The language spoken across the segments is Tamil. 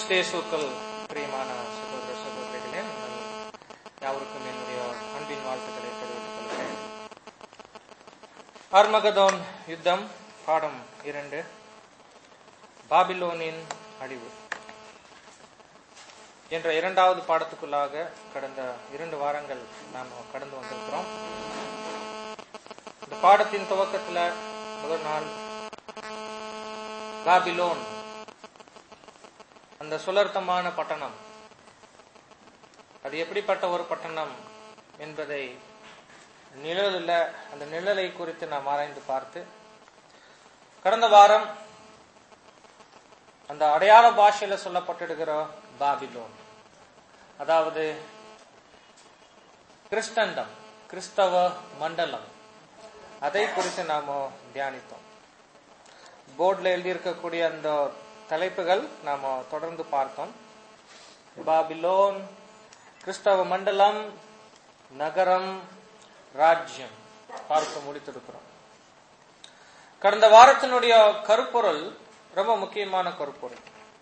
கிறிஸ்தேசுக்கள் பிரியமான சகோதர சகோதரிகளே உங்கள் யாவருக்கும் என்னுடைய அன்பின் வாழ்த்துக்களை தெரிவித்துக் கொள்கிறேன் ஆர்மகதோன் யுத்தம் பாடம் இரண்டு பாபிலோனின் அழிவு என்ற இரண்டாவது பாடத்துக்குள்ளாக கடந்த இரண்டு வாரங்கள் நாம் கடந்து வந்திருக்கிறோம் இந்த பாடத்தின் துவக்கத்துல முதல் நாள் பாபிலோன் அந்த சுலர்த்தமான பட்டணம் அது எப்படிப்பட்ட ஒரு பட்டணம் என்பதை நிழலில் அந்த நிழலை குறித்து நாம் ஆராய்ந்து பார்த்து கடந்த வாரம் அந்த அடையாள பாஷையில சொல்லப்பட்டிருக்கிற பாபிலோன் அதாவது கிறிஸ்தண்டம் கிறிஸ்தவ மண்டலம் அதை குறித்து நாம தியானித்தோம் போர்டில் எழுதியிருக்கக்கூடிய அந்த தலைப்புகள் நாம தொடர்ந்து பார்த்தோம் பாபிலோன் கிறிஸ்தவ மண்டலம் நகரம் ராஜ்யம் பார்த்து முடித்திருக்கிறோம் கடந்த வாரத்தினுடைய கருப்பொருள் ரொம்ப முக்கியமான கருப்பொருள்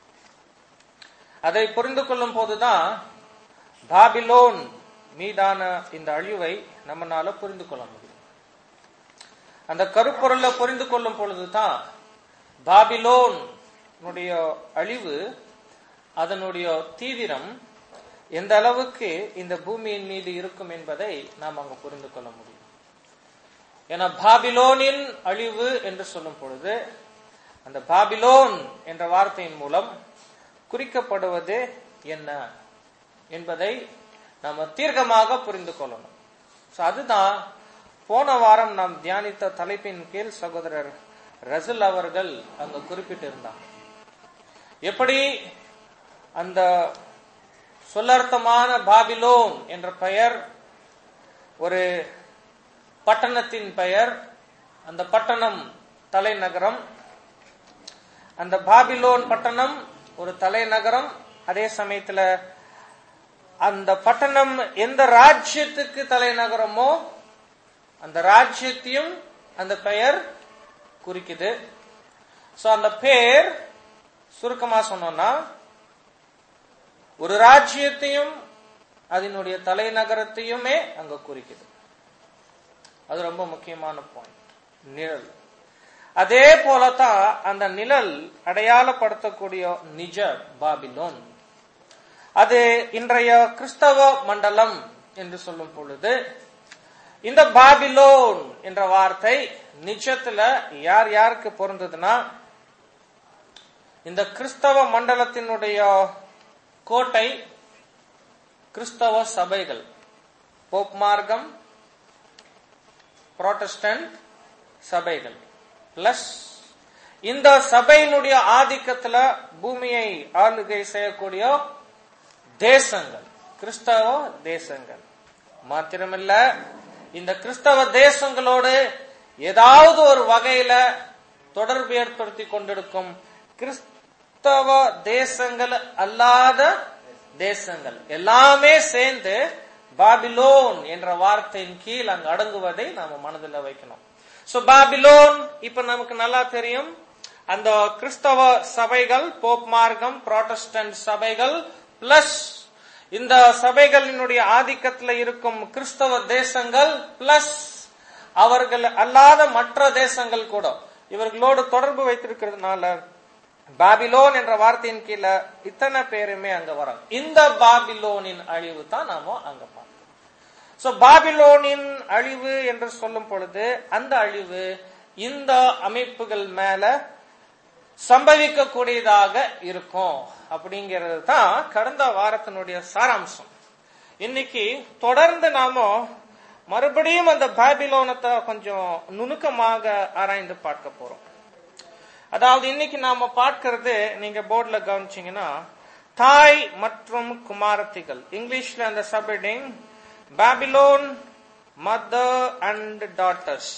அதை புரிந்து கொள்ளும் போதுதான் பாபிலோன் மீதான இந்த அழிவை நம்மனால புரிந்து கொள்ள முடியும் அந்த கருப்பொருளை புரிந்து கொள்ளும் பொழுதுதான் பாபிலோன் அழிவு அதனுடைய தீவிரம் எந்த அளவுக்கு இந்த பூமியின் மீது இருக்கும் என்பதை நாம் அங்கு புரிந்து கொள்ள முடியும் ஏன்னா பாபிலோனின் அழிவு என்று சொல்லும் பொழுது அந்த பாபிலோன் என்ற வார்த்தையின் மூலம் குறிக்கப்படுவது என்ன என்பதை நாம தீர்க்கமாக புரிந்து கொள்ளணும் அதுதான் போன வாரம் நாம் தியானித்த தலைப்பின் கீழ் சகோதரர் ரசல் அவர்கள் அங்கு குறிப்பிட்டிருந்தார் எப்படி அந்த சொல்லர்த்தமான பாபிலோன் என்ற பெயர் ஒரு பட்டணத்தின் பெயர் அந்த பட்டணம் தலைநகரம் அந்த பாபிலோன் பட்டணம் ஒரு தலைநகரம் அதே சமயத்துல அந்த பட்டணம் எந்த ராஜ்யத்துக்கு தலைநகரமோ அந்த ராஜ்யத்தையும் அந்த பெயர் குறிக்குது சோ அந்த பேர் சுருக்கமா சொன்னோம்னா ஒரு ராஜ்யத்தையும் அதனுடைய தலைநகரத்தையுமே அங்க குறிக்குது அது ரொம்ப முக்கியமான பாயிண்ட் நிழல் அதே போலதான் அந்த நிழல் அடையாளப்படுத்தக்கூடிய நிஜ பாபிலோன் அது இன்றைய கிறிஸ்தவ மண்டலம் என்று சொல்லும் பொழுது இந்த பாபிலோன் என்ற வார்த்தை நிஜத்துல யார் யாருக்கு பொருந்ததுன்னா இந்த கிறிஸ்தவ மண்டலத்தினுடைய கோட்டை கிறிஸ்தவ சபைகள் போப் மார்க்கம் புரோட்டஸ்டன்ட் சபைகள் பிளஸ் இந்த சபையினுடைய ஆதிக்கத்துல பூமியை ஆளுகை செய்யக்கூடிய தேசங்கள் கிறிஸ்தவ தேசங்கள் மாத்திரமில்ல இந்த கிறிஸ்தவ தேசங்களோடு ஏதாவது ஒரு வகையில தொடர்பு ஏற்படுத்தி கொண்டிருக்கும் கிறிஸ்தவ தேசங்கள் அல்லாத தேசங்கள் எல்லாமே சேர்ந்து பாபிலோன் என்ற வார்த்தையின் கீழ் அங்கு அடங்குவதை நாம மனதில் வைக்கணும் சோ பாபிலோன் இப்ப நமக்கு நல்லா தெரியும் அந்த கிறிஸ்தவ சபைகள் போப் மார்க்கம் புரோட்டஸ்டன்ட் சபைகள் பிளஸ் இந்த சபைகளினுடைய ஆதிக்கத்தில் இருக்கும் கிறிஸ்தவ தேசங்கள் பிளஸ் அவர்கள் அல்லாத மற்ற தேசங்கள் கூட இவர்களோடு தொடர்பு வைத்திருக்கிறதுனால பாபிலோன் என்ற வார்த்தையின் கீழே இத்தனை பேருமே அங்க வராங்க இந்த பாபிலோனின் அழிவு தான் நாம அங்க பார்க்கிறோம் சோ பாபிலோனின் அழிவு என்று சொல்லும் பொழுது அந்த அழிவு இந்த அமைப்புகள் மேல சம்பவிக்கக்கூடியதாக இருக்கும் அப்படிங்கிறது தான் கடந்த வாரத்தினுடைய சாராம்சம் இன்னைக்கு தொடர்ந்து நாம மறுபடியும் அந்த பாபிலோனத்தை கொஞ்சம் நுணுக்கமாக ஆராய்ந்து பார்க்க போறோம் அதாவது இன்னைக்கு நாம பார்க்கிறது நீங்க போர்ட்ல கவனிச்சீங்கன்னா தாய் மற்றும் குமாரத்திகள் இங்கிலீஷ்ல அந்த subheading Babylon mother and daughters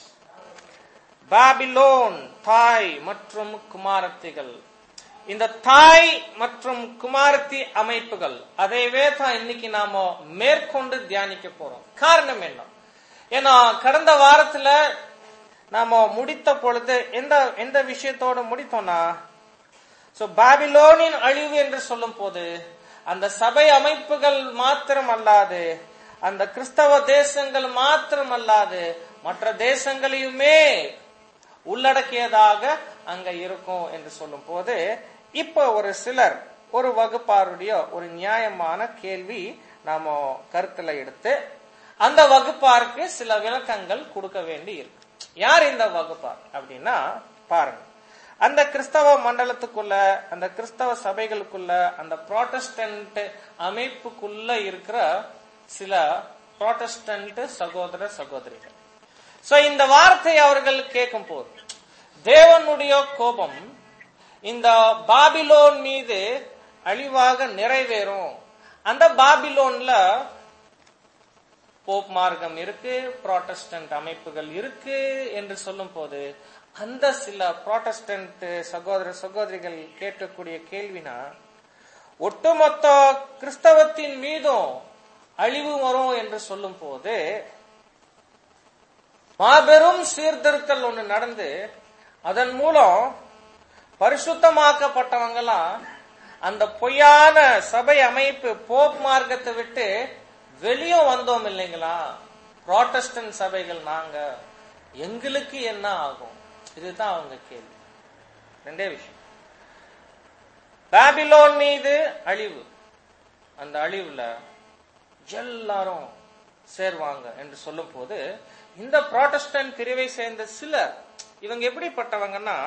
Babylon தாய் மற்றும் குமாரத்திகள் இந்த தாய் மற்றும் குமாரத்தி அமைப்புகள் அதைவே தான் இன்னைக்கு நாம மேற்கொண்டு தியானிக்க போறோம் காரணம் என்ன ஏன்னா கடந்த வாரத்துல நாம முடித்த பொழுது எந்த எந்த விஷயத்தோட முடித்தோம்னா சோ பாபிலோனின் அழிவு என்று சொல்லும் போது அந்த சபை அமைப்புகள் மாத்திரம் அல்லாது அந்த கிறிஸ்தவ தேசங்கள் மாத்திரம் அல்லாது மற்ற தேசங்களையுமே உள்ளடக்கியதாக அங்க இருக்கும் என்று சொல்லும் போது இப்ப ஒரு சிலர் ஒரு வகுப்பாருடைய ஒரு நியாயமான கேள்வி நாம கருத்துல எடுத்து அந்த வகுப்பாருக்கு சில விளக்கங்கள் கொடுக்க வேண்டி இருக்கு யார் இந்த வகுப்பார் அப்படின்னா பாருங்க அந்த கிறிஸ்தவ மண்டலத்துக்குள்ள அந்த கிறிஸ்தவ சபைகளுக்குள்ள அந்த புரோட்டஸ்டன்ட் அமைப்புக்குள்ள இருக்கிற சில புரோட்டஸ்டன்ட் சகோதர சகோதரிகள் சோ இந்த வார்த்தை அவர்கள் கேட்கும் போது தேவனுடைய கோபம் இந்த பாபிலோன் மீது அழிவாக நிறைவேறும் அந்த பாபிலோன்ல போப் மார்க்கம் இருக்கு புரோட்டஸ்டன்ட் அமைப்புகள் இருக்கு என்று சொல்லும் போது அந்த சில புரோட்டஸ்டன்ட் சகோதர சகோதரிகள் கேட்கக்கூடிய கேள்வினா ஒட்டுமொத்த கிறிஸ்தவத்தின் மீதும் அழிவு வரும் என்று சொல்லும் போது மாபெரும் சீர்திருத்தல் ஒண்ணு நடந்து அதன் மூலம் பரிசுத்தமாக்கப்பட்டவங்கலாம் அந்த பொய்யான சபை அமைப்பு போப் மார்க்கத்தை விட்டு வெளியே வந்தோம் இல்லைங்களா புரோட்டஸ்டன்ட் சபைகள் நாங்க எங்களுக்கு என்ன ஆகும் இதுதான் அவங்க கேள்வி ரெண்டே விஷயம் பாபிலோன் மீது அழிவு அந்த அழிவுல எல்லாரும் சேர்வாங்க என்று சொல்லும் போது இந்த புரோட்டஸ்டன்ட் பிரிவை சேர்ந்த சிலர் இவங்க எப்படிப்பட்டவங்கன்னா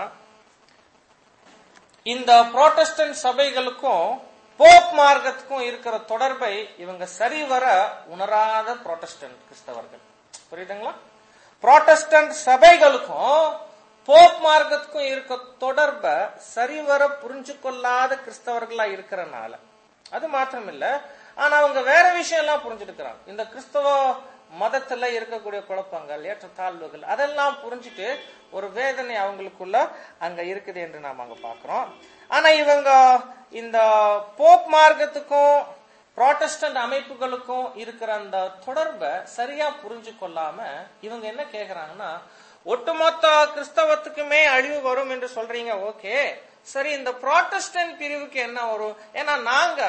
இந்த புரோட்டஸ்டன்ட் சபைகளுக்கும் போப் மார்க்கத்துக்கும் இருக்கிற தொடர்பை இவங்க சரிவர உணராத புரோட்டஸ்டன்ட் கிறிஸ்தவர்கள் புரியுதுங்களா புரோட்டஸ்டன்ட் சபைகளுக்கும் போப் மார்க்கத்துக்கும் இருக்க தொடர்பை சரிவர புரிஞ்சு கொள்ளாத கிறிஸ்தவர்களா இருக்கிறனால அது மாத்திரம் இல்ல ஆனா அவங்க வேற விஷயம் எல்லாம் புரிஞ்சுட்டு இந்த கிறிஸ்தவ மதத்துல இருக்கக்கூடிய குழப்பங்கள் ஏற்றத்தாழ்வுகள் அதெல்லாம் புரிஞ்சுட்டு ஒரு வேதனை அவங்களுக்குள்ள அங்க இருக்குது என்று நாம் அங்க பாக்குறோம் ஆனா இவங்க இந்த போப் மார்க்கத்துக்கும் புரோட்டஸ்டன்ட் அமைப்புகளுக்கும் இருக்கிற அந்த தொடர்பை சரியா புரிஞ்சு கொள்ளாம இவங்க என்ன கேக்குறாங்கன்னா ஒட்டுமொத்த கிறிஸ்தவத்துக்குமே அழிவு வரும் என்று சொல்றீங்க ஓகே சரி இந்த புரோட்டஸ்டன்ட் பிரிவுக்கு என்ன வரும் ஏன்னா நாங்க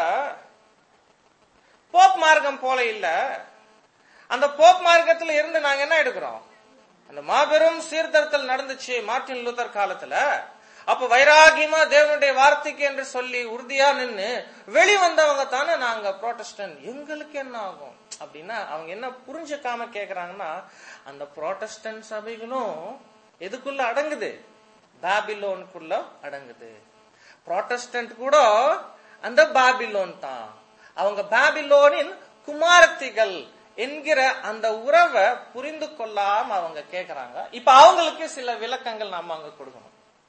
போப் மார்க்கம் போல இல்ல அந்த போப் மார்க்கத்துல இருந்து நாங்க என்ன எடுக்கிறோம் அந்த மாபெரும் சீர்திருத்தல் நடந்துச்சு மார்ட்டின் லூத்தர் காலத்துல அப்ப வைராகியமா தேவனுடைய வார்த்தைக்கு என்று சொல்லி உறுதியா நின்னு வெளி வந்தவங்க தானே நாங்க புரோட்டஸ்டன்ட் எங்களுக்கு என்ன ஆகும் அப்படின்னா அவங்க என்ன புரிஞ்சுக்காம கேக்குறாங்கன்னா அந்த புரோட்டஸ்டன்ட் சபைகளும் எதுக்குள்ள அடங்குது பாபிலோனுக்குள்ள அடங்குது புரோட்டஸ்டன்ட் கூட அந்த பாபிலோன் தான் அவங்க பாபிலோனின் குமாரத்திகள் என்கிற அந்த உறவை புரிந்து கொள்ளாம அவங்க கேக்குறாங்க இப்ப அவங்களுக்கு சில விளக்கங்கள் நாம அங்க கொடுக்கணும்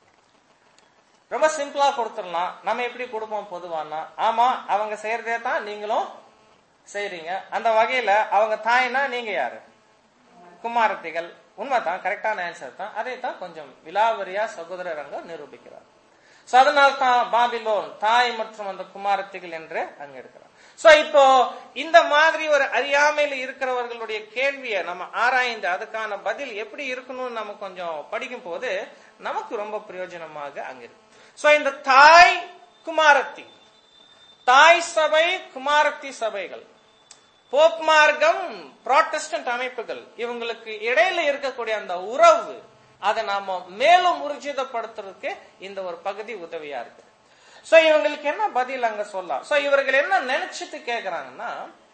ரொம்ப சிம்பிளா கொடுத்துடலாம் நம்ம எப்படி கொடுப்போம் பொதுவானா ஆமா அவங்க செய்யறதே தான் நீங்களும் செய்றீங்க அந்த வகையில அவங்க தாய்னா நீங்க யாரு குமாரத்திகள் உண்மைதான் கரெக்டான ஆன்சர் தான் அதை தான் கொஞ்சம் விலாவரியா சகோதரர் அங்க நிரூபிக்கிறார் சோ அதனால தான் பாபிலோன் தாய் மற்றும் அந்த குமாரத்திகள் என்று அங்க இருக்கிறார் சோ இப்போ இந்த மாதிரி ஒரு அறியாமையில இருக்கிறவர்களுடைய கேள்வியை நம்ம ஆராய்ந்து அதுக்கான பதில் எப்படி இருக்கணும்னு நம்ம கொஞ்சம் படிக்கும் போது நமக்கு ரொம்ப பிரயோஜனமாக அங்க இருக்கு சோ இந்த தாய் குமாரத்தி தாய் சபை குமாரத்தி சபைகள் போப் மார்க்கம் புரோட்டஸ்டன்ட் அமைப்புகள் இவங்களுக்கு இடையில இருக்கக்கூடிய அந்த உறவு அதை நாம மேலும் ஊர்ஜிதப்படுத்துறதுக்கு இந்த ஒரு பகுதி உதவியா இருக்கு சோ இவங்களுக்கு என்ன பதில் அங்க சொல்லலாம் சோ இவர்கள் என்ன நினைச்சிட்டு கேக்குறாங்கன்னா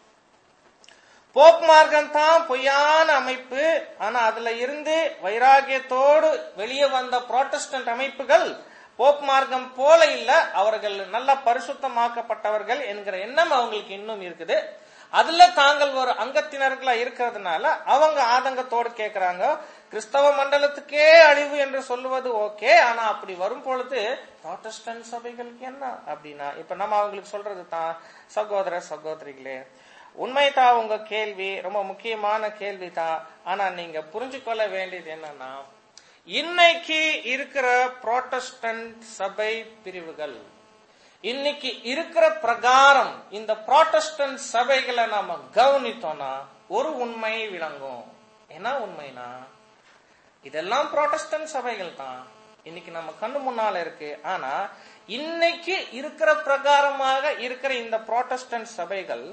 போப் மார்க்கம் தான் பொய்யான அமைப்பு ஆனா அதுல இருந்து வைராகியத்தோடு வெளியே வந்த புரோட்டஸ்டன்ட் அமைப்புகள் போப் மார்க்கம் போல இல்ல அவர்கள் நல்ல பரிசுத்தமாக்கப்பட்டவர்கள் என்கிற எண்ணம் அவங்களுக்கு இன்னும் இருக்குது அதுல தாங்கள் ஒரு அங்கத்தினர்களா இருக்கிறதுனால அவங்க ஆதங்கத்தோடு கேக்குறாங்க கிறிஸ்தவ மண்டலத்துக்கே அழிவு என்று சொல்லுவது ஓகே ஆனா அப்படி வரும் பொழுது புரோட்டஸ்டன்ட் சபைகளுக்கு என்ன அப்படின்னா இப்ப நம்ம அவங்களுக்கு சொல்றது தான் சகோதர சகோதரிகளே உண்மைதான் உங்க கேள்வி ரொம்ப முக்கியமான கேள்வி தான் ஆனா நீங்க புரிஞ்சு கொள்ள வேண்டியது என்னன்னா இன்னைக்கு இருக்கிற புரோட்டஸ்டன்ட் சபை பிரிவுகள் இன்னைக்கு இருக்கிற பிரகாரம் இந்த புரோட்டஸ்டன்ட் சபைகளை நாம கவனித்தோம்னா ஒரு உண்மை விளங்கும் என்ன உண்மைனா இதெல்லாம் புரோட்டஸ்டன்ட் சபைகள் தான் இன்னைக்கு நம்ம கண்ணு முன்னால இருக்கு ஆனா இன்னைக்கு இருக்கிற பிரகாரமாக இருக்கிற இந்த புரோட்டஸ்டன்ட் சபைகள்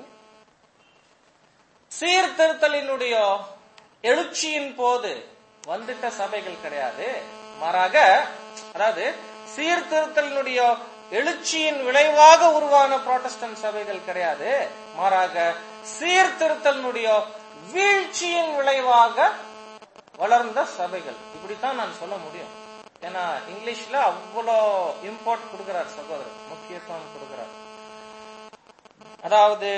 சீர்திருத்தலினுடைய எழுச்சியின் போது வந்துட்ட சபைகள் கிடையாது மாறாக அதாவது சீர்திருத்தலினுடைய எழுச்சியின் விளைவாக உருவான புரோட்டஸ்டன்ட் சபைகள் கிடையாது மாறாக சீர்திருத்தலினுடைய வீழ்ச்சியின் விளைவாக வளர்ந்த சபைகள் இப்படித்தான் நான் சொல்ல முடியும் ஏன்னா இங்கிலீஷ்ல அவ்வளோ இம்பார்ட் கொடுக்கிறார் சகோதரர் முக்கியத்துவம் கொடுக்கிறார் அதாவது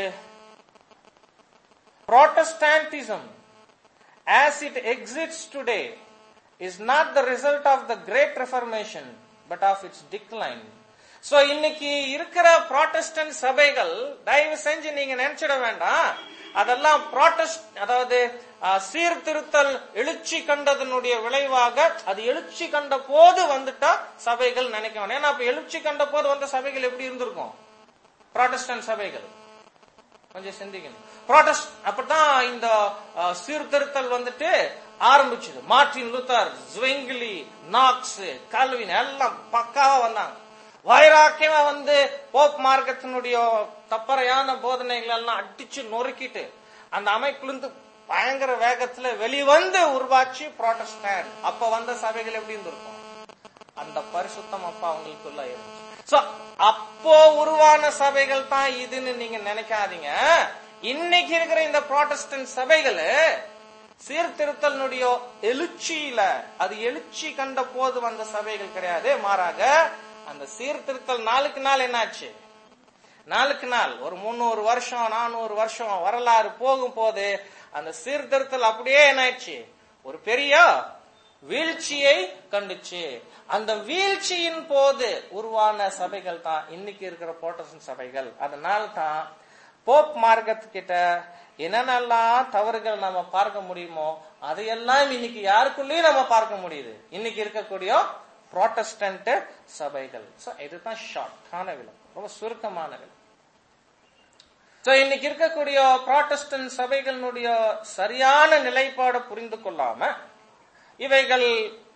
Protestantism, as it exists today, is not the result of the Great Reformation, but of its decline. So இன்னைக்கு இருக்கிற ப்ராட்டஸ்டன்ட் சபைகள் தயவு செஞ்சு நீங்க நினைச்சிட வேண்டாம் அதெல்லாம் ப்ராட்டஸ்ட் அதாவது அஹ், சீர்திருத்தல் எழுச்சி கண்டதனுடைய விளைவாக அது எழுச்சி கண்ட போது வந்துட்டா சபைகள் நினைக்க வேண்டாம் ஏன்னா அப்ப எழுச்சி கண்ட போது வந்த சபைகள் எப்படி இருந்திருக்கும் ப்ராட்டஸ்டன்ட் சபைகள் கொஞ்சம் சிந்திக்கணும் புரோட்டஸ்ட் அப்படித்தான் இந்த அஹ், சீர்திருத்தல் வந்துட்டு ஆரம்பிச்சது Martin Luther Zwingli Knox Calvin எல்லாம் பக்காவா வந்தாங்க வைராக்கியமா வந்து போப் மார்க்கத்தினுடைய தப்பறையான போதனைகள் எல்லாம் அடிச்சு நொறுக்கிட்டு அந்த அமைப்பிலிருந்து பயங்கர வேகத்துல வெளிவந்து உருவாச்சு புரோட்டஸ்டன்ட் அப்ப வந்த சபைகள் எப்படி இருந்திருக்கும் அந்த பரிசுத்தம் அப்ப அவங்களுக்குள்ள இருந்துச்சு சோ அப்போ உருவான சபைகள் தான் இதுன்னு நீங்க நினைக்காதீங்க இன்னைக்கு இருக்கிற இந்த ப்ராட்டஸ்டன்ட் சபைகள் சீர்திருத்தலினுடைய எழுச்சியில அது எழுச்சி கண்ட போது வந்த சபைகள் கிடையாது மாறாக அந்த சீர்திருத்தல் நாளுக்கு நாள் என்னாச்சு நாளுக்கு நாள் ஒரு முன்னூறு வருஷம் நானூறு வருஷம் வரலாறு போகும் போது அந்த சீர்திருத்தல் அப்படியே என்னாச்சு ஒரு பெரிய வீழ்ச்சியை கண்டுச்சு அந்த வீழ்ச்சியின் போது உருவான சபைகள் தான் இன்னைக்கு இருக்கிற புரோட்டஸ்டன்ட் சபைகள் அதனால தான் போப் மார்க்கத்துக்கிட்ட என்னென்னலாம் தவறுகள் நம்ம பார்க்க முடியுமோ அதையெல்லாம் இன்னைக்கு யாருக்குள்ளேயும் நம்ம பார்க்க முடியுது இன்னைக்கு இருக்கக்கூடிய புரோட்டஸ்டன்ட் சபைகள் சோ இதுதான் ஷார்ட்டான விளக்கம் ரொம்ப சுருக்கமான விளக்கம் சோ இன்னைக்கு இருக்கக்கூடிய புராட்டஸ்டன்ட் சபைகளினுடைய சரியான நிலைப்பாடு புரிந்து கொள்ளாம இவைகள்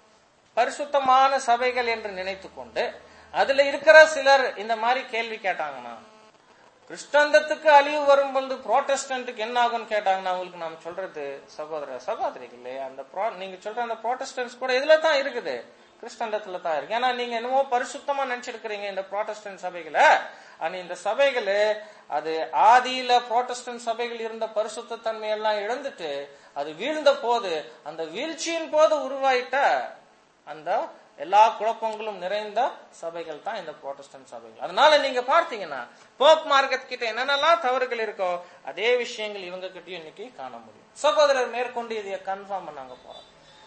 பரிசுத்தமான சபைகள் என்று நினைத்துக் கொண்டு அதுல இருக்கிற சிலர் இந்த மாதிரி கேள்வி கேட்டாங்கன்னா கிறிஸ்தந்தத்துக்கு அழிவு வரும்போது புரோட்டஸ்டன்ட்டுக்கு என்ன ஆகும்னு கேட்டாங்கன்னா உங்களுக்கு நாம் சொல்றது சகோதர சகோதரிகளே அந்த pro- நீங்க சொல்ற அந்த புரோட்டஸ்டன்ஸ் கூட இதுல தான் இருக்குது கிறிஸ்தந்தத்துல தான் இருக்கு ஏன்னா நீங்க என்னமோ பரிசுத்தமா நினைச்சிருக்கிறீங்க இந்த புரோட்டஸ்டன்ட் சபைகளை ஆனா இந்த சபைகள் அது ஆதியில புரோட்டஸ்டன்ட் சபைகள் இருந்த பரிசுத்த தன்மை எல்லாம் இழந்துட்டு அது வீழ்ந்த போது அந்த வீழ்ச்சியின் போது உருவாயிட்ட அந்த எல்லா குழப்பங்களும் நிறைந்த சபைகள் தான் இந்த புரோட்டஸ்டன்ட் சபைகள் அதனால நீங்க பார்த்தீங்கன்னா போப் மார்க்கெட் கிட்ட என்னென்னலாம் தவறுகள் இருக்கோ அதே விஷயங்கள் இவங்க கிட்டயும் இன்னைக்கு காண முடியும் சகோதரர் மேற்கொண்டு இதைய கன்ஃபார்ம் பண்ணாங்க போறோம்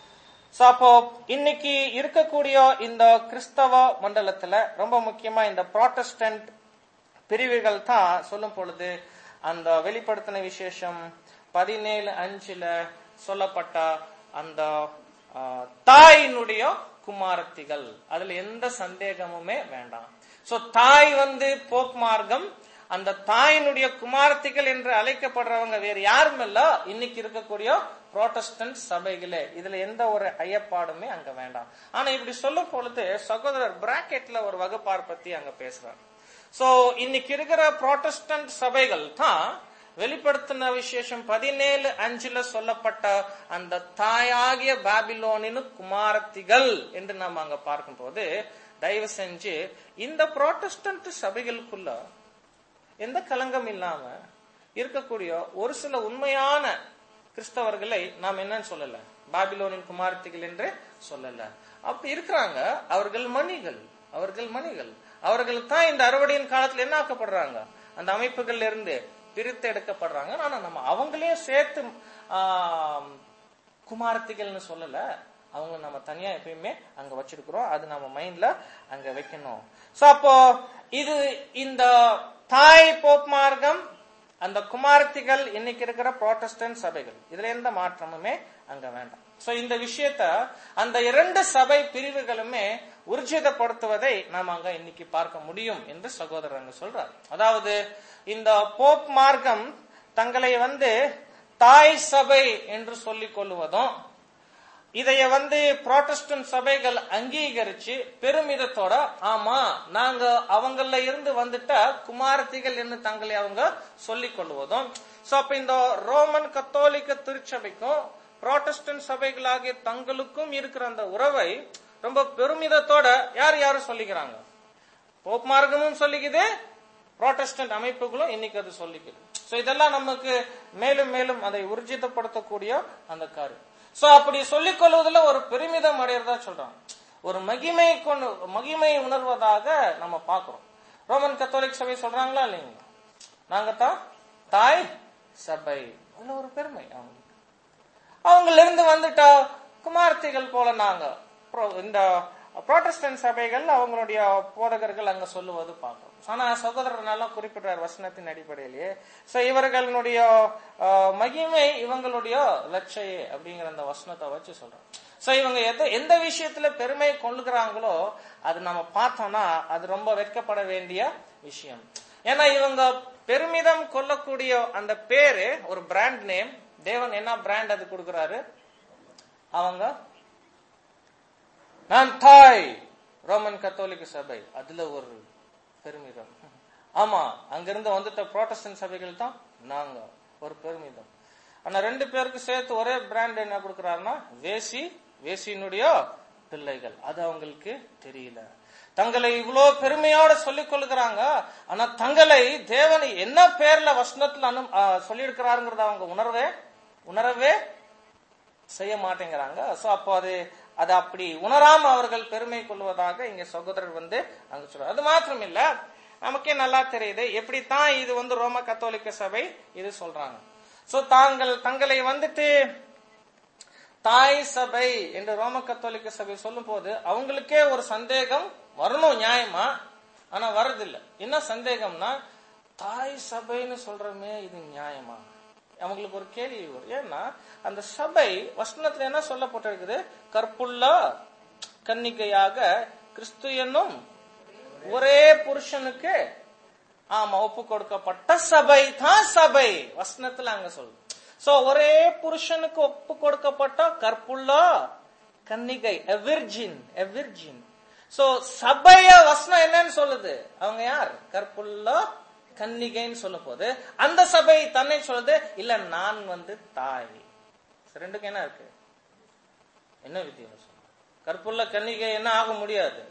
சோ அப்போ இன்னைக்கு இருக்கக்கூடிய இந்த கிறிஸ்தவ மண்டலத்துல ரொம்ப முக்கியமா இந்த புரோட்டஸ்டன்ட் பிரிவுகள் தான் சொல்லும் பொழுது அந்த வெளிப்படுத்தின விசேஷம் பதினேழு அஞ்சுல சொல்லப்பட்ட அந்த ஆ, தாயினுடைய குமாரத்திகள் அதுல எந்த சந்தேகமுமே வேண்டாம் சோ தாய் வந்து போப் மார்க்கம் அந்த தாயினுடைய குமாரத்திகள் என்று அழைக்கப்படுறவங்க வேறு யாரும் இல்ல இன்னைக்கு இருக்கக்கூடிய புரோட்டஸ்டன்ட் சபைகளே இதுல எந்த ஒரு ஐயப்பாடுமே அங்க வேண்டாம் ஆனா இப்படி சொல்லும் பொழுது சகோதரர் பிராக்கெட்ல ஒரு வகுப்பார் பத்தி அங்க பேசுறார் சோ இன்னைக்கு இருக்கிற புரோட்டஸ்டன்ட் சபைகள் தான் வெளிப்படுத்தின விசேஷம் பதினேழு அஞ்சுல சொல்லப்பட்ட அந்த தாயாகிய பாபிலோனின் குமாரத்திகள் என்று நாம் அங்க பார்க்கும்போது தயவு செஞ்சு இந்த புரோட்டஸ்டன்ட் சபைகளுக்குள்ள எந்த கலங்கம் இல்லாம இருக்கக்கூடிய ஒரு சில உண்மையான கிறிஸ்தவர்களை நாம் என்னன்னு சொல்லல பாபிலோனின் குமாரத்திகள் என்று சொல்லல அப்படி இருக்கிறாங்க அவர்கள் மணிகள் அவர்கள் மணிகள் அவர்கள் தான் இந்த அறுவடையின் காலத்துல என்ன ஆக்கப்படுறாங்க அந்த அமைப்புகள்ல இருந்து பிரித்து எடுக்கப்படுறாங்க ஆனா நம்ம அவங்களையும் சேர்த்து ஆம், குமாரத்திகள்னு சொல்லல அவங்க நம்ம தனியா எப்பயுமே அங்க வச்சிருக்கிறோம் அது நம்ம மைண்ட்ல அங்க வைக்கணும் சோ அப்போ இது இந்த தாய் போப் மார்க்கம் அந்த குமாரத்திகள் இன்னைக்கு இருக்கிற புரோட்டஸ்டன்ட் சபைகள் இதுல எந்த மாற்றமுமே அங்க வேண்டாம் சோ இந்த விஷயத்த அந்த இரண்டு சபை பிரிவுகளுமே உர்ஜிதப்படுத்துவதை நாம் அங்க இன்னைக்கு பார்க்க முடியும் என்று சகோதரர் அங்க சொல்றார் அதாவது இந்த போப் மார்க்கம் தங்களை வந்து தாய் சபை என்று சொல்லிக் கொள்வதும் இதைய வந்து புரோட்டஸ்டன்ட் சபைகள் அங்கீகரிச்சு பெருமிதத்தோட ஆமா நாங்க அவங்கள இருந்து வந்துட்ட குமாரத்திகள் என்று தங்களை அவங்க சொல்லிக் கொள்வதும் சோ அப்ப இந்த ரோமன் கத்தோலிக்க திருச்சபைக்கும் புரோட்டஸ்டன்ட் சபைகளாகிய தங்களுக்கும் இருக்கிற அந்த உறவை ரொம்ப பெருமிதத்தோட யார் யாரும் சொல்லிக்கிறாங்க போப் மார்க்கமும் சொல்லிக்குது புரோட்டஸ்டன்ட் அமைப்புகளும் இன்னைக்கு அது சொல்லிக்குது சோ இதெல்லாம் நமக்கு மேலும் மேலும் அதை உர்ஜிதப்படுத்தக்கூடிய அந்த காரியம் சோ அப்படி சொல்லிக் கொள்வதில் ஒரு பெருமிதம் அடையறதா சொல்றாங்க ஒரு மகிமை கொண்டு மகிமை உணர்வதாக நம்ம பார்க்கிறோம் ரோமன் கத்தோலிக் சபை சொல்றாங்களா இல்லைங்க நாங்க தான் தாய் சபை அதுல ஒரு பெருமை அவங்களுக்கு அவங்கள இருந்து வந்துட்டா குமார்த்திகள் போல நாங்க pro- இந்த புரோட்டஸ்டன்ட் சபைகள் அவங்களுடைய போதகர்கள் அங்க சொல்லுவது பார்க்கிறோம் ஆனா சகோதரர் நல்லா குறிப்பிடுறார் வசனத்தின் அடிப்படையிலேயே சோ இவர்களுடைய ஆஹ், மகிமை இவங்களுடைய லட்சையே அப்படிங்கிற அந்த வசனத்தை வச்சு சொல்றோம் சோ இவங்க எந்த எந்த விஷயத்துல பெருமை கொள்ளுகிறாங்களோ அது நம்ம பார்த்தோம்னா அது ரொம்ப வெட்கப்பட வேண்டிய விஷயம் ஏன்னா இவங்க பெருமிதம் கொள்ளக்கூடிய அந்த பேரு ஒரு பிராண்ட் நேம் தேவன் என்ன பிராண்ட் அது கொடுக்கறாரு அவங்க நான் தாய் ரோமன் கத்தோலிக்க சபை அதுல ஒரு பெருமிதம் ஆமா அங்கிருந்து வந்துட்ட புரோட்டஸ்டன்ட் சபைகள் தான் நாங்க ஒரு பெருமிதம் ஆனா ரெண்டு பேருக்கு சேர்த்து ஒரே பிராண்ட் என்ன கொடுக்கறாருன்னா வேசி வேசியினுடைய பிள்ளைகள் அது அவங்களுக்கு தெரியல தங்களை இவ்வளோ பெருமையோட சொல்லிக் கொள்கிறாங்க ஆனா தங்களை தேவன் என்ன பேர்ல வசனத்துல அனு சொல்லியிருக்கிறாருங்கிறத அவங்க உணர்வே உணரவே செய்ய மாட்டேங்கிறாங்க சோ அப்போ அது அது அப்படி உணராம அவர்கள் பெருமை கொள்வதாக இங்க சகோதரர் வந்து அங்க சொல்றாரு அது மாத்திரம் இல்ல நமக்கே நல்லா தெரியுது எப்படித்தான் இது வந்து ரோம கத்தோலிக்க சபை இது சொல்றாங்க சோ தாங்கள் தங்களை வந்துட்டு தாய் சபை என்று ரோம கத்தோலிக்க சபை சொல்லும் போது அவங்களுக்கே ஒரு சந்தேகம் வரணும் நியாயமா ஆனா வர்றதில்ல என்ன சந்தேகம்னா தாய் சபைன்னு சொல்றமே இது நியாயமா அவங்களுக்கு ஒரு கேள்வி வரும் ஏன்னா அந்த சபை வசனத்துல என்ன சொல்லப்பட்டிருக்குது கற்புள்ள கன்னிகையாக கிறிஸ்து என்னும் ஒரே புருஷனுக்கு ஆமா ஒப்பு கொடுக்கப்பட்ட சபை தான் சபை வசனத்துல அங்க சொல்லு சோ ஒரே புருஷனுக்கு ஒப்பு கொடுக்கப்பட்ட கற்புள்ள கன்னிகை a virgin a virgin so சபைய வசனம் என்னன்னு சொல்லுது அவங்க யார் கற்புள்ள கன்னிகைன்னு சொல்லும் போது அந்த சபை தன்னை சொல்லுது இல்ல நான் வந்து தாய் ரெண்டுக்கும் என்ன இருக்கு என்ன வித்தியாசம் கற்புள்ள கன்னிகை என்ன ஆக முடியாது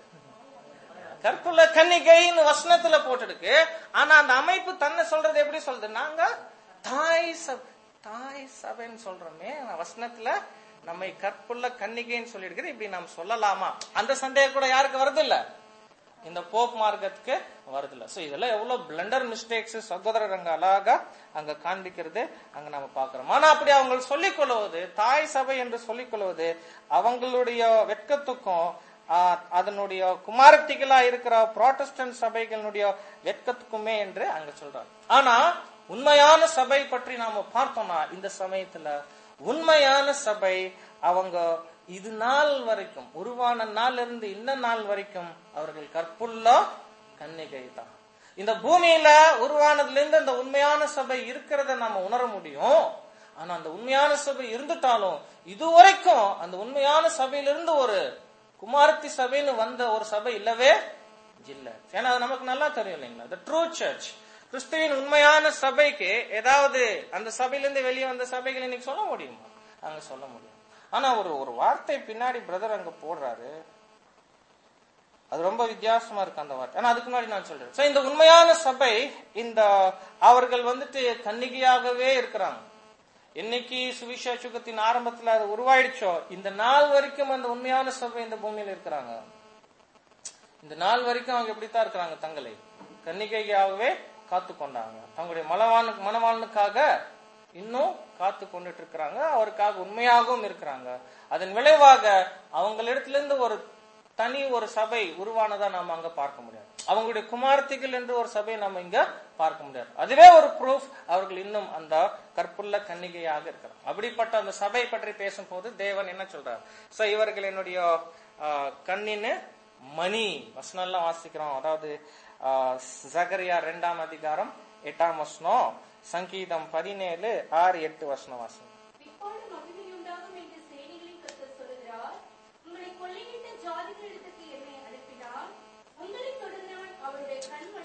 கற்புள்ள கன்னிகைன்னு வசனத்துல போட்டுருக்கு ஆனா அந்த அமைப்பு தன்னை சொல்றது எப்படி சொல்றது நாங்க தாய் சபை தாய் சபைன்னு சொல்றோமே ஆனா வசனத்துல நம்மை கற்புள்ள கன்னிகைன்னு சொல்லியிருக்குது இப்படி நாம் சொல்லலாமா அந்த சந்தேகம் கூட யாருக்கு வருது இல்ல இந்த போப் மார்க்கத்துக்கு வருதுல்ல சோ இதெல்லாம் எவ்வளவு பிளண்டர் மிஸ்டேக்ஸ் சகோதரர் அங்க அழகா அங்க காண்பிக்கிறது அங்க நம்ம பாக்குறோம் ஆனா அப்படி அவங்க சொல்லிக் கொள்வது தாய் சபை என்று சொல்லிக் கொள்வது அவங்களுடைய வெட்கத்துக்கும் ஆஹ், அதனுடைய குமாரத்திகளா இருக்கிற புரோட்டஸ்டன்ட் சபைகளுடைய வெட்கத்துக்குமே என்று அங்க சொல்றாங்க ஆனா உண்மையான சபை பற்றி நாம பார்த்தோம்னா இந்த சமயத்துல உண்மையான சபை அவங்க இது நாள் வரைக்கும் உருவான நாள் இருந்து இந்த நாள் வரைக்கும் அவர்கள் கற்புள்ள கன்னிகை தான் இந்த பூமியில உருவானதுல இருந்து அந்த உண்மையான சபை இருக்கிறத நாம உணர முடியும் ஆனா அந்த உண்மையான சபை இருந்துட்டாலும் இதுவரைக்கும் அந்த உண்மையான சபையிலிருந்து ஒரு குமாரத்தி சபைன்னு வந்த ஒரு சபை இல்லவே இல்ல ஏன்னா அது நமக்கு நல்லா தெரியும் இல்லைங்களா த ட்ரூ சர்ச் கிறிஸ்துவின் உண்மையான சபைக்கு ஏதாவது அந்த சபையிலிருந்து வெளியே வந்த சபைகள் இன்னைக்கு சொல்ல முடியுமா அங்க சொல்ல முடியும் ஆனா ஒரு ஒரு வார்த்தை பின்னாடி பிரதர் அங்க போடுறாரு அது ரொம்ப வித்தியாசமா இருக்கு அந்த வார்த்தை ஆனா அதுக்கு முன்னாடி நான் சொல்றேன் So, இந்த உண்மையான சபை இந்த அவர்கள் வந்துட்டு கன்னிகையாகவே இருக்கிறாங்க என்னைக்கு சுவிசேஷகத்தின் ஆரம்பத்துல அது உருவாயிடுச்சோ இந்த நாள் வரைக்கும் அந்த உண்மையான சபை இந்த பூமியில இருக்கிறாங்க இந்த நாள் வரைக்கும் அவங்க எப்படித்தான் இருக்கிறாங்க தங்களை கன்னிகையாகவே காத்து கொண்டாங்க தங்களுடைய மலவானுக்கு மனவாளனுக்காக இன்னும் காத்து கொண்டுட்டு இருக்கிறாங்க அவருக்காக உண்மையாகவும் இருக்கிறாங்க அதன் விளைவாக அவங்களிடத்திலிருந்து ஒரு தனி ஒரு சபை உருவானதா நாம அங்க பார்க்க முடியாது அவங்களுடைய குமார்த்திகள் என்று ஒரு சபை நம்ம இங்க பார்க்க முடியாது அதுவே ஒரு ப்ரூஃப் அவர்கள் இன்னும் அந்த கற்புள்ள கன்னிகையாக இருக்கிறார் அப்படிப்பட்ட அந்த சபை பற்றி பேசும்போது தேவன் என்ன சொல்றார் சோ இவர்கள் என்னுடைய ஆஹ், கண்ணின்னு மணி வசனம் எல்லாம் வாசிக்கிறோம் அதாவது ஆஹ், ஜகரியா ரெண்டாம் அதிகாரம் எட்டாம் வசனம் சங்கீதம் பதினேழு ஆறு எட்டு வசனம் வாசனம் பிற்பாடு மகிமையுண்டாகும் என்று சேனைகளின் கர்த்தர் சொல்லுகிறார்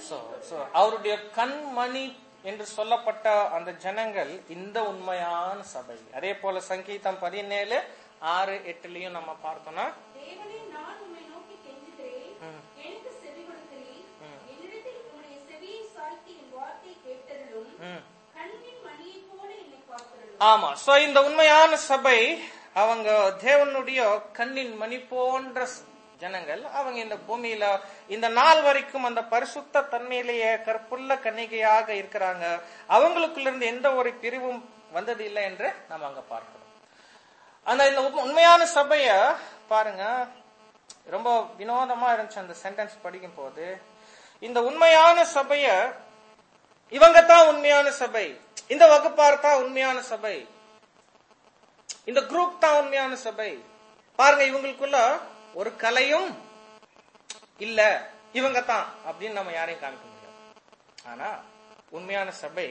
So, so அவருடைய கண்மணி என்று சொல்லப்பட்ட அந்த ஜனங்கள் இந்த உண்மையான சபை அதே போல சங்கீதம் பதினேழு ஆறு எட்டுலயும் நம்ம பார்த்தோம்னா தேவனே நான் உம்மை நோக்கி கெஞ்சுகிறேன் ம். எனக்கு செவி கொடுக்கிறீர் ம். என்னிடத்தில் உம்முடைய செவியை சாய்த்து என் வார்த்தை கேட்டருளும் ம், கண்ணின் மணியைப் போல என்னை காத்தருளும் ஆமா சோ இந்த உண்மையான சபை அவங்க தேவனுடைய கண்ணின் மணி போன்ற ஸ்- ஜனங்கள் அவங்க இந்த பூமியில இந்த நாள் வரைக்கும் அந்த பரிசுத்த தன்மையிலேயே கற்புள்ள கன்னிகையாக இருக்கிறாங்க அவங்களுக்குள்ள இருந்து எந்த ஒரு பிரிவும் வந்தது இல்லை என்று நம்ம அங்க பார்க்கிறோம் அந்த இந்த உண்ம- உண்மையான சபைய பாருங்க ரொம்ப வினோதமா இருந்துச்சு அந்த சென்டென்ஸ் படிக்கும் போது இந்த உண்மையான சபைய இவங்க தான் உண்மையான சபை இந்த வகுப்பார் தான் உண்மையான சபை இந்த குரூப் தான் உண்மையான சபை பாருங்க இவங்களுக்குள்ள ஒரு கலையும் இல்ல இவங்க தான் அப்படின்னு நம்ம யாரையும் காமிக்க முடியாது ஆனா உண்மையான சபை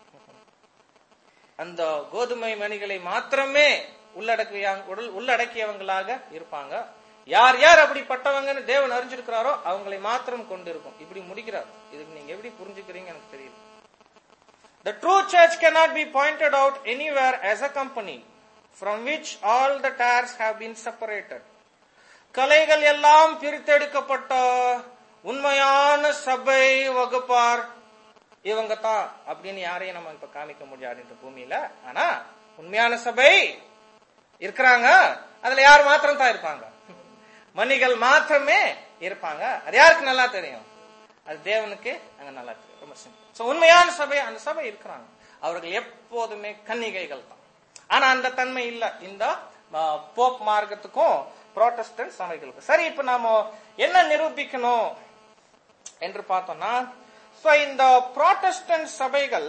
அந்த கோதுமை மணிகளை மாத்திரமே உள்ளடக்கிய உடல் உள்ளடக்கியவங்களாக இருப்பாங்க யார் யார் அப்படிப்பட்டவங்கன்னு தேவன் அறிஞ்சிருக்கிறாரோ அவங்களை மாத்திரம் கொண்டு இருக்கும் இப்படி முடிக்கிறார் இதுக்கு நீங்க எப்படி புரிஞ்சுக்கிறீங்க எனக்கு தெரியல The true church cannot be pointed out anywhere as a company from which all the tares have been separated. கலைகள் எல்லாம் பிரித்தெடுக்கப்பட்ட உண்மையான சபை வகுப்பார் இவங்க தான் அப்படின்னு யாரையும் நம்ம இப்ப காமிக்க முடியாது இந்த பூமியில ஆனா உண்மையான சபை இருக்கிறாங்க அதுல யார் மாத்திரம் தான் இருப்பாங்க மணிகள் மாத்திரமே இருப்பாங்க அது யாருக்கு நல்லா தெரியும் அது தேவனுக்கு அங்க நல்லா தெரியும் ரொம்ப சிம்பிள் சோ உண்மையான சபை அந்த சபை இருக்கிறாங்க அவர்கள் எப்போதுமே கன்னிகைகள் தான் ஆனா அந்த தன்மை இல்ல இந்த ஆஹ், போப் மார்க்கத்துக்கும் புரோட்டஸ்டன்ட் சபைகளுக்கும் சரி இப்ப நாம என்ன நிரூபிக்கணும் என்று பார்த்தோம்னா so இந்த புரோட்டஸ்டன்ட் சபைகள்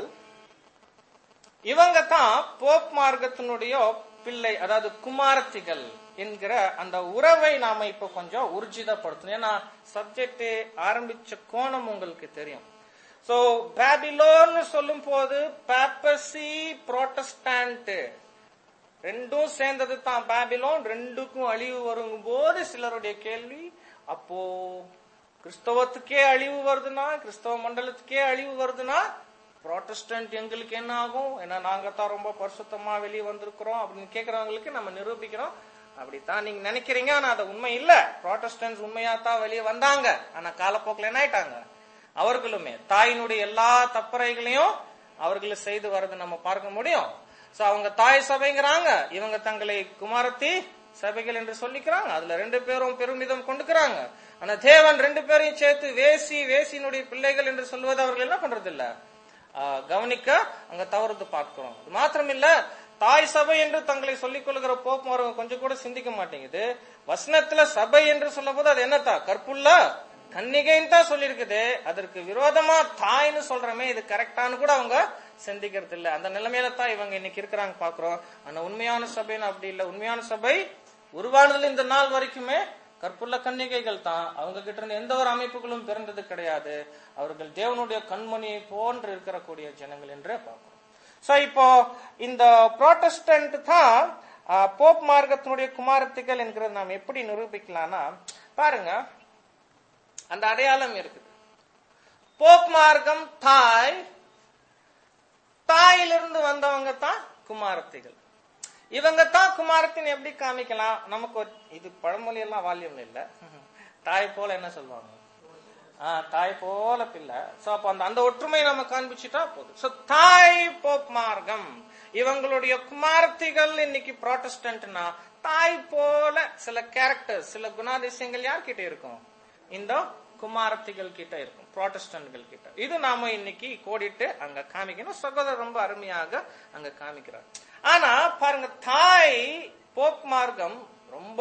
இவங்க தான் போப் மார்க்கத்தினுடைய பிள்ளை அதாவது குமாரத்திகள் என்கிற அந்த உறவை நாம இப்ப கொஞ்சம் ஊர்ஜிதப்படுத்தணும் ஏன்னா சப்ஜெக்ட் ஆரம்பிச்ச கோணம் உங்களுக்கு தெரியும் சோ பேபிலோன் சொல்லும் போது பாப்பசி புரோட்டஸ்டாண்ட் ரெண்டும் சேர்ந்தது தான் பாபிலோன் ரெண்டுக்கும் அழிவு வரும் போது சிலருடைய கேள்வி அப்போ கிறிஸ்தவத்துக்கே அழிவு வருதுன்னா கிறிஸ்தவ மண்டலத்துக்கே அழிவு வருதுன்னா புரோட்டஸ்டன்ட் எங்களுக்கு என்ன ஆகும் ஏன்னா நாங்க தான் ரொம்ப பரிசுத்தமா வெளியே வந்திருக்கிறோம் அப்படின்னு கேக்குறவங்களுக்கு நம்ம நிரூபிக்கிறோம் அப்படித்தான் நீங்க நினைக்கிறீங்க ஆனா அது உண்மை இல்ல புரோட்டஸ்டன்ட் உண்மையா தான் வெளியே வந்தாங்க ஆனா காலப்போக்கில் என்ன ஆயிட்டாங்க அவர்களுமே தாயினுடைய எல்லா தப்பறைகளையும் அவர்கள் செய்து வரதை நம்ம பார்க்க முடியும் சோ அவங்க தாய் சபைங்கிறாங்க இவங்க தங்களை குமாரத்தி சபைகள் என்று சொல்லிக்கிறாங்க அதுல ரெண்டு பேரும் பெருமிதம் கொண்டுக்கிறாங்க ஆனா தேவன் ரெண்டு பேரையும் சேர்த்து வேசி வேசியினுடைய பிள்ளைகள் என்று சொல்வது அவர்கள் என்ன பண்றது இல்ல ஆஹ், கவனிக்க அங்க தவறுது பார்க்கிறோம் அது மாத்திரம் இல்ல தாய் சபை என்று தங்களை சொல்லிக் கொள்கிற போக்குவரவு கொஞ்சம் கூட சிந்திக்க மாட்டேங்குது வசனத்துல சபை என்று சொல்லும் போது அது என்னத்தா கற்புள்ள கன்னிகைன்னு தான் சொல்லியிருக்குது அதற்கு விரோதமா தாய்னு சொல்றமே இது கரெக்டானு கூட அவங்க சிந்திக்கிறது இல்ல அந்த நிலைமையில தான் இவங்க இன்னைக்கு இருக்கிறாங்க பாக்குறோம் ஆனா உண்மையான சபைன்னு அப்படி இல்ல உண்மையான சபை உருவானதுல இந்த நாள் வரைக்குமே கற்புள்ள கன்னிகைகள் தான் அவங்க கிட்ட இருந்து எந்த ஒரு அமைப்புகளும் பிறந்தது கிடையாது அவர்கள் தேவனுடைய கண்மணியை போன்று இருக்கக்கூடிய ஜனங்கள் என்றே பார்க்கிறோம் சோ இப்போ இந்த புரோட்டஸ்டன்ட் தான் ஆஹ், போப் மார்க்கத்தினுடைய குமாரத்திகள் என்கிறது நாம் எப்படி நிரூபிக்கலாம்னா பாருங்க அந்த அடையாளம் இருக்குது போப் மார்க்கம் தாய் தாயிலிருந்து வந்தவங்க தான் குமாரத்திகள் இவங்க தான் குமாரத்தின் எப்படி காமிக்கலாம் நமக்கு ஒரு- இது பழமொழி எல்லாம் வால்யூம் இல்ல தாய் போல என்ன சொல்லுவாங்க ஆ, தாய் போல பிள்ளை சோ அப்ப அந்த அந்த ஒற்றுமையை நம்ம காண்பிச்சுட்டா போதும் சோ தாய் போப் மார்க்கம் இவங்களுடைய குமாரத்திகள் இன்னைக்கு ப்ராட்டஸ்டன்ட்னா தாய் போல சில கேரக்டர் சில குணாதிசயங்கள் யார்கிட்ட இருக்கும் இந்த குமாரத்திகள் கிட்ட இருக்கும் ப்ராட்டஸ்டன்ட்கள் கிட்ட இது நாம இன்னைக்கு கோடிட்டு அங்க காமிக்கணும் சகோதரர் ரொம்ப அருமையாக அங்க காமிக்கிறார் ஆனா பாருங்க தாய் போப் மார்க்கம் ரொம்ப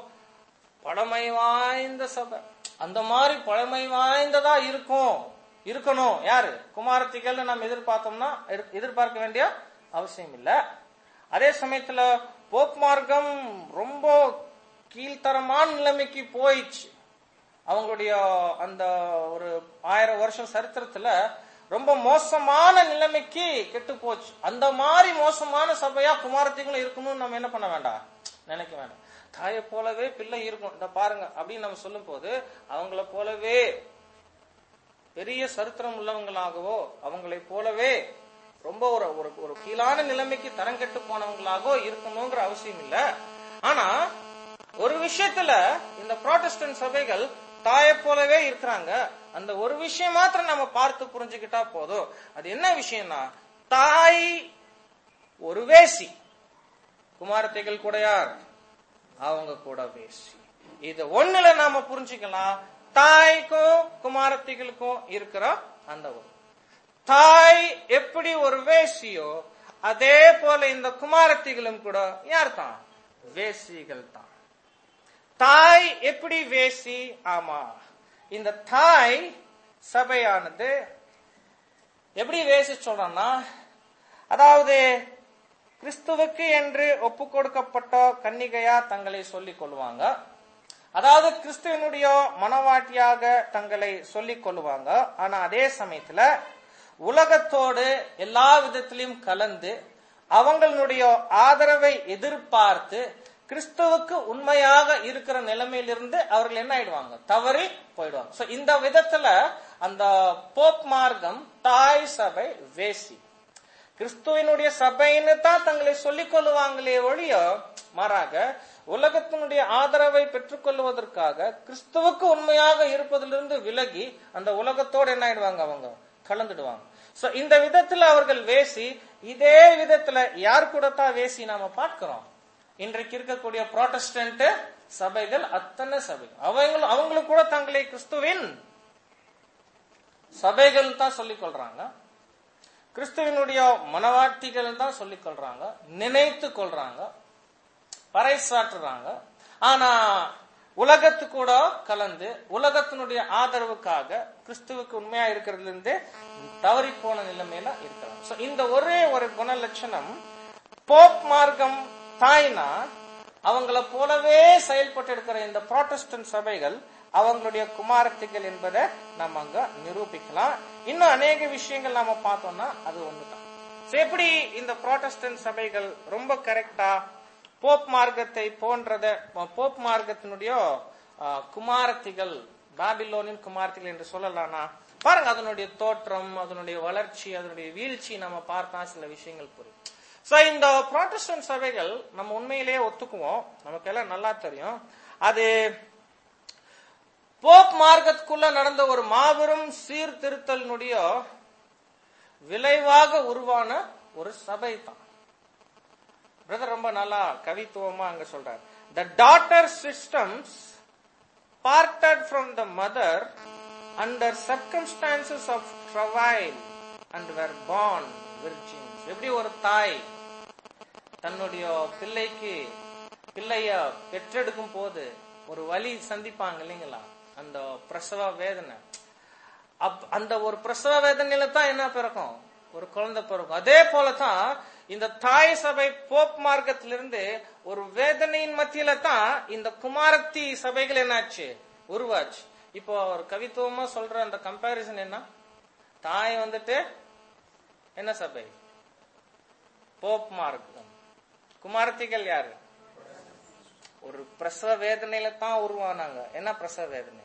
பழமை வாய்ந்த சபை அந்த மாதிரி பழமை வாய்ந்ததா இருக்கும் இருக்கணும் யாரு குமாரத்திகள் நம்ம எதிர்பார்த்தோம்னா எதிர்- எதிர்பார்க்க வேண்டிய அவசியம் இல்ல அதே சமயத்துல போப் மார்க்கம் ரொம்ப கீழ்த்தரமான நிலைமைக்கு போயிடுச்சு அவங்களுடைய அந்த ஒரு ஆயிரம் வருஷம் சரித்திரத்துல ரொம்ப மோசமான நிலைமைக்கு கெட்டு போச்சு அந்த மாதிரி மோசமான சபையா குமாரத்திகளும் இருக்கணும்னு நம்ம என்ன பண்ண வேண்டாம் நினைக்க வேண்டாம் தாயை போலவே பிள்ளை இருக்கும் இந்த பாருங்க அப்படின்னு நம்ம சொல்லும் போது அவங்கள போலவே பெரிய சரித்திரம் உள்ளவங்களாகவோ அவங்களை போலவே ரொம்ப ஒரு ஒரு ஒரு கீழான நிலைமைக்கு தரங்கெட்டு போனவங்களாகவோ இருக்கணுங்கிற அவசியம் இல்ல ஆனா ஒரு விஷயத்துல இந்த புரோட்டஸ்டன்ட் சபைகள் தாயை போலவே இருக்கிறாங்க அந்த ஒரு விஷயம் மாத்திரம் நம்ம பார்த்து புரிஞ்சுக்கிட்டா போதும் அது என்ன விஷயம்னா தாய் ஒரு வேசி குமாரத்தைகள் கூட யார் அவங்க கூட வேசி இது ஒண்ணுல நாம புரிஞ்சுக்கலாம் தாய்க்கும் குமாரத்திகளுக்கும் இருக்கிற அந்த ஒரு தாய் எப்படி ஒரு வேசியோ அதே போல இந்த குமாரத்திகளும் கூட யார் தான் வேசிகள் தான் தாய் எப்படி வேசி ஆமா இந்த தாய் சபையானது எப்படி வேசி சொல்றோம்னா அதாவது கிறிஸ்துவுக்கு என்று ஒப்பு கொடுக்கப்பட்ட கன்னிகையா தங்களை சொல்லிக் கொள்வாங்க அதாவது கிறிஸ்துவனுடைய மனவாட்டியாக தங்களை சொல்லிக் கொள்வாங்க ஆனா அதே சமயத்துல உலகத்தோடு எல்லா விதத்திலையும் கலந்து அவங்களுடைய ஆதரவை எதிர்பார்த்து கிறிஸ்துவுக்கு உண்மையாக இருக்கிற நிலைமையிலிருந்து அவர்கள் என்ன ஆயிடுவாங்க தவறி போயிடுவாங்க சோ இந்த விதத்துல அந்த போப் மார்க்கம் தாய் சபை வேசி கிறிஸ்துவனுடைய சபைன்னு தான் தங்களை சொல்லிக் கொள்ளுவாங்களே ஒழிய மாறாக உலகத்தினுடைய ஆதரவை பெற்றுக்கொள்வதற்காக கிறிஸ்துவுக்கு உண்மையாக இருப்பதிலிருந்து விலகி அந்த உலகத்தோடு என்ன ஆயிடுவாங்க அவங்க கலந்துடுவாங்க சோ இந்த விதத்துல அவர்கள் வேசி இதே விதத்துல யார் கூட தான் வேசி நாம பார்க்கிறோம் இன்றைக்கு இருக்கக்கூடிய புரோட்டஸ்டன்ட் சபைகள் அத்தனை சபைகள் அவங்களும் அவங்களுக்கு கூட தங்களை கிறிஸ்துவின் சபைகள் தான் சொல்லிக் கொள்றாங்க கிறிஸ்துவனுடைய மனவாட்டிகள் தான் சொல்லிக் கொள்றாங்க நினைத்து கொள்றாங்க பறைசாற்றுறாங்க ஆனா உலகத்து கூட கலந்து உலகத்தினுடைய ஆதரவுக்காக கிறிஸ்துவுக்கு உண்மையா இருக்கிறதுல இருந்து தவறி போன நிலைமையில இருக்கிறாங்க So, இந்த ஒரே ஒரு குணலட்சணம் போப் மார்க்கம் தாய்னா அவங்கள போலவே செயல்பட்டு இருக்கிற இந்த புரோட்டஸ்டன்ட் சபைகள் அவங்களுடைய குமாரத்திகள் என்பதை நம்ம அங்க நிரூபிக்கலாம் இன்னும் அநேக விஷயங்கள் நாம பார்த்தோம்னா அது ஒண்ணுதான் So, எப்படி இந்த புரோட்டஸ்டன்ட் சபைகள் ரொம்ப கரெக்டா போப் மார்க்கத்தை போன்றத போப் மார்க்கத்தினுடைய ஆ, குமாரத்திகள் பாபிலோனின் குமாரத்திகள் என்று சொல்லலாம்னா பாருங்க அதனுடைய தோற்றம் அதனுடைய வளர்ச்சி அதனுடைய வீழ்ச்சி நம்ம பார்த்தா சில விஷயங்கள் புரியும் சோ இந்த புரோட்டஸ்டன்ட் சபைகள் நம்ம உண்மையிலேயே ஒத்துக்குவோம் நமக்கு எல்லாம் நல்லா தெரியும் அது போப் மார்க்கத்துக்குள்ள நடந்த ஒரு மாபெரும் சீர்திருத்தலினுடைய விளைவாக உருவான ஒரு சபை தான் பிரதர் ரொம்ப நல்லா கவித்துவமா அங்க சொல்றார் the daughter systems parted from the mother under circumstances of travail and were born virgins எப்படி ஒரு தாய் தன்னுடைய பிள்ளைக்கு பிள்ளைய பெற்றெடுக்கும் போது ஒரு வலி சந்திப்பாங்க இல்லைங்களா அந்த பிரசவ வேதனை அப்- அந்த ஒரு பிரசவ வேதனையில தான் என்ன பிறக்கும் ஒரு குழந்தை பிறக்கும் அதே போலதான் இந்த தாய் சபை போப் மார்க்கத்திலிருந்து ஒரு வேதனையின் மத்தியில தான் இந்த குமாரத்தி சபைகள் என்னாச்சு உருவாச்சு இப்போ ஒரு கவித்துவமா சொல்ற அந்த கம்பாரிசன் என்ன தாய் வந்துட்டு என்ன சபை போப் மார்க்கம் குமாரத்திகள் யாரு ஒரு பிரசவ வேதனையில தான் உருவானாங்க என்ன பிரசவ வேதனை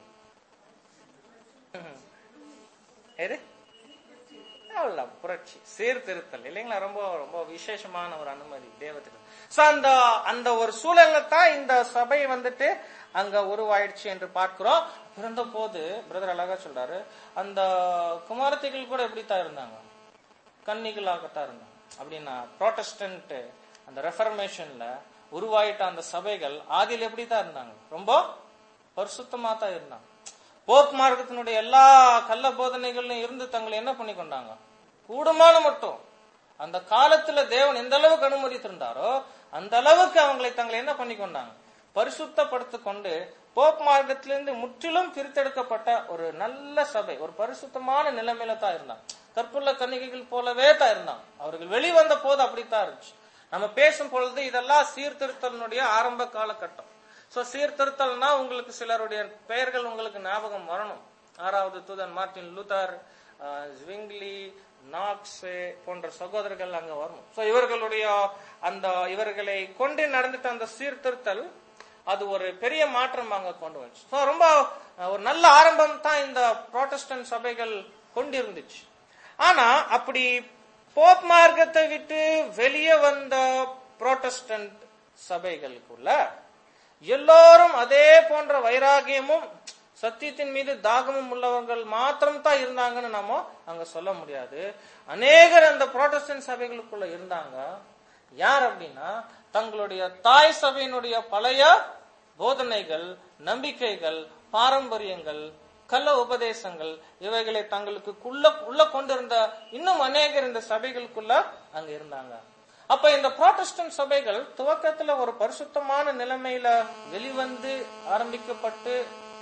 எது அவ்வளவுதான் புரட்சி சீர்திருத்தல் இல்லைங்களா ரொம்ப ரொம்ப விசேஷமான ஒரு அனுமதி தேவத்துக்கு சோ அந்த அந்த ஒரு சூழல்ல தான் இந்த சபை வந்துட்டு அங்க உருவாயிடுச்சு என்று பார்க்கிறோம் பிறந்த போது பிரதர் அழகா சொல்றாரு அந்த குமாரத்திகள் கூட எப்படித்தான் இருந்தாங்க கன்னிகளாகத்தான் இருந்தாங்க அப்படின்னா புரோட்டஸ்டன்ட் அந்த ரெஃபர்மேஷன்ல உருவாயிட்ட அந்த சபைகள் ஆதியில் எப்படித்தான் இருந்தாங்க ரொம்ப பரிசுத்தமா தான் இருந்தாங்க போப் மார்க்கத்தினுடைய எல்லா கள்ள போதனைகளிலும் இருந்து தங்களை என்ன பண்ணி கொண்டாங்க கூடுமான மட்டும் அந்த காலத்துல தேவன் எந்த அளவுக்கு அனுமதித்திருந்தாரோ அந்த அளவுக்கு அவங்களை தங்களை என்ன பண்ணி கொண்டாங்க பரிசுத்தப்படுத்தி கொண்டு போப் மார்க்கத்திலிருந்து முற்றிலும் பிரித்தெடுக்கப்பட்ட ஒரு நல்ல சபை ஒரு பரிசுத்தமான நிலைமையில தான் இருந்தாங்க கற்புள்ள கன்னிகைகள் போலவே தான் இருந்தாங்க அவர்கள் வெளிவந்த போது அப்படித்தான் இருந்துச்சு நம்ம பேசும் பொழுது இதெல்லாம் சீர்திருத்தலினுடைய ஆரம்ப காலகட்டம் சோ சீர்திருத்தல்னா உங்களுக்கு சிலருடைய பெயர்கள் உங்களுக்கு ஞாபகம் வரணும் ஆறாவது தூதன் மார்ட்டின் லூதர் ஆஹ், ஸ்விங்லி நாக்ஸ் போன்ற சகோதரர்கள் அங்க வரணும் சோ இவர்களுடைய அந்த இவர்களை கொண்டு நடந்துட்ட அந்த சீர்திருத்தல் அது ஒரு பெரிய மாற்றம் அங்க கொண்டு வந்துச்சு So, ரொம்ப அஹ், ஒரு நல்ல ஆரம்பம் தான் இந்த புரோட்டஸ்டன்ட் சபைகள் கொண்டிருந்துச்சு ஆனா அப்படி போப் மார்க்கத்தை விட்டு வெளியே வந்த புரோட்டஸ்டன்ட் சபைகளுக்குள்ள எல்லோரும் அதே போன்ற வைராகியமும் சத்தியத்தின் மீது தாகமும் உள்ளவர்கள் மாத்திரம் தான் இருந்தாங்கன்னு நம்ம அங்க சொல்ல முடியாது அநேகர் அந்த புரோட்டஸ்டன்ட் சபைகளுக்குள்ள இருந்தாங்க யார் அப்படின்னா தங்களுடைய தாய் சபையினுடைய பழைய போதனைகள் நம்பிக்கைகள் பாரம்பரியங்கள் கள்ள உபதேசங்கள் இவைகளை தங்களுக்கு உள்ள உள்ள கொண்டிருந்த இன்னும் அநேகர் இந்த சபைகளுக்குள்ள அங்க இருந்தாங்க அப்ப இந்த புரோட்டஸ்டன்ட் சபைகள் துவக்கத்துல ஒரு பரிசுத்தமான நிலைமையில வெளிவந்து ஆரம்பிக்கப்பட்டு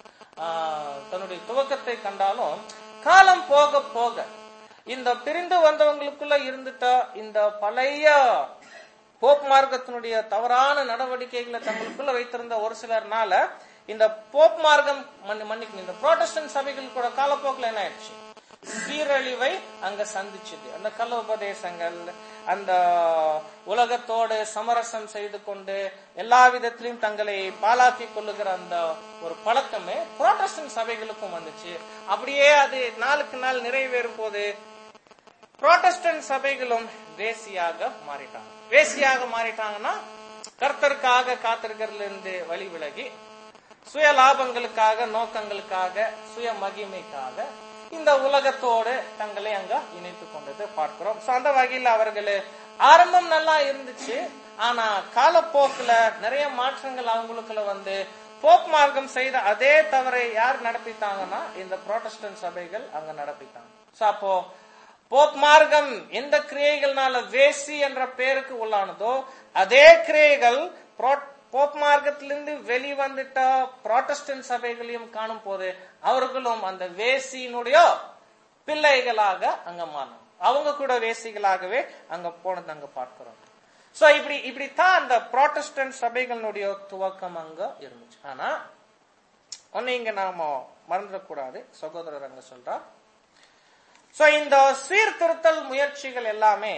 ஆஹ், தன்னுடைய துவக்கத்தை கண்டாலும் காலம் போக போக இந்த பிரிந்து வந்தவங்களுக்குள்ள இருந்துட்ட இந்த பழைய போப் மார்க்கத்தினுடைய தவறான நடவடிக்கைகளை தங்களுக்குள்ள வைத்திருந்த ஒரு சிலர்னால இந்த போப் மார்க்கம் மன்னி- மன்னிக்கணும் இந்த புரோட்டஸ்டன்ட் சபைகள் கூட காலப்போக்கில் என்ன ஆயிடுச்சு சீரழிவை அங்க சந்திச்சது அந்த கள்ள உபதேசங்கள் அந்த உலகத்தோடு சமரசம் செய்து கொண்டு எல்லா விதத்திலும் தங்களை பாலாக்கிக் கொள்ளுகிற அந்த ஒரு பழக்கமே புரோட்டஸ்டன்ட் சபைகளுக்கும் வந்துச்சு அப்படியே அது நாளுக்கு நாள் நிறைவேறும் போது புரோட்டஸ்டன்ட் சபைகளும் வேசியாக மாறிட்டாங்க வேசியாக மாறிட்டாங்கன்னா கர்த்தருக்காக காத்திருக்கிறதுல இருந்து வழி விலகி சுய லாபங்களுக்காக நோக்கங்களுக்காக சுய மகிமைக்காக இந்த உலகத்தோடு தங்களை அங்க இணைத்துக் கொண்டது பார்க்கிறோம் So, அந்த வகையில் அவர்கள் ஆரம்பம் நல்லா இருந்துச்சு ஆனா காலப்போக்குல நிறைய மாற்றங்கள் அவங்களுக்குள்ள வந்து போப் மார்க்கம் செய்த அதே தவறை யார் நடப்பித்தாங்கன்னா இந்த புரோட்டஸ்டன்ட் சபைகள் அங்க நடப்பித்தாங்க So, அப்போ போப் மார்க்கம் எந்த கிரியைகள்னால வேசி என்ற பெயருக்கு உள்ளானதோ அதே கிரியைகள் புரோ- போப் மார்க்கத்திலிருந்து வெளிவந்துட்ட புரோட்டஸ்டன்ட் சபைகளையும் காணும் போது அவர்களும் அந்த வேசியினுடைய பிள்ளைகளாக அங்க மாறும் அவங்க கூட வேசிகளாகவே அங்க போனது அங்க பார்க்கிறோம் சோ இப்படி இப்படித்தான் அந்த புரோட்டஸ்டன்ட் சபைகளுடைய துவக்கம் அங்க இருந்துச்சு ஆனா ஒன்னு இங்க நாம மறந்துடக்கூடாது சகோதரர் அங்க சொல்றா சோ இந்த சீர்திருத்தல் முயற்சிகள் எல்லாமே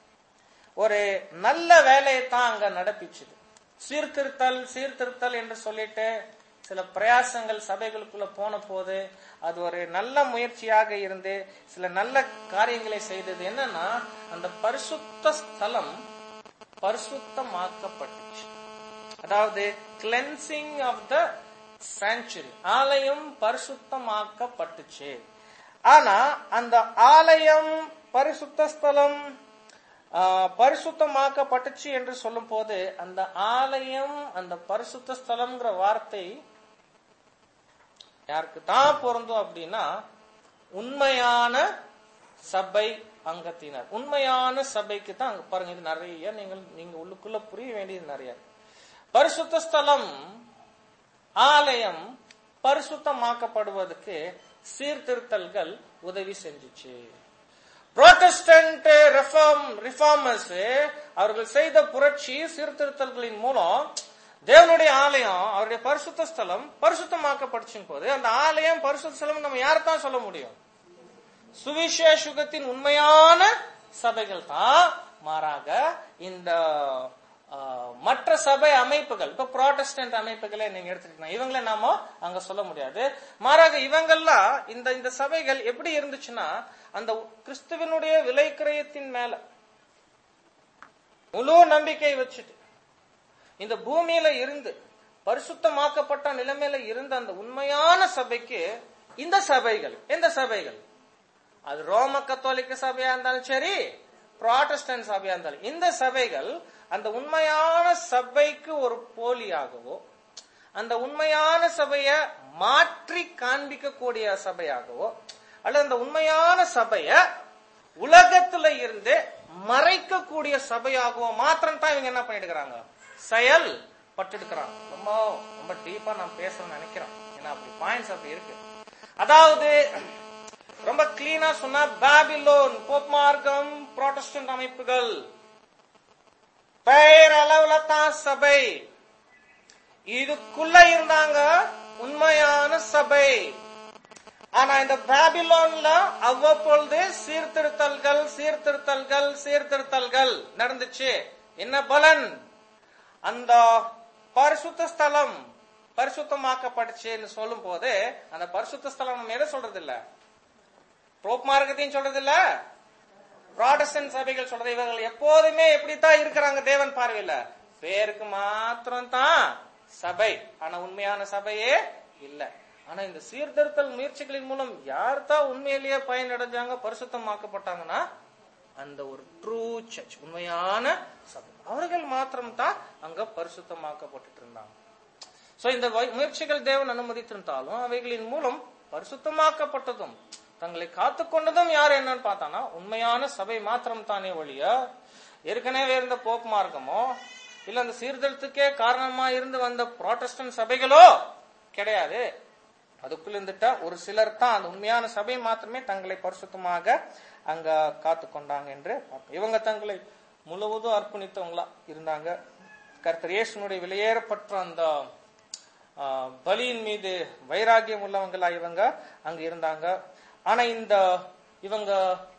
ஒரு நல்ல வேலையை தான் அங்க நடப்பிச்சுது சீர்திருத்தல் சீர்திருத்தல் என்று சொல்லிட்டு சில பிரயாசங்கள் சபைகளுக்குள்ள போன போது அது ஒரு நல்ல முயற்சியாக இருந்து சில நல்ல காரியங்களை செய்தது என்னன்னா அந்த பரிசுத்த ஸ்தலம் பரிசுத்தமாக்கப்பட்டுச்சு அதாவது கிளென்சிங் ஆஃப் த சாங்சுரி ஆலயம் பரிசுத்தமாக்கப்பட்டுச்சு ஆனா அந்த ஆலயம் பரிசுத்த ஸ்தலம் ஆ, பரிசுத்தமாக்கப்பட்டுச்சு என்று சொல்லும் போது அந்த ஆலயம் அந்த பரிசுத்த ஸ்தலம்ங்கிற வார்த்தை யாருக்கு தான் பொருந்தும் அப்படின்னா உண்மையான சபை அங்கத்தினர் உண்மையான சபைக்கு தான் அங்க பாருங்க இது நிறைய நீங்கள் நீங்க உள்ளுக்குள்ள புரிய வேண்டியது நிறைய இருக்கு. பரிசுத்த ஸ்தலம் ஆலயம் பரிசுத்தமாக்கப்படுவதற்கு சீர்திருத்தல்கள் உதவி செஞ்சுச்சு புரோட்டஸ்டன்ட் ரிஃபார்ம் ரிஃபார்மர்ஸ் அவர்கள் செய்த புரட்சி சீர்திருத்தல்களின் மூலம் தேவனுடைய ஆலயம் அவருடைய பரிசுத்த ஸ்தலம் பரிசுத்தமாக்கப்பட்டுச்சின் போது அந்த ஆலயம் பரிசுத்த ஸ்தலம் நம்ம யாரைத்தான் சொல்ல முடியும் சுவிசேஷுகத்தின் உண்மையான சபைகள் தான் மாறாக இந்த ஆ, மற்ற சபை அமைப்புகள் இப்ப புரோட்டஸ்டன்ட் அமைப்புகளை நீங்க எடுத்துக்கிட்டீங்க இவங்களை நாம அங்க சொல்ல முடியாது மாறாக இவங்கெல்லாம் இந்த இந்த சபைகள் எப்படி இருந்துச்சுன்னா அந்த கிறிஸ்துவனுடைய விலைக்கிரயத்தின் மேல முழு நம்பிக்கை வச்சுட்டு இந்த பூமியில இருந்து பரிசுத்தமாக்கப்பட்ட நிலைமையில இருந்த அந்த உண்மையான சபைக்கு இந்த சபைகள் எந்த சபைகள் அது ரோம கத்தோலிக்க சபையா இருந்தாலும் சரி புராட்டஸ்டன்ட் சபையா இருந்தாலும் இந்த சபைகள் அந்த உண்மையான சபைக்கு ஒரு போலியாகவோ அந்த உண்மையான சபைய மாற்றி காண்பிக்கக்கூடிய சபையாகவோ அல்லது அந்த உண்மையான சபைய உலகத்துல இருந்து மறைக்கக்கூடிய சபையாகவோ மாத்திரம் தான் இவங்க என்ன பண்ணிடுக்கிறாங்க செயல் பட்டெடுக்கிறாங்க ரொம்ப ரொம்ப டீப்பா நான் பேசணும்னு நினைக்கிறேன் ஏன்னா அப்படி பாயிண்ட்ஸ் அப்படி இருக்கு அதாவது ரொம்ப கிளீனா சொன்னா பாபிலோன் போப் மார்க்கம் புரோட்டஸ்டன்ட் அமைப்புகள் பெயர் அளவுல தான் சபை இதுக்குள்ள இருந்தாங்க உண்மையான சபை ஆனா இந்த பாபிலோன்ல அவ்வப்பொழுது சீர்திருத்தல்கள் சீர்திருத்தல்கள் சீர்திருத்தல்கள் நடந்துச்சு என்ன பலன் அந்த பரிசுத்த ஸ்தலம் பரிசுத்தமாக்கப்பட்டுச்சுன்னு சொல்லும் போது அந்த பரிசுத்த ஸ்தலம் நம்ம எதை சொல்றது இல்ல ரோப் மார்க்கத்தையும் சொல்றது இல்ல ப்ராடஸ்டன்ட் சபைகள் சொல்றது இவர்கள் எப்போதுமே எப்படித்தான் இருக்கிறாங்க தேவன் பார்வையில பேருக்கு மாத்திரம் தான் சபை ஆனா உண்மையான சபையே இல்ல ஆனா இந்த சீர்திருத்தல் முயற்சிகளின் மூலம் யார் தான் உண்மையிலேயே பயனடைஞ்சாங்க பரிசுத்தமாக்கப்பட்டாங்கன்னா அந்த ஒரு ட்ரூ சர்ச் உண்மையான சபை அவர்கள் மாத்திரம் தான் அங்க பரிசுத்தமாக்கப்பட்டு இருந்தாங்க சோ இந்த வை- முயற்சிகள் தேவன் அனுமதித்திருந்தாலும் அவைகளின் மூலம் பரிசுத்தமாக்கப்பட்டதும் தங்களை காத்துக்கொண்டதும் யார் என்னன்னு பார்த்தானா உண்மையான சபை மாத்திரம் தானே ஒழிய ஏற்கனவே இருந்த போப் மார்க்கமோ இல்ல அந்த சீர்திருத்தத்துக்கே காரணமா இருந்து வந்த புரோட்டஸ்டன்ட் சபைகளோ கிடையாது அதுக்குள்ள இருந்துட்ட ஒரு சிலர் தான் அந்த உண்மையான சபை மாத்திரமே தங்களை பரிசுத்தமாக அங்க காத்து கொண்டாங்க என்று பார்க்கிறோம். இவங்க தங்களை முழுவதும் அர்ப்பணித்தவங்களா இருந்தாங்க கர்த்தர் இயேசுனுடைய வெளியேறப்பட்ட அந்த ஆ, பலியின் மீது வைராகியம் உள்ளவங்களா இவங்க அங்க இருந்தாங்க ஆனா இந்த இவங்க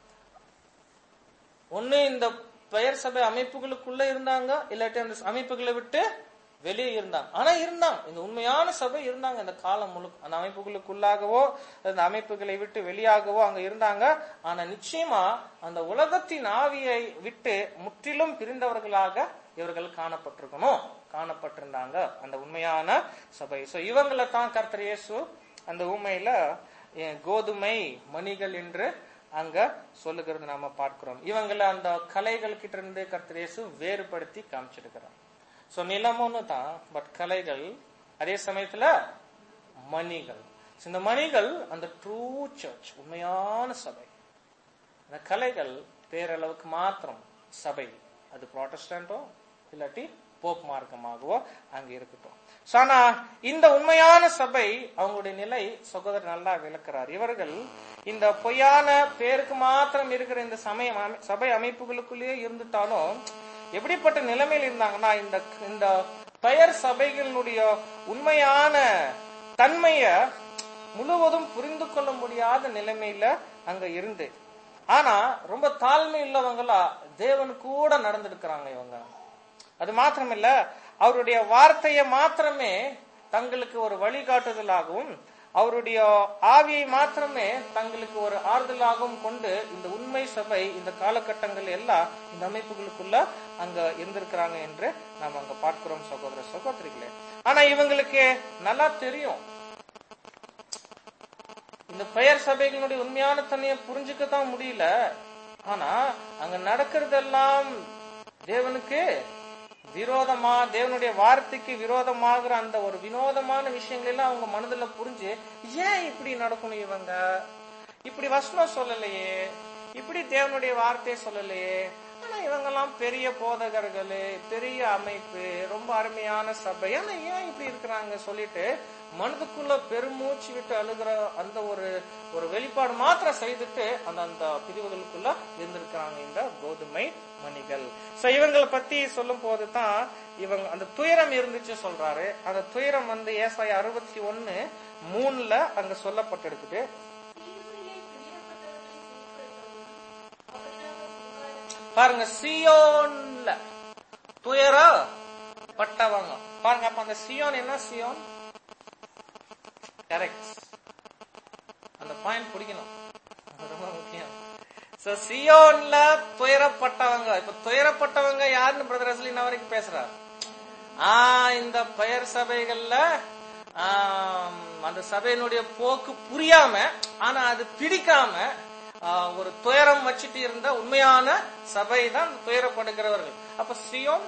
ஒண்ணு இந்த பெயர் சபை அமைப்புகளுக்குள்ள இருந்தாங்க இல்லாட்டி அந்த அமைப்புகளை விட்டு வெளியே இருந்தாங்க ஆனா இருந்தாங்க இந்த உண்மையான சபை இருந்தாங்க இந்த காலம் முழுக்க அந்த அமைப்புகளுக்குள்ளாகவோ அந்த அமைப்புகளை விட்டு வெளியாகவோ அங்க இருந்தாங்க ஆனா நிச்சயமா அந்த உலகத்தின் ஆவியை விட்டு முற்றிலும் பிரிந்தவர்களாக இவர்கள் காணப்பட்டிருக்கணும் காணப்பட்டிருந்தாங்க அந்த உண்மையான சபை சோ இவங்களை தான் கர்த்தர் இயேசு அந்த உண்மையில அஹ், கோதுமை மணிகள் என்று அங்க சொல்லுகிறது நாம பார்க்கிறோம் இவங்களை அந்த கலைகள் கிட்ட இருந்து கர்த்தர் இயேசு வேறுபடுத்தி காமிச்சிருக்கிறார் சோ நிலமும் தான் பட் கலைகள் அதே சமயத்துல மணிகள் So, இந்த மணிகள் அந்த ட்ரூ சர்ச் உண்மையான சபை அந்த கலைகள் பேரளவுக்கு மாத்திரம் சபை அது ப்ராட்டஸ்டன்டோ இல்லாட்டி போப் மார்க்கமாகவோ அங்க இருக்கட்டும் So, ஆனா இந்த உண்மையான சபை அவங்களுடைய நிலை சகோதரர் நல்லா விளக்குறார் இவர்கள் இந்த பொய்யான பேருக்கு மாத்திரம் இருக்கிற இந்த சமய அமை- சபை அமைப்புகளுக்குள்ளேயே இருந்துட்டாலும் எப்படிப்பட்ட நிலைமையில் இருந்தாங்கன்னா இந்த இந்த பெயர் சபைகளினுடைய உண்மையான தன்மைய முழுவதும் புரிந்து கொள்ள முடியாத நிலைமையில அங்க இருந்து ஆனா ரொம்ப தாழ்மை உள்ளவங்களா தேவன் கூட நடந்திருக்கிறாங்க இவங்க அது மாத்திரமில்ல அவருடைய வார்த்தையை மாத்திரமே தங்களுக்கு ஒரு வழிகாட்டுதலாகவும் அவருடைய ஆவியை மாத்திரமே தங்களுக்கு ஒரு ஆறுதலாகவும் கொண்டு இந்த உண்மை சபை இந்த காலகட்டங்கள் எல்லாம் இந்த அமைப்புகளுக்குள்ள அங்க இருந்திருக்கிறாங்க என்று நாம் அங்க பார்க்கிறோம் சகோதர சகோதரிகளே ஆனா இவங்களுக்கு நல்லா தெரியும் இந்த பெயர் சபைகளுடைய உண்மையான தன்மையை புரிஞ்சுக்கத்தான் முடியல ஆனா அங்க நடக்கிறதெல்லாம் தேவனுக்கு விரோதமா தேவனுடைய வார்த்தைக்கு விரோதமாகிற அந்த ஒரு வினோதமான விஷயங்கள் எல்லாம் அவங்க மனதுல புரிஞ்சு ஏன் இப்படி நடக்கணும் இவங்க இப்படி வசனம் சொல்லலையே இப்படி தேவனுடைய வார்த்தையை சொல்லலையே ஆனா இவங்கெல்லாம் பெரிய போதகர்கள் பெரிய அமைப்பு ரொம்ப அருமையான சபை ஆனா ஏன் இப்படி இருக்கிறாங்க சொல்லிட்டு மனதுக்குள்ள பெருமூச்சு விட்டு அழுகிற அந்த ஒரு ஒரு வெளிப்பாடு மாத்திரம் செய்துட்டு அந்த அந்த பிரிவுகளுக்குள்ள இருந்திருக்கிறாங்க இந்த கோதுமை மணிகள் சோ இவங்களை பத்தி சொல்லும் போதுதான் இவங்க அந்த துயரம் இருந்துச்சு சொல்றாரு அந்த துயரம் வந்து ஏசாய அறுபத்தி ஒன்னு மூணுல அங்க சொல்லப்பட்டிருக்குது தீவிலே பிரியப்பட்டவர்களை சிறைப்படுத்தவும், அவர்களாக சிங்காரம் பாருங்க சியோன்ல துயரப்பட்டவங்க பாருங்க அப்ப அந்த சியோன் என்ன சியோன் கரெக்ட் அந்த பாயிண்ட் பிடிக்கணும் அது ரொம்ப முக்கியம் So, சியோன்ல துயரப்பட்டவங்க இப்ப துயரப்பட்டவங்க யாருன்னு பிரதர் அஸ்லின் வரைக்கும் பேசுறாரு ஆ இந்த பெயர் சபைகள்ல ஆம், அந்த சபையினுடைய போக்கு புரியாம ஆனா அது பிடிக்காம ஆ, ஒரு துயரம் வச்சுட்டு இருந்த உண்மையான சபை தான் துயரப்படுகிறவர்கள் அப்ப சியோன்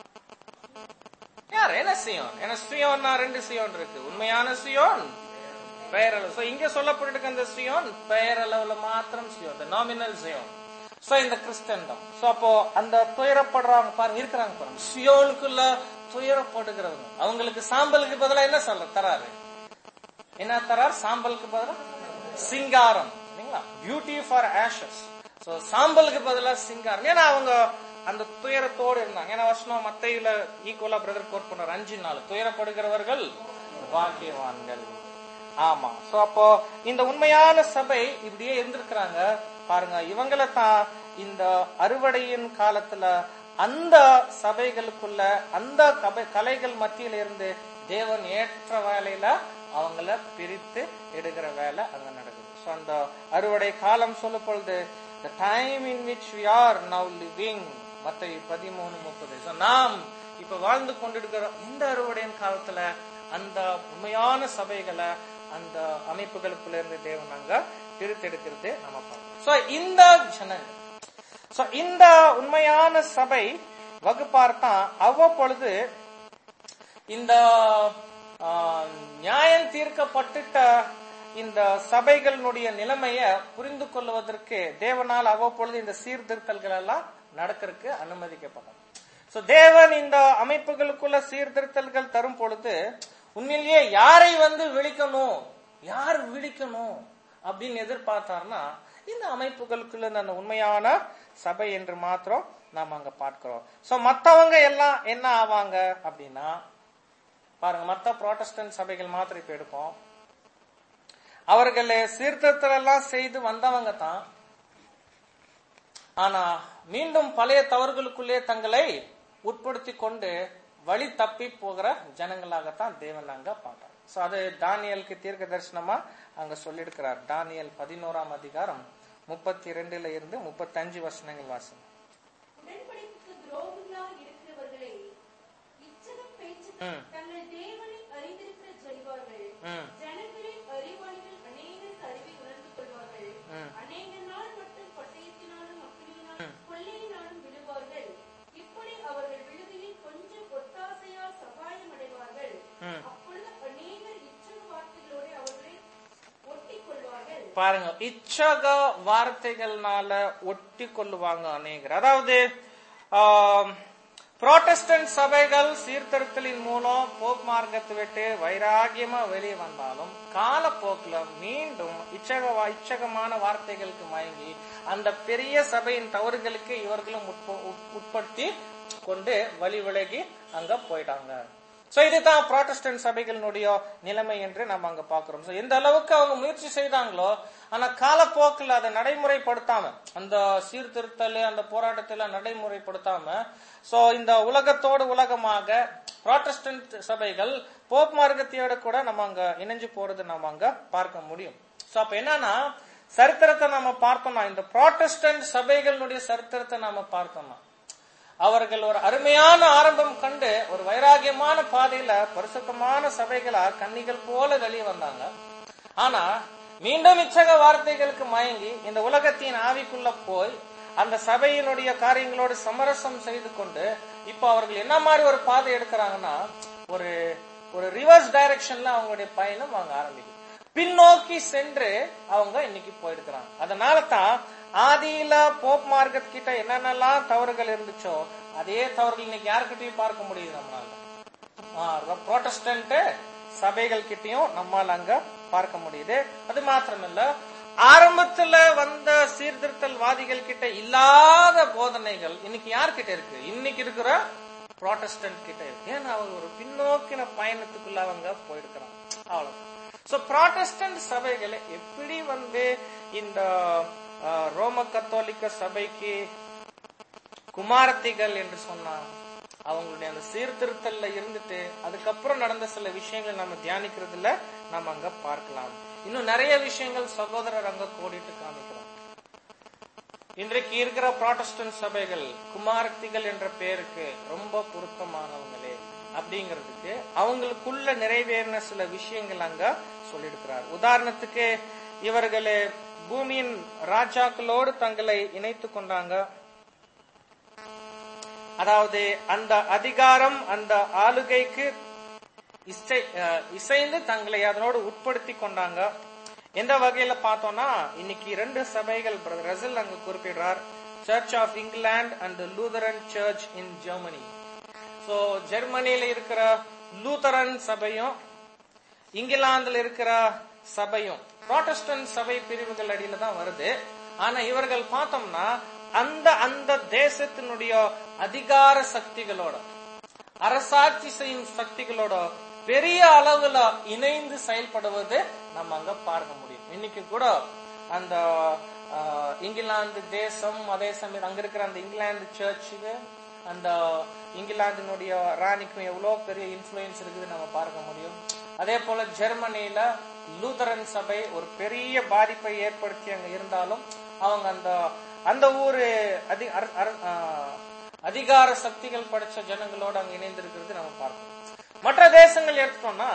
யார் என்ன சியோன் ஏன்னா சியோன்னா ரெண்டு சியோன் இருக்கு உண்மையான சியோன் பெயரளவு சோ இங்க சொல்லப்பட்டிருக்க அந்த சியோன் பெயரளவுல மாத்திரம் Zion the nominal Zion so இந்த கிறிஸ்தண்டம் சோ அப்போ அந்த துயரப்படுறவங்க பாருங்க இருக்கிறாங்க பாருங்க சியோனுக்குள்ள துயரப்படுகிறவங்க அவங்களுக்கு சாம்பலுக்கு பதிலா என்ன சொல்ற தராரு என்ன தரார் சாம்பலுக்கு பதிலா சிங்காரம் சரிங்களா பியூட்டி ஃபார் ஆஷஸ் சோ சாம்பலுக்கு பதிலா சிங்காரம் ஏன்னா அவங்க அந்த துயரத்தோடு இருந்தாங்க ஏன்னா வருஷம் மத்தையில ஈக்குவலா பிரதர் கோட் பண்றாரு அஞ்சு நாள் துயரப்படுகிறவர்கள் பாக்கியவான்கள் ஆமா சோ அப்போ இந்த உண்மையான சபை இப்படியே இருந்திருக்கிறாங்க பாருங்க இவங்களை தான் இந்த அறுவடையின் காலத்துல அந்த சபைகளுக்குள்ள அந்த கப- கலைகள் மத்தியில இருந்து தேவன் ஏற்ற வேலையில அவங்கள பிரித்து எடுக்கிற வேலை அங்க நடக்குது சோ அந்த அறுவடை காலம் சொல்லும் பொழுது the time in which we are now living மத்தை பதிமூணு முப்பது So, நாம் இப்ப வாழ்ந்து கொண்டிருக்கிற இந்த அறுவடையின் காலத்துல அந்த உண்மையான சபைகளை அந்த அமைப்புகளுக்குள்ள இருந்து தேவன் அங்க பிரித்தெடுக்கிறது நம்ம பார்க்கணும் சோ இந்த ஜனங்கள் சோ இந்த உண்மையான சபை வகுப்பார்த்தான் அவ்வப்பொழுது இந்த ஆ, நியாயம் தீர்க்கப்பட்டுட்ட இந்த சபைகளினுடைய நிலைமைய புரிந்து கொள்வதற்கு தேவனால் அவ்வப்பொழுது இந்த சீர்திருத்தல்கள் எல்லாம் நடக்கிறதுக்கு அனுமதிக்கப்படும் சோ தேவன் இந்த அமைப்புகளுக்குள்ள சீர்திருத்தல்கள் தரும் பொழுது உண்மையிலேயே யாரை வந்து விழிக்கணும் யார் விழிக்கணும் அப்படின்னு எதிர்பார்த்தாருன்னா இந்த அமைப்புகளுக்குள்ள அந்த உண்மையான சபை என்று மாத்திரம் நாம அங்க பார்க்கிறோம் சோ மத்தவங்க எல்லாம் என்ன ஆவாங்க அப்படின்னா பாருங்க மத்த புரோட்டஸ்டன்ட் சபைகள் மாத்திரம் இப்ப எடுப்போம் அவர்கள் சீர்திருத்தம் எல்லாம் செய்து வந்தவங்க தான் ஆனா மீண்டும் பழைய தவறுகளுக்குள்ளே தங்களை உட்படுத்தி கொண்டு வழி தப்பி போகிற ஜனங்களாகத்தான் தேவன் அங்க பார்க்கிறார் சோ அது தானியலுக்கு தீர்க்க தரிசனமா அங்க சொல்லியிருக்கிறார் தானியல் பதினோராம் அதிகாரம் முப்பத்தி ரெண்டுல இருந்து முப்பத்தஞ்சு வசனங்கள் வாசம் உடன்படிக்கைக்கு துரோகிகளாய் இருக்கிறவர்களே இச்சகம் பேச்சுகள் ம். தங்கள் தேவனை அறிந்திருக்கிற ஜெய்வார்கள் ம் ஜனங்களில் அறிவாளிகள் அநேகருக்கு அறிவை உணர்ந்து கொள்வார்கள் ம். அநேக நாள் மட்டும் பட்டயத்தினாலும் அக்கினியினாலும் கொள்ளையினாலும் விழுவார்கள் இப்படி அவர்கள் விழுகையில் கொஞ்சம் ஒத்தாசையால் சகாயம் அடைவார்கள் ம். அப்பொழுது அநேகர் இச்சக வார்த்தைகளோடு அவர்களை ஒட்டிக் கொள்வார்கள் பாருங்க இச்சக வார்த்தைகள்னால ஒட்டி கொள்ளுவாங்க அநேகர் அதாவது புரோட்டஸ்டன்ட் சபைகள் சீர்திருத்தலின் மூலம் போப் மார்க்கத்தை விட்டு வைராகியமா வெளியே வந்தாலும் காலப்போக்கில் மீண்டும் இச்சக வா- இச்சகமான வார்த்தைகளுக்கு மயங்கி அந்த பெரிய சபையின் தவறுகளுக்கு இவர்களும் உட்ப- உட்- உட்படுத்தி கொண்டு வழி விலகி அங்க போயிட்டாங்க சோ இதுதான் புராட்டஸ்டன்ட் சபைகளினுடைய நிலைமை என்று நம்ம அங்க பாக்குறோம் சோ எந்த அளவுக்கு அவங்க முயற்சி செய்தாங்களோ ஆனா காலப்போக்கில் அதை நடைமுறைப்படுத்தாம அந்த சீர்திருத்தல் அந்த போராட்டத்துல நடைமுறைப்படுத்தாம சோ இந்த உலகத்தோடு உலகமாக புராட்டஸ்டன்ட் சபைகள் போப் மார்க்கத்தையோட கூட நம்ம அங்க இணைஞ்சு போறது நம்ம அங்க பார்க்க முடியும் சோ அப்ப என்னன்னா சரித்திரத்தை நம்ம பார்த்தோம்னா இந்த புராட்டஸ்டன்ட் சபைகளுடைய சரித்திரத்தை நாம பார்த்தோம்னா அவர்கள் ஒரு அருமையான ஆரம்பம் கண்டு ஒரு வைராகியமான பாதையில பரிசுத்தமான சபைகளா கன்னிகள் போல வெளியே வந்தாங்க ஆனா மீண்டும் இச்சக வார்த்தைகளுக்கு மயங்கி இந்த உலகத்தின் ஆவிக்குள்ள போய் அந்த சபையினுடைய காரியங்களோடு சமரசம் செய்து கொண்டு இப்போ அவர்கள் என்ன மாதிரி ஒரு பாதை எடுக்கிறாங்கன்னா ஒரு ஒரு ரிவர்ஸ் டைரக்ஷன்ல அவங்களுடைய பயணம் அவங்க ஆரம்பிக்குது பின்னோக்கி சென்று அவங்க இன்னைக்கு போயிருக்கிறாங்க அதனால தான் ஆதியில போப் மார்க்கெட் கிட்ட என்னென்னலாம் தவறுகள் இருந்துச்சோ அதே தவறுகள் இன்னைக்கு யாருக்கிட்டையும் பார்க்க முடியுது நம்மளால புரோட்டஸ்டன்ட் சபைகள் கிட்டயும் நம்மால அங்க பார்க்க முடியுது அது மாத்திரமில்ல ஆரம்பத்துல வந்த சீர்திருத்தல் வாதிகள் கிட்ட இல்லாத போதனைகள் இன்னைக்கு யார்கிட்ட இருக்கு இன்னைக்கு இருக்கிற புரோட்டஸ்டன்ட் கிட்ட இருக்கு ஏன்னா அவங்க ஒரு பின்னோக்கின பயணத்துக்குள்ள அவங்க போயிருக்கிறாங்க அவ்வளவு சோ ப்ராட்டஸ்டன்ட் சபைகளை எப்படி வந்து இந்த அஹ், ரோம கத்தோலிக்க சபைக்கு குமாரத்திகள் என்று சொன்னா அவங்களுடைய அந்த சீர்திருத்தல்ல இருந்துட்டு அதுக்கப்புறம் நடந்த சில விஷயங்கள் நம்ம தியானிக்கிறதுல நம்ம அங்க பார்க்கலாம் இன்னும் நிறைய விஷயங்கள் சகோதரர் அங்க கோடிட்டு காமிக்கிறோம் இன்றைக்கு இருக்கிற ப்ராட்டஸ்டன்ட் சபைகள் குமாரத்திகள் என்ற பெயருக்கு ரொம்ப பொருத்தமானவங்களே அப்படிங்கிறதுக்கு அவங்களுக்குள்ள நிறைவேறின சில விஷயங்கள் அங்க சொல்லியிருக்கிறார் உதாரணத்துக்கு இவர்களே பூமியின் ராஜாக்களோடு தங்களை இணைத்துக் கொண்டாங்க அதாவது அந்த அதிகாரம் அந்த ஆளுகைக்கு இசை- அஹ் இசைந்து தங்களை அதனோடு உட்படுத்தி கொண்டாங்க எந்த வகையில பார்த்தோம்னா இன்னைக்கு இரண்டு சபைகள் பிரதர் ரசல் அங்க குறிப்பிடுறார் church of England and Lutheran church in Germany so ஜெர்மனியில இருக்கிற லூதரன் சபையும் இங்கிலாந்துல இருக்கிற சபையும் புராட்டஸ்டன்ட் சபை பிரிவுகள் அடியில தான் வருது ஆனா இவர்கள் பார்த்தோம்னா அந்த அந்த தேசத்தினுடைய அதிகார சக்திகளோட அரசாட்சி செய்யும் சக்திகளோட பெரிய அளவுல இணைந்து செயல்படுவது நம்ம அங்க பார்க்க முடியும் இன்னைக்கு கூட அந்த ஆஹ், இங்கிலாந்து தேசம் அதே சமயம் அங்க இருக்கிற அந்த இங்கிலாந்து சர்ச்சுக்கு அந்த இங்கிலாந்தினுடைய ராணிக்கும் எவ்வளவு பெரிய இன்ஃபுளுயன்ஸ் இருக்குது நம்ம பார்க்க முடியும் அதே போல ஜெர்மனியில லூதரன் சபை ஒரு பெரிய பாதிப்பை ஏற்படுத்தி அங்க இருந்தாலும் அவங்க அந்த அந்த ஊரு அதி அர- அர- ஆ, அதிகார சக்திகள் படைச்ச ஜனங்களோட அங்க இணைந்திருக்கிறது நம்ம பார்க்கணும் மற்ற தேசங்கள் எடுத்தோம்னா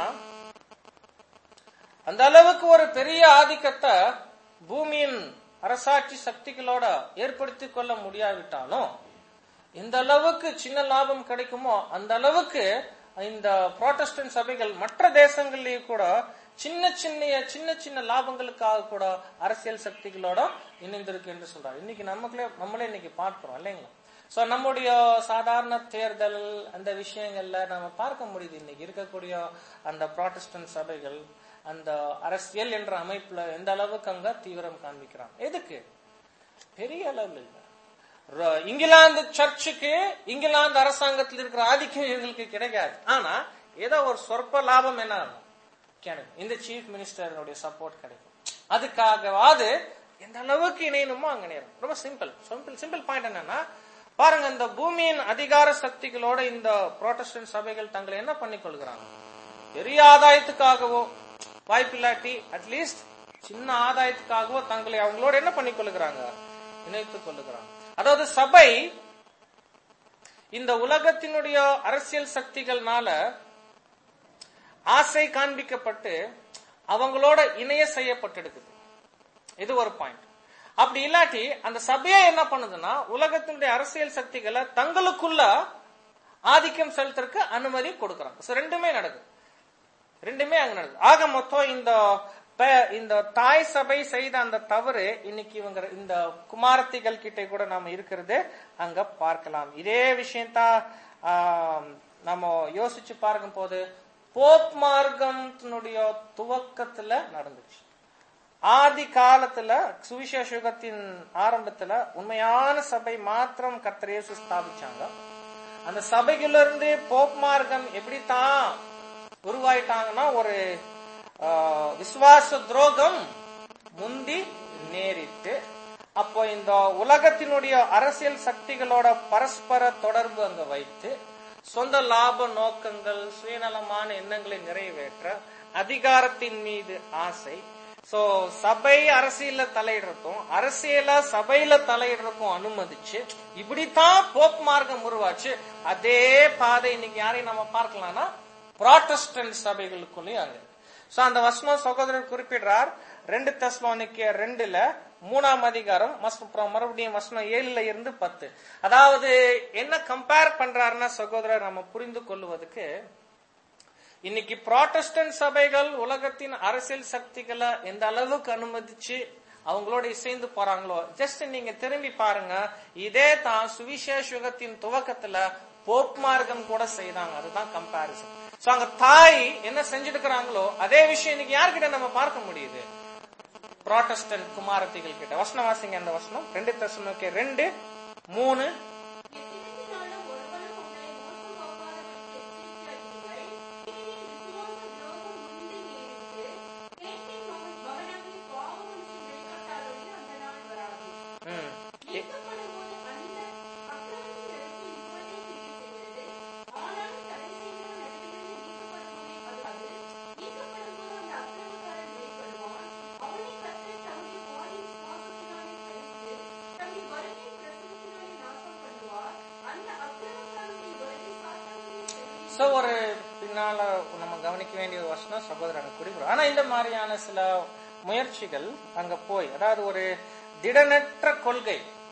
அந்த அளவுக்கு ஒரு பெரிய ஆதிக்கத்தை பூமியின் அரசாட்சி சக்திகளோட ஏற்படுத்திக் கொள்ள முடியாவிட்டாலும் எந்த அளவுக்கு சின்ன லாபம் கிடைக்குமோ அந்த அளவுக்கு இந்த புரோட்டஸ்டன்ட் சபைகள் மற்ற தேசங்கள்லயும் கூட சின்ன சின்ன சின்ன சின்ன லாபங்களுக்காக கூட அரசியல் சக்திகளோட இணைந்திருக்கு என்று சொல்றாங்க இன்னைக்கு நமக்குள்ளே நம்மளே இன்னைக்கு பார்க்கிறோம் இல்லைங்களா சோ நம்முடைய சாதாரண தேர்தல் அந்த விஷயங்கள்ல நம்ம பார்க்க முடியுது இன்னைக்கு இருக்கக்கூடிய அந்த புரோட்டஸ்டன்ட் சபைகள் அந்த அரசியல் என்ற அமைப்புல எந்த அளவுக்கு அங்க தீவிரம் காண்பிக்கிறாங்க எதுக்கு பெரிய அளவில் இல்ல ர- இங்கிலாந்து சர்ச்சுக்கு இங்கிலாந்து அரசாங்கத்தில் இருக்கிற ஆதிக்கம் இவங்களுக்கு கிடைக்காது ஆனா ஏதோ ஒரு சொற்ப லாபம் என்ன ஆகும்? கிடைக்கும் இந்த சீஃப் மினிஸ்டருடைய சப்போர்ட் கிடைக்கும் அதுக்காகவாது எந்த அளவுக்கு இணையணுமோ அங்க நேரம் ரொம்ப சிம்பிள் சிம்பிள் சிம்பிள் பாயிண்ட் என்னன்னா பாருங்க இந்த பூமியின் அதிகார சக்திகளோட இந்த புரோட்டஸ்டன்ட் சபைகள் தங்களை என்ன பண்ணிக் கொள்கிறாங்க பெரிய ஆதாயத்துக்காகவோ வாய்ப்பில்லாட்டி அட்லீஸ்ட் சின்ன ஆதாயத்துக்காகவோ தங்களை அவங்களோட என்ன பண்ணிக் கொள்ளுகிறாங்க இணைத்துக் கொள்ளுகிறாங்க அதாவது சபை இந்த உலகத்தினுடைய அரசியல் சக்திகள்னால ஆசை காண்பிக்கப்பட்டு அவங்களோட இணைய செய்யப்பட்டிருக்குது இது ஒரு பாயிண்ட் அப்படி இல்லாட்டி அந்த சபையே என்ன பண்ணுதுன்னா உலகத்தினுடைய அரசியல் சக்திகளை தங்களுக்குள்ள ஆதிக்கம் செலுத்துறதுக்கு அனுமதி கொடுக்கறாங்க So, ரெண்டுமே நடக்குது ரெண்டுமே அங்க நடக்குது ஆக மொத்தம் இந்த ப- இந்த தாய் சபை செய்த அந்த தவறு இன்னைக்கு இவங்க இந்த குமாரத்திகள் கிட்ட கூட நாம இருக்கிறது அங்க பார்க்கலாம் இதே விஷயத்தான் ஆம், நம்ம யோசிச்சு பார்க்கும் போது போப் மார்க்கத்தினுடைய துவக்கத்துல நடந்துச்சு ஆதி காலத்துல சுவிசேஷ யுகத்தின் ஆரம்பத்துல உண்மையான சபை மாத்திரம் கர்த்தர் இயேசு ஸ்தாபிச்சாங்க அந்த சபைக்குள்ள இருந்து போப் மார்க்கம் எப்படித்தான் உருவாயிட்டாங்கன்னா ஒரு ஆ, விசுவாச துரோகம் முந்தி நேரிட்டு அப்போ இந்த உலகத்தினுடைய அரசியல் சக்திகளோட பரஸ்பர தொடர்பு அங்க வைத்து சொந்த லாப நோக்கங்கள் சுயநலமான எண்ணங்களை நிறைவேற்ற அதிகாரத்தின் மீது ஆசை சோ சபை அரசியல்ல தலையிடுறதும் அரசியல சபையில தலையிடுறதுக்கும் அனுமதிச்சு இப்படித்தான் போப் மார்க்கம் உருவாச்சு அதே பாதை இன்னைக்கு யாரையும் நம்ம பார்க்கலாம்னா புராட்டஸ்டன்ட் சபைகளுக்குள்ளேயும் அங்க சோ அந்த வசனம் சகோதரர் குறிப்பிடுறார் ரெண்டு தெஸ்லோனிக்க ரெண்டுல மூணாம் அதிகாரம் மஸ்- அப்புறம் மறுபடியும் வசனம் ஏழுல இருந்து பத்து அதாவது என்ன கம்பேர் பண்றாருன்னா சகோதரர் நம்ம புரிந்து கொள்வதற்கு இன்னைக்கு புராட்டஸ்டன்ட் சபைகள் உலகத்தின் அரசியல் சக்திகளை எந்த அளவுக்கு அனுமதிச்சு அவங்களோட இசைந்து போறாங்களோ ஜஸ்ட் நீங்க திரும்பி பாருங்க இதே தான் சுவிசேஷ யுகத்தின் துவக்கத்துல போப் மார்க்கம் கூட செய்தாங்க அதுதான் கம்பாரிசன் சோ அங்க தாய் என்ன செஞ்சிருக்கிறாங்களோ அதே விஷயம் இன்னைக்கு யார்கிட்ட நம்ம பார்க்க முடியுது புராட்டஸ்டன்ட் குமாரத்திகள் கிட்ட வசனம் வாசிங்க அந்த வசனம் ரெண்டு தசனோக்கே ரெண்டு மூணு எத்தனைனாலும் ஒருவரும் உங்களை மோசமாக்காதபடிக்கு எச்சரிக்கையாயிருங்கள். ஏனெனில் விசுவாச துரோகம் முந்தி நேரிட்டு, கேட்டின் மகன் மகனாகிய பாவமனுஷன் வெளிப்பட்டாலொழிய அந்த நாள் வராது. ம். நீக்கப்படும்போது அந்த அக்கிரமத்தின் நிலத்தில் இப்பொழுதே கிரியை செய்கிறது. ஆனாலும் தடை செய்கிறவன் நடுவிலிருந்து நீக்கப்படும்போதே அது அது. நீக்கப்படும்போது அந்த அக்கிரமக்காரன் வெளிப்படுவான். அவனை கர்த்தர் தம்முடைய வாயின் சுவாசத்தினாலே அழித்து, தம்முடைய வருகையின் பிரசன்னத்தினாலே நாசம் பண்ணுவார். அந்த அக்கிரமக்காரனுடைய வருகை சாத்தானுடைய செவியில் சோ ஒரு பின்னால நம்ம கவனிக்க வேண்டிய ஒரு வசனம் சகோதரன் குறிப்பிடும் ஆனா இந்த மாதிரியான சில முயற்சிகள் அங்க போய் அதாவது ஒரு திடனற்ற கொள்கை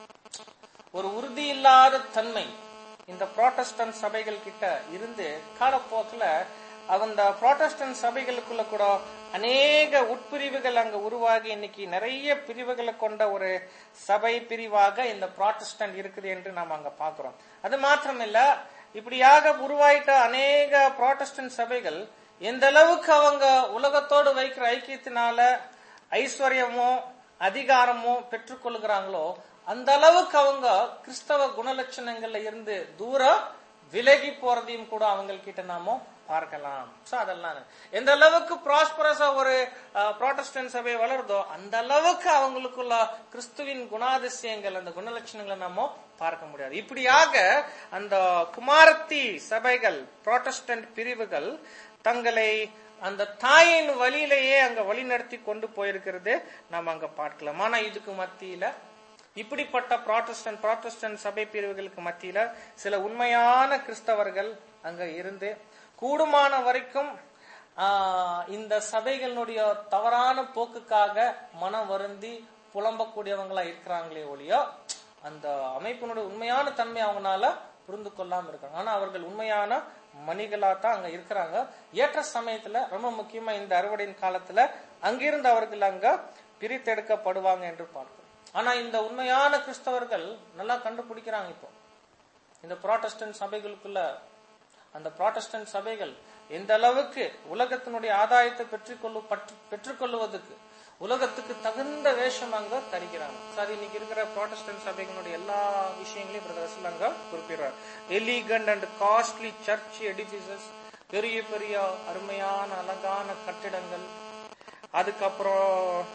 ஒரு உறுதி இல்லாத தன்மை இந்த புரோட்டஸ்டன்ட் சபைகள் கிட்ட இருந்து காலப்போக்கில் அந்த புரோட்டஸ்டன்ட் சபைகளுக்குள்ள கூட அநேக உட்பிரிவுகள் அங்க உருவாகி இன்னைக்கு நிறைய பிரிவுகளை கொண்ட ஒரு சபை பிரிவாக இந்த புராட்டஸ்டன்ட் இருக்குது என்று நாம் அங்க பாக்குறோம் அது மாத்திரமில்ல இப்படியாக உருவாயிட்ட அநேக புராட்டஸ்டன்ட் சபைகள் எந்த அளவுக்கு அவங்க உலகத்தோடு வைக்கிற ஐக்கியத்தினால ஐஸ்வர்யமோ அதிகாரமோ பெற்றுக்கொள்கிறாங்களோ அந்த அளவுக்கு அவங்க கிறிஸ்தவ குணலட்சணங்கள்ல இருந்து தூரம் விலகி போறதையும் கூட அவங்க கிட்ட நாம பார்க்கலாம் சோ அதெல்லாம் எந்த அளவுக்கு ப்ராஸ்பரஸா ஒரு புரோட்டஸ்டன்ட் சபை வளருதோ அந்த அளவுக்கு அவங்களுக்குள்ள கிறிஸ்துவின் குணாதிசயங்கள் அந்த குணலட்சணங்களை நாம பார்க்க முடியாது இப்படியாக அந்த குமாரத்தி சபைகள் புரோட்டஸ்டன்ட் பிரிவுகள் தங்களை அந்த தாயின் வழியிலேயே அங்க வழிநடத்தி கொண்டு போயிருக்கிறது நாம் அங்க பார்க்கலாம் ஆனா இதுக்கு மத்தியில இப்படிப்பட்ட ப்ராட்டஸ்டன்ட் ப்ராட்டஸ்டன்ட் சபை பிரிவுகளுக்கு மத்தியில சில உண்மையான கிறிஸ்தவர்கள் அங்க இருந்து கூடுமான வரைக்கும் ஆஹ், இந்த சபைகளுடைய தவறான போக்குக்காக மனம் வருந்தி புலம்பக்கூடியவங்களா இருக்கிறாங்களே ஒழியோ அந்த அமைப்பினுடைய உண்மையான தன்மை அவங்களால புரிந்து கொள்ளாம இருக்காங்க ஆனா அவர்கள் உண்மையான மணிகளா தான் அங்க இருக்கிறாங்க ஏற்ற சமயத்துல ரொம்ப முக்கியமா இந்த அறுவடையின் காலத்துல அங்கிருந்து அவர்கள் அங்க பிரித்தெடுக்கப்படுவாங்க என்று பார்க்கிறோம் ஆனா இந்த உண்மையான கிறிஸ்தவர்கள் நல்லா கண்டுபிடிக்கிறாங்க இப்போ இந்த புராட்டஸ்டன்ட் சபைகளுக்குள்ள அந்த புராட்டஸ்டன்ட் சபைகள் எந்த அளவுக்கு உலகத்தினுடைய ஆதாயத்தை பெற்றுக்கொள்ளு பற்று- பெற்றுக்கொள்வதற்கு உலகத்துக்கு தகுந்த வேஷம் அங்க தரிக்கிறாங்க So, அது இன்னைக்கு இருக்கிற புராட்டஸ்டன்ட் சபைகளுடைய எல்லா விஷயங்களையும் பிரதர் ரசல் அங்க குறிப்பிடுறார் elegant and costly church edifices பெரிய பெரிய அருமையான அழகான கட்டிடங்கள் அதுக்கப்புறம்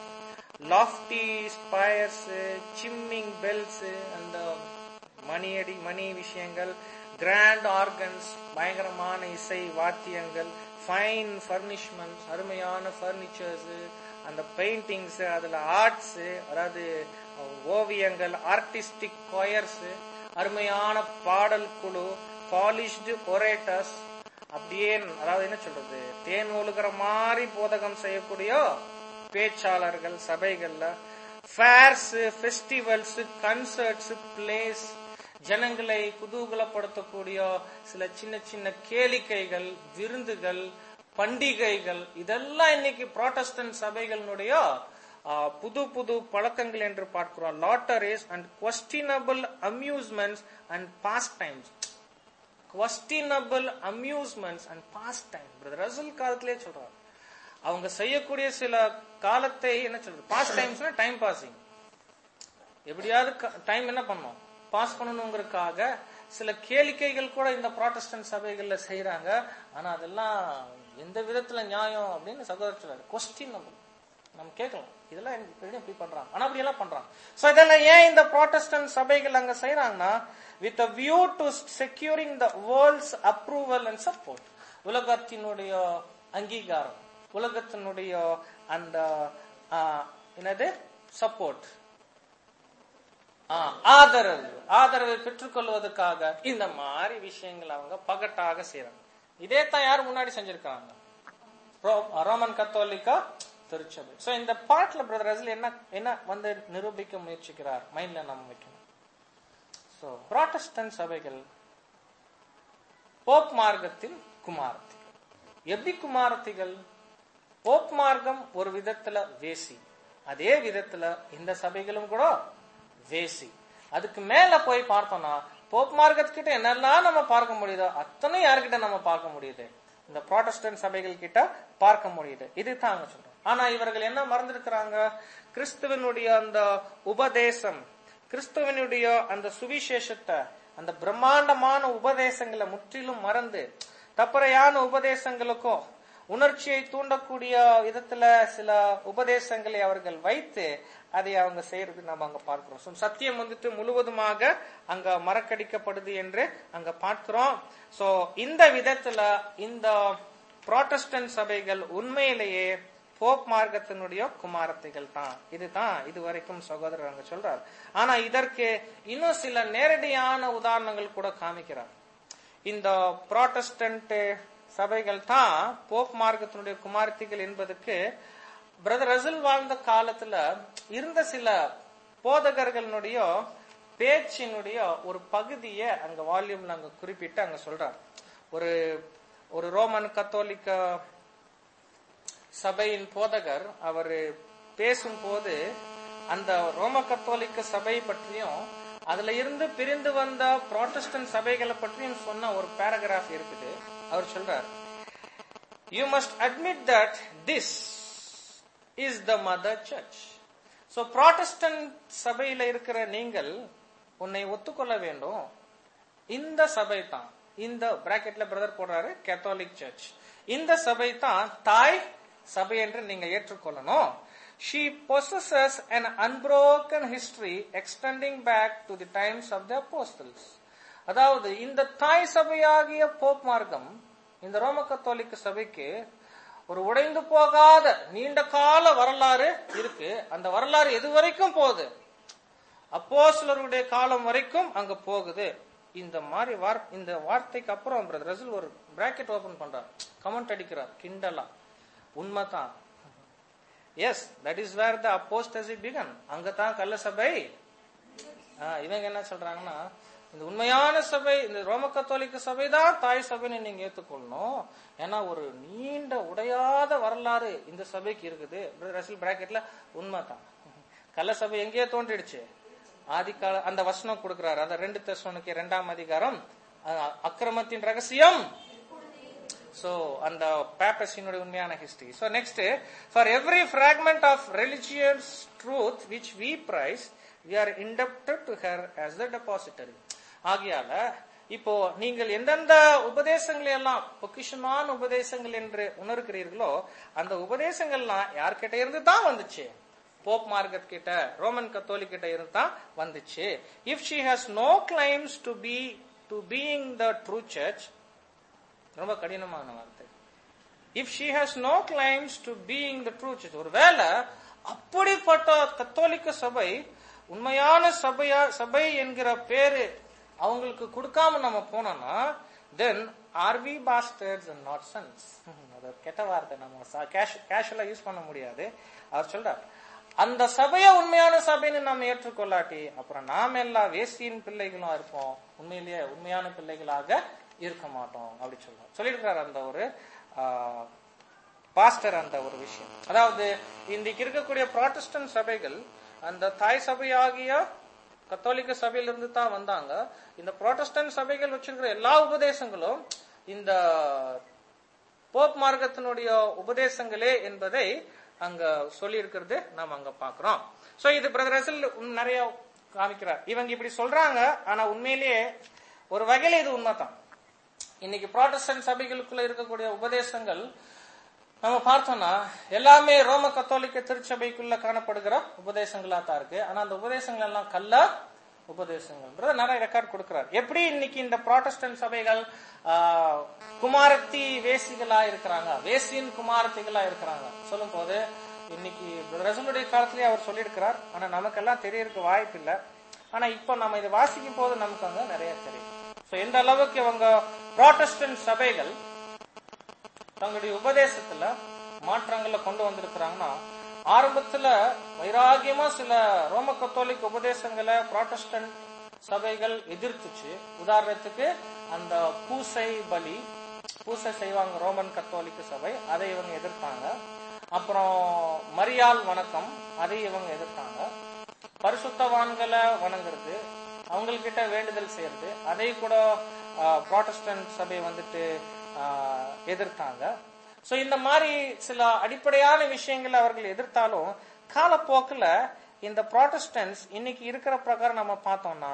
லாஃப்டி ஸ்பயர்ஸ் சிம்மிங் பெல்ஸ் அந்த மணியடி மணி விஷயங்கள் கிராண்ட் ஆர்கன்ஸ் பயங்கரமான இசை வாத்தியங்கள் ஃபைன் ஃபர்னிஷ்மெண்ட்ஸ் அருமையான ஃபர்னிச்சர்ஸ் அந்த பெயிண்டிங்ஸ் அதுல ஆர்ட்ஸ் அதாவது ஓவியங்கள் ஆர்டிஸ்டிக் கொயர்ஸ் அருமையான பாடல் குழு பாலிஷ்டு ஒரேட்டர்ஸ் அப்படியே அதாவது என்ன சொல்றது தேன் ஒழுகிற மாதிரி போதகம் செய்யக்கூடிய பேச்சாளர்கள் சபைகள்ல ஃபேர்ஸ் ஃபெஸ்டிவல்ஸ் கன்சர்ட்ஸ் பிளேஸ் ஜனங்களை குதூகலப்படுத்தக்கூடிய சில சின்ன சின்ன கேளிக்கைகள் விருந்துகள் பண்டிகைகள் இதெல்லாம் இன்னைக்கு புரோட்டஸ்டன்ட் சபைகளினுடைய ஆ, புது புது பழக்கங்கள் என்று பார்க்கிறோம் lotteries and questionable amusements and pastimes questionable amusements and pastime brother Russell காலத்திலே சொல்றாரு அவங்க செய்யக்கூடிய சில காலத்தை என்ன சொல்றது பாஸ்ட் டைம்ஸ்னா டைம் பாசிங் எப்படியாவது டைம் என்ன பண்ணணும் பாஸ் பண்ணணுங்கிறதுக்காக சில கேளிக்கைகள் கூட இந்த ப்ராட்டஸ்டன்ட் சபைகள்ல செய்யறாங்க ஆனா அதெல்லாம் எந்த விதத்துல நியாயம் அப்படின்னு சகோதரர் சொல்றாரு கொஸ்டின் நம்ம கேட்கலாம் இதெல்லாம் எனக்கு எப்படி இப்படி பண்றாங்க ஆனா அப்படி எல்லாம் பண்றாங்க சோ இதெல்லாம் ஏன் இந்த ப்ராட்டஸ்டன்ட் சபைகள் அங்க செய்யறாங்கன்னா with a view to securing the world's approval and support உலகத்தினுடைய அங்கீகாரம் உலகத்தினுடைய அந்த ஆ, என்னது சப்போர்ட் ஆதரவு ஆதரவை பெற்றுக்கொள்வதற்காக இந்த மாதிரி விஷயங்கள் அவங்க பகட்டாக செய்யறாங்க இதே தான் யார் முன்னாடி செஞ்சிருக்காங்க ரோ- ரோமன் கத்தோலிக்கா திருச்சபை சோ இந்த பாட்டுல பிரதர் ரசல் என்ன என்ன வந்து நிரூபிக்க முயற்சிக்கிறார் மைண்ட்ல நம்ம வைக்கணும் சோ புராட்டஸ்டன்ட் சபைகள் போப் மார்க்கத்தின் குமாரத்திகள் எப்படி குமாரத்திகள் போப் மார்க்கம் ஒரு விதத்துல வேசி அதே விதத்துல இந்த சபைகளும் கூட வேசி அதுக்கு மேல போய் பார்த்தோம்னா போப் மார்க்கத்துக்கிட்ட என்னெல்லாம் நம்ம பார்க்க முடியுதோ அத்தனை யாருக்கிட்ட நம்ம பார்க்க முடியுது இந்த ப்ராட்டஸ்டன்ட் சபைகள் கிட்ட பார்க்க முடியுது இதுதான் அங்க சொல்றோம் ஆனா இவர்கள் என்ன மறந்திருக்கிறாங்க கிறிஸ்துவனுடைய அந்த உபதேசம் கிறிஸ்துவனுடைய அந்த சுவிசேஷத்தை அந்த பிரம்மாண்டமான உபதேசங்களை முற்றிலும் மறந்து தப்பறையான உபதேசங்களுக்கும் உணர்ச்சியை தூண்டக்கூடிய விதத்துல சில உபதேசங்களை அவர்கள் வைத்து அதை அவங்க செய்யறது நம்ம அங்க பார்க்கிறோம் So, சத்தியம் வந்துட்டு முழுவதுமாக அங்க மறக்கடிக்கப்படுது என்று அங்க பார்க்கிறோம் சோ இந்த விதத்துல இந்த புராட்டஸ்டன்ட் சபைகள் உண்மையிலேயே போப் மார்க்கத்தினுடைய குமாரத்தைகள் தான் இதுதான் இது வரைக்கும் சகோதரர் அங்க சொல்றார் ஆனா இதற்கு இன்னும் சில நேரடியான உதாரணங்கள் கூட காமிக்கிறார் இந்த புராட்டஸ்டன்ட் சபைகள் தான் போப் மார்க்கத்தினுடைய குமாரத்திகள் என்பதற்கு பிரதர் ரசல் வாழ்ந்த காலத்துல இருந்த சில போதகர்களுடைய பேச்சினுடைய ஒரு பகுதியை அங்க வால்யூம்ல அங்க குறிப்பிட்டு அங்க சொல்றார் ஒரு ஒரு ரோமன் கத்தோலிக்க சபையின் போதகர் அவர் பேசும்போது அந்த ரோம கத்தோலிக்க சபை பற்றியும் அதுல இருந்து பிரிந்து வந்த புராட்டஸ்டன்ட் சபைகளை பற்றியும் சொன்ன ஒரு பேராகிராஃப் இருக்குது அவர் சொல்றார் you must admit that this is the mother church so Protestant சபையில இருக்கிற நீங்கள் உன்னை ஒத்துக்கொள்ள வேண்டும் இந்த சபை தான் இந்த பிராக்கெட்ல பிரதர் போடுறாரு கேத்தாலிக் சர்ச் இந்த சபை தான் தாய் சபை என்று நீங்க ஏற்றுக்கொள்ளணும் she possesses an unbroken history extending back to the times of the apostles அதாவது இந்த தாய் சபையாகிய போப் மார்க்கம் இந்த ரோம கத்தோலிக்க சபைக்கு ஒரு உடைந்து போகாத நீண்ட கால வரலாறு இருக்கு அந்த வரலாறு எது வரைக்கும் போகுது அப்போஸ்லருடைய காலம் வரைக்கும் அங்க போகுது இந்த மாதிரி வார் இந்த வார்த்தைக்கு அப்புறம் பிரதர் ரசூல் ஒரு பிராக்கெட் ஓபன் பண்றார் கமெண்ட் அடிக்கிறார் கிண்டலா உண்மைதான் yes that is where the apostasy began அங்கதான் கள்ள சபை ஆ, இவங்க என்ன சொல்றாங்கன்னா இந்த உண்மையான சபை இந்த ரோம கத்தோலிக்க சபை தான் தாய் சபைன்னு நீங்க ஏத்துக்கொள்ளணும் ஏன்னா ஒரு நீண்ட உடையாத வரலாறு இந்த சபைக்கு இருக்குது ரசல் பிராக்கெட்ல உண்மைதான் கள்ள சபை எங்கேயோ தோன்றிடுச்சு ஆதிக்கால அந்த வசனம் கொடுக்கிறாரு அந்த ரெண்டு தசவனுக்கு இரண்டாம் அதிகாரம் அஹ், அக்கிரமத்தின் ரகசியம் சோ அந்த பேப்பஸினுடைய உண்மையான history so next for every fragment of religious truth which we prize we are indebted to her as the depository ஆகையால இப்போ நீங்கள் எந்தெந்த உபதேசங்களை எல்லாம் பொக்கிஷமான உபதேசங்கள் என்று உணர்கிறீர்களோ அந்த உபதேசங்கள்லாம் யார்கிட்ட இருந்து தான் வந்துச்சு போப் மார்க்கெட் கிட்ட ரோமன் கத்தோலிக் கிட்ட இருந்து தான் வந்துச்சு if she has no claims to be to being the true church ரொம்ப கடினமான வார்த்தை if she has no claims to being the true church ஒருவேளை அப்படிப்பட்ட கத்தோலிக்க சபை உண்மையான சபையா சபை என்கிற பேரு அவங்களுக்கு கொடுக்காம நம்ம போனோம்னா then are we bastards and not sons அது ஒரு கெட்ட வார்த்தை நம்ம கேஷுவலா யூஸ் பண்ண முடியாது அவர் சொல்றார் அந்த சபையை உண்மையான சபைன்னு நம்ம ஏற்றுக்கொள்ளாட்டி அப்புறம் நாம எல்லாம் வேசியின் பிள்ளைகளும் இருப்போம் உண்மையிலேயே உண்மையான பிள்ளைகளாக இருக்க மாட்டோம் அப்படி சொல்றார் சொல்லியிருக்கிறார் அந்த ஒரு ஆஹ், பாஸ்டர் அந்த ஒரு விஷயம் அதாவது இன்றைக்கு இருக்கக்கூடிய ப்ராட்டஸ்டன்ட் சபைகள் அந்த தாய் சபையாகிய கத்தோலிக்க சபையிலிருந்து தான் வந்தாங்க இந்த ப்ராட்டஸ்டன்ட் சபைகள் வச்சிருக்கிற எல்லா உபதேசங்களும் இந்த போப் மார்க்கத்தினுடைய உபதேசங்களே என்பதை அங்க சொல்லி இருக்கிறது நாம் அங்க பாக்குறோம் சோ இது பிரதர் ரசல் நிறைய காமிக்கிறார் இவங்க இப்படி சொல்றாங்க ஆனா உண்மையிலேயே ஒரு வகையில இது உண்மைதான் இன்னைக்கு ப்ராட்டஸ்டன்ட் சபைகளுக்குள்ள இருக்கக்கூடிய உபதேசங்கள் நம்ம பார்த்தோம்னா எல்லாமே ரோம கத்தோலிக்க திருச்சபைக்குள்ள காணப்படுகிற உபதேசங்களா தான் இருக்கு ஆனா அந்த உபதேசங்கள் எல்லாம் கல்ல உபதேசங்கள்ன்றது நிறைய ரெக்கார்ட் கொடுக்கிறார் எப்படி இன்னைக்கு இந்த ப்ராட்டஸ்டன்ட் சபைகள் ஆஹ், குமாரத்தி வேசிகளா இருக்கிறாங்க வேசியின் குமாரத்திகளா இருக்கிறாங்க சொல்லும் போது இன்னைக்கு ரசனுடைய காலத்திலேயே அவர் சொல்லியிருக்கிறார் ஆனா நமக்கெல்லாம் தெரியறதுக்கு வாய்ப்பு இல்லை ஆனா இப்போ நம்ம இதை வாசிக்கும் போது நமக்கு அங்க நிறைய தெரியும் So, எந்த அளவுக்கு இவங்க ப்ராட்டஸ்டன்ட் சபைகள் தங்களுடைய உபதேசத்துல மாற்றங்களை கொண்டு வந்திருக்கிறாங்கன்னா ஆரம்பத்துல வைராகியமா சில ரோம கத்தோலிக் உபதேசங்களை ப்ராட்டஸ்டன்ட் சபைகள் எதிர்த்துச்சு உதாரணத்துக்கு அந்த பூசை பலி பூசை செய்வாங்க ரோமன் கத்தோலிக்க சபை அதை இவங்க எதிர்த்தாங்க அப்புறம் மரியாள் வணக்கம் அதை இவங்க எதிர்த்தாங்க பரிசுத்தவான்களை வணங்குறது அவங்கக்கிட்ட வேண்டுதல் செய்யறது அதை கூட ப்ராட்டஸ்டன்ட் சபை வந்துட்டு ஆஹ், எதிர்த்தாங்க சோ இந்த மாதிரி சில அடிப்படையான விஷயங்களை அவர்கள் எதிர்த்தாலும் காலப்போக்குல இந்த ப்ராட்டஸ்டன்ஸ் இன்னைக்கு இருக்கிற பிரகாரம் நம்ம பார்த்தோம்னா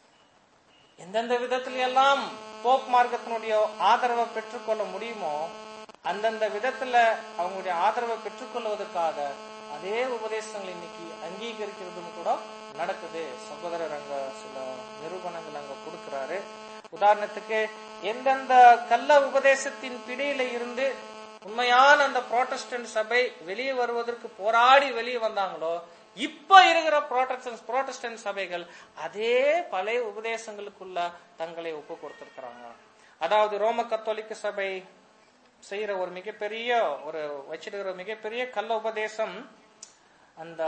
எந்தெந்த விதத்துல எல்லாம் போப் மார்க்கத்தினுடைய ஆதரவை பெற்றுக்கொள்ள முடியுமோ அந்தந்த விதத்துல அவங்களுடைய ஆதரவை பெற்றுக்கொள்வதற்காக அதே உபதேசங்கள் இன்னைக்கு அங்கீகரிக்கிறதுன்னு கூட நடக்குது சகோதரர் அங்க சில நிரூபணங்கள் அங்க கொடுக்கிறாரு உதாரணத்துக்கு எந்தெந்த கள்ள உபதேசத்தின் பிடியில இருந்து உண்மையான அந்த புரோட்டஸ்டன்ட் சபை வெளியே வருவதற்கு போராடி வெளியே வந்தாங்களோ இப்ப இருக்கிற புரோட்டஸ்டன்ட் புரோட்டஸ்டன்ட் சபைகள் அதே பழைய உபதேசங்களுக்குள்ள தங்களை ஒப்பு கொடுத்திருக்கிறாங்க அதாவது ரோம கத்தோலிக்க சபை செய்யற ஒரு மிகப்பெரிய ஒரு வச்சிருக்கிற ஒரு மிகப்பெரிய கள்ள உபதேசம் அந்த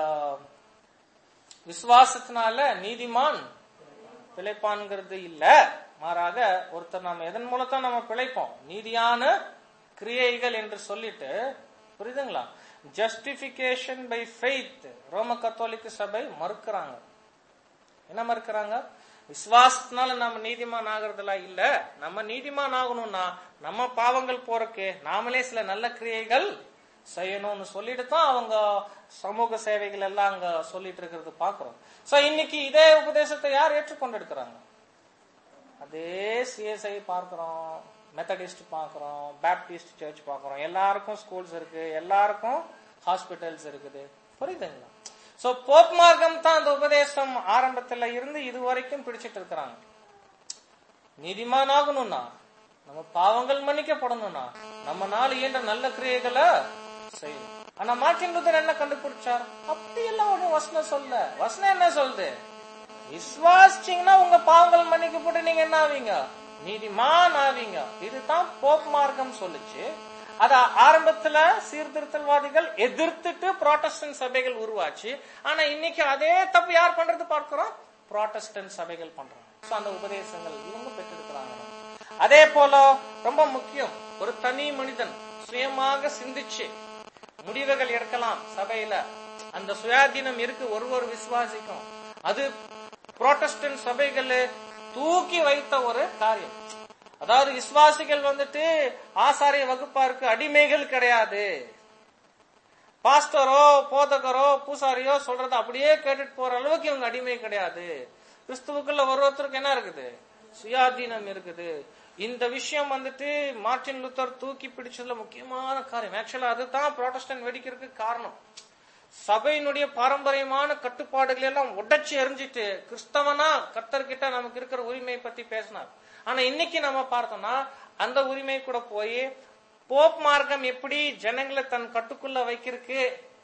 விசுவாசத்தினால நீதிமான் பிழைப்பான்ங்கிறது இல்ல மாறாக ஒருத்தர் நம்ம எதன் மூலத்தான் நம்ம பிழைப்போம் நீதியான கிரியைகள் என்று சொல்லிட்டு புரியுதுங்களா ஜஸ்டிபிகேஷன் பை ஃபெய்த் ரோம கத்தோலிக்க சபை மறுக்கிறாங்க என்ன மறுக்கிறாங்க விசுவாசத்தினால நம்ம நீதிமான் ஆகிறதுலாம் இல்ல நம்ம நீதிமான் ஆகணும்னா நம்ம பாவங்கள் போறக்கு நாமளே சில நல்ல கிரியைகள் செய்யணும்னு சொல்லிட்டு தான் அவங்க சமூக சேவைகள் எல்லாம் அங்க சொல்லிட்டு இருக்கிறது பாக்குறோம் சோ இன்னைக்கு இதே உபதேசத்தை யார் ஏற்றுக்கொண்டு இருக்கிறாங்க அதே சிஎஸ்ஐ பார்க்கிறோம் மெத்தடிஸ்ட் பார்க்கிறோம் பேப்டிஸ்ட் சர்ச் பார்க்கிறோம் எல்லாருக்கும் ஸ்கூல்ஸ் இருக்கு எல்லாருக்கும் ஹாஸ்பிட்டல்ஸ் இருக்குது புரியுதுங்களா சோ போப் மார்க்கம் தான் அந்த உபதேசம் ஆரம்பத்துல இருந்து இது வரைக்கும் பிடிச்சிட்டு இருக்கிறாங்க நீதிமான் ஆகணும்னா நம்ம பாவங்கள் மன்னிக்கப்படணும்னா நம்ம நாள் இயன்ற நல்ல கிரியைகளை செய்யணும் ஆனா மார்ட்டின் லூதர் என்ன கண்டுபிடிச்சார் அப்படி எல்லாம் ஒண்ணும் வசனம் சொல்ல வசனம் என்ன சொல்லுது விசுவாசிச்சீங்கன்னா உங்க பாவங்கள் மன்னிக்கப்பட்டு நீங்க என்ன ஆவீங்க நீதிமான் ஆவீங்க இதுதான் போப் மார்க்கம் சொல்லுச்சு அத ஆரம்பத்துல சீர்திருத்தல்வாதிகள் எதிர்த்துட்டு புரோட்டஸ்டன்ட் சபைகள் உருவாச்சு ஆனா இன்னைக்கு அதே தப்பு யார் பண்றது பார்க்கிறோம் புரோட்டஸ்டன்ட் சபைகள் பண்றாங்க So, அந்த உபதேசங்கள் இவங்க பெற்றிருக்கிறாங்க அதே போல ரொம்ப முக்கியம் ஒரு தனி மனிதன் சுயமாக சிந்திச்சு முடிவுகள் எடுக்கலாம் சபையில அந்த சுயாதீனம் இருக்கு ஒரு ஒரு விசுவாசிக்கும் அது புரோட்டஸ்டன்ட் சபைகள் தூக்கி வைத்த ஒரு காரியம் அதாவது விசுவாசிகள் வந்துட்டு ஆசாரிய வகுப்பாருக்கு அடிமைகள் கிடையாது பாஸ்டரோ போதகரோ பூசாரியோ சொல்றத அப்படியே கேட்டுட்டு போற அளவுக்கு இவங்க அடிமை கிடையாது கிறிஸ்துவுக்குள்ள ஒரு ஒருத்தருக்கு என்ன இருக்குது சுயாதீனம் இருக்குது இந்த விஷயம் வந்துட்டு மார்டின் லூத்தர் தூக்கி பிடிச்சதுல முக்கியமான காரியம் ஆக்சுவலா அதுதான் புரோட்டஸ்டன்ட் வெடிக்கிறதுக்கு காரணம் சபையினுடைய பாரம்பரியமான கட்டுப்பாடுகளை எல்லாம் உடைச்சு எரிஞ்சிட்டு கிறிஸ்தவனா கர்த்தர்கிட்ட நமக்கு இருக்கிற உரிமை பத்தி பேசினார் ஆனா இன்னைக்கு நம்ம பார்த்தோம்னா அந்த உரிமை கூட போய் போப் மார்க்கம் எப்படி ஜனங்களை தன் கட்டுக்குள்ள வைக்கிறதுக்கு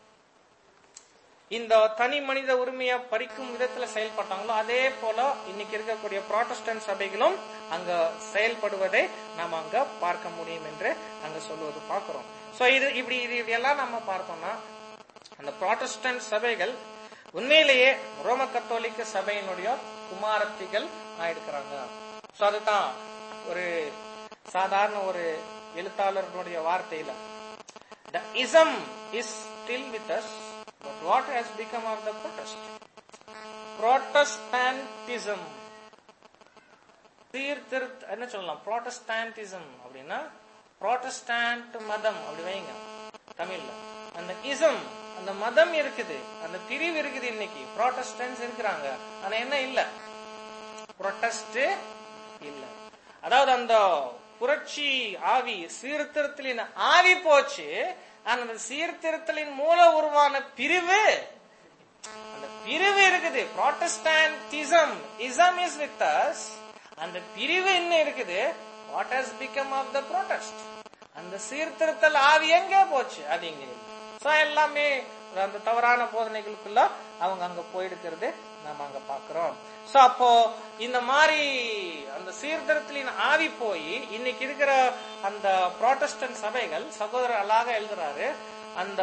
இந்த தனி மனித உரிமையை பறிக்கும் விதத்துல செயல்பட்டாங்களோ அதே போல இன்னைக்கு இருக்கக்கூடிய புரோட்டஸ்டன்ட் சபைகளும் அங்க செயல்படுவதை நாம அங்க பார்க்க முடியும் என்று அங்க சொல்லுவது பார்க்கிறோம் சோ இது இப்படி இது இதெல்லாம் நம்ம பார்த்தோம்னா அந்த புரோட்டஸ்டன்ட் சபைகள் உண்மையிலேயே ரோம கத்தோலிக்க சபையினுடைய குமாரத்திகள் ஆயிருக்கிறாங்க சோ அதுதான் ஒரு சாதாரண ஒரு எழுத்தாளர்களுடைய வார்த்தையில The ism is still with us, but what has become of the protest? Protestantism. சீர்திருத்த என்ன சொல்லலாம் ப்ராட்டஸ்டான்டிசம் அப்படின்னா ப்ராட்டஸ்டான்ட் மதம் அப்படி வைங்க தமிழ்ல அந்த இசம் அந்த மதம் இருக்குது அந்த பிரிவு இருக்குது இன்னைக்கு ப்ராட்டஸ்டன்ஸ் இருக்கிறாங்க ஆனா என்ன இல்ல புரொட்டஸ்ட் இல்ல அதாவது அந்த புரட்சி ஆவி சீர்திருத்தலின் ஆவி போச்சு ஆனா அந்த சீர்திருத்தலின் மூல உருவான பிரிவு அந்த பிரிவு இருக்குது Protestantism ism is with us அந்த பிரிவு என்ன இருக்குது what has become of the protest அந்த சீர்திருத்தல் ஆவி எங்க போச்சு அது இங்க இல்லை. So, எல்லாமே அந்த தவறான போதனைகளுக்குள்ள அவங்க அங்க போயிடுக்கிறது நாம அங்க பாக்குறோம் சோ அப்போ இந்த மாதிரி அந்த சீர்திருத்தலின் ஆவி போய் இன்னைக்கு இருக்கிற அந்த புரோட்டஸ்டன்ட் சபைகள் சகோதரர் அழகாக எழுதுறாரு அந்த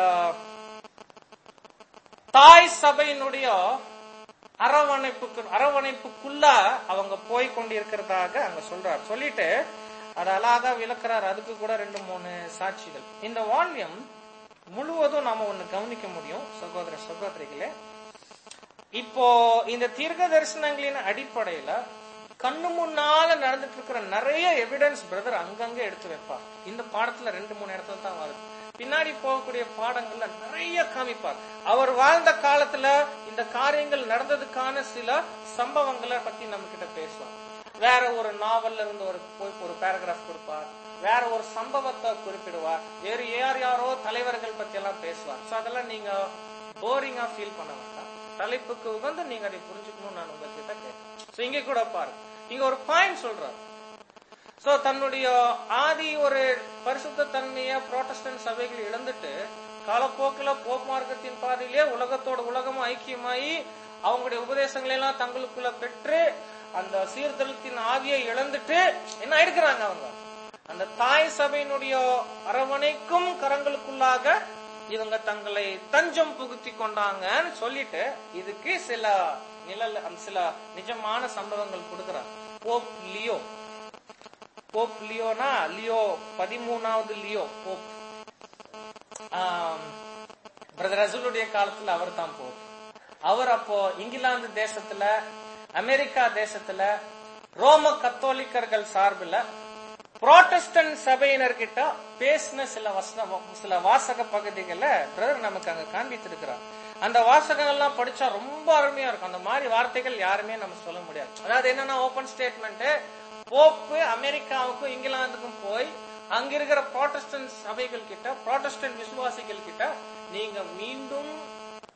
தாய் சபையினுடைய அரவணைப்புக்கு அரவணைப்புக்குள்ள அவங்க போய் கொண்டிருக்கிறதாக அங்க சொல்றார் சொல்லிட்டு அது அழகா விளக்குறார் அதுக்கு கூட ரெண்டு மூணு சாட்சிகள் இந்த வால்யூம் முழுவதும் நாம ஒண்ணு கவனிக்க முடியும் சகோதர சகோதரிகளே இப்போ இந்த தீர்க்க தரிசனங்களின் அடிப்படையில கண்ணு முன்னால நடந்துட்டு இருக்கிற நிறைய எவிடன்ஸ் பிரதர் அங்கங்க எடுத்து வைப்பார் இந்த பாடத்துல ரெண்டு மூணு இடத்துல தான் வருது பின்னாடி போகக்கூடிய பாடங்கள்ல நிறைய காமிப்பார் அவர் வாழ்ந்த காலத்துல இந்த காரியங்கள் நடந்ததுக்கான சில சம்பவங்களை பத்தி நம்ம கிட்ட பேசுவார் வேற ஒரு நாவல்ல இருந்து ஒரு போய் ஒரு பேராகிராஃப் கொடுப்பார் வேற ஒரு சம்பவத்தை குறிப்பிடுவார் வேறு யார் யாரோ தலைவர்கள் பத்தி எல்லாம் பேசுவார் சோ அதெல்லாம் நீங்க போரிங்கா ஃபீல் பண்ண வேண்டாம் தலைப்புக்கு உகந்து நீங்க அதை புரிஞ்சுக்கணும்னு நான் உங்ககிட்ட கேட்டேன் சோ இங்க கூட பாருங்க இங்க ஒரு பாயிண்ட் சொல்றாரு சோ தன்னுடைய ஆதி ஒரு பரிசுத்த தன்மைய புரோட்டஸ்டன்ட் சபைகள் இழந்துட்டு காலப்போக்கில் போப் மார்க்கத்தின் பாதையிலே உலகத்தோட உலகமும் ஐக்கியமாயி அவங்களுடைய உபதேசங்களை எல்லாம் தங்களுக்குள்ள பெற்று அந்த சீர்திருத்தின் ஆவியை இழந்துட்டு என்ன ஆயிடுக்கிறாங்க அவங்க அந்த தாய் சபையினுடைய அரவணைக்கும் கரங்களுக்குள்ளாக இவங்க தங்களை தஞ்சம் புகுத்தி கொண்டாங்கன்னு சொல்லிட்டு இதுக்கு சில நிழல் அந்த சில நிஜமான சம்பவங்கள் கொடுக்கிறார் போப் லியோ போப் லியோனா லியோ பதிமூணாவது லியோ போப் பிரதர் ரசூலுடைய காலத்துல அவர் தான் போப் அவர் அப்போ இங்கிலாந்து தேசத்துல அமெரிக்கா தேசத்துல ரோம கத்தோலிக்கர்கள் சார்பில் புரோட்டஸ்டன்ட் சபையினர்கிட்ட பேசின சில வசன சில வாசக பகுதிகளை பிரதர் நமக்கு அங்க காண்பித்திருக்கிறார் அந்த வாசகம் எல்லாம் படிச்சா ரொம்ப அருமையா இருக்கும் அந்த மாதிரி வார்த்தைகள் யாருமே நம்ம சொல்ல முடியாது அதாவது என்னன்னா ஓபன் ஸ்டேட்மெண்ட் போப்பு அமெரிக்காவுக்கும் இங்கிலாந்துக்கும் போய் அங்க இருக்கிற புரோட்டஸ்டன்ட் சபைகள் கிட்ட புரோட்டஸ்டன்ட் விசுவாசிகள் கிட்ட நீங்க மீண்டும்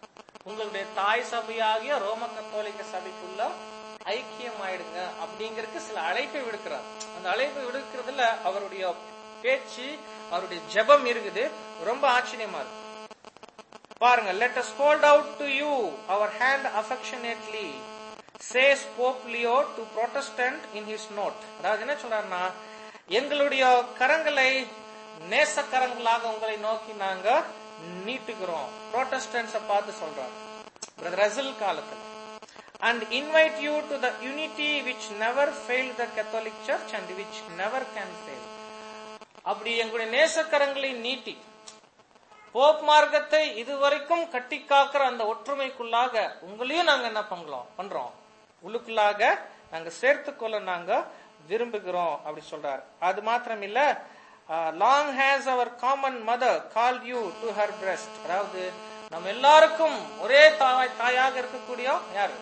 உங்களுடைய தாய் சபையாகிய ரோம கத்தோலிக்க சபைக்குள்ள ஐக்கியம் ஆயிடுங்க அப்படிங்கறதுக்கு சில அழைப்பை விடுக்கிறார் அந்த அழைப்பை விடுக்கிறதுல அவருடைய பேச்சு அவருடைய ஜெபம் இருக்குது ரொம்ப ஆச்சரியமா இருக்கு பாருங்க let us hold out to you our hand affectionately says pope leo to protestant in his note அதாவது என்ன சொல்றாருன்னா எங்களுடைய கரங்களை நேச கரங்களாக உங்களை நோக்கி நாங்க நீட்டுகிறோம் புரோட்டஸ்டன்ஸ பார்த்து சொல்றாரு பிரதர் ரசல் காலத்துல and invite you to the unity which never failed the catholic church and which never can fail அப்படி எங்களுடைய நேசக்கரங்களை நீட்டி போப் மார்க்கத்தை இதுவரைக்கும் கட்டி காக்கிற அந்த ஒற்றுமைக்குள்ளாக உங்களையும் நாங்க என்ன பண்றோம் பண்றோம் உள்ளுக்குள்ளாக நாங்க சேர்த்துக்கொள்ள நாங்க விரும்புகிறோம் அப்படி சொல்றாரு அது மாத்திரம் இல்ல long has our common mother call you to her breast அதாவது நம்ம எல்லாருக்கும் ஒரே தாய் தாயாக இருக்கக்கூடிய யாரு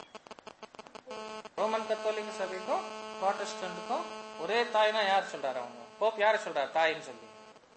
ரோமன் கத்தோலிக்க சபைக்கும் ப்ராட்டஸ்டன்ட்டுக்கும் ஒரே தாய்னா யார் சொல்றாரு அவங்க போப் யார சொல்றாரு தாயின்னு சொல்லி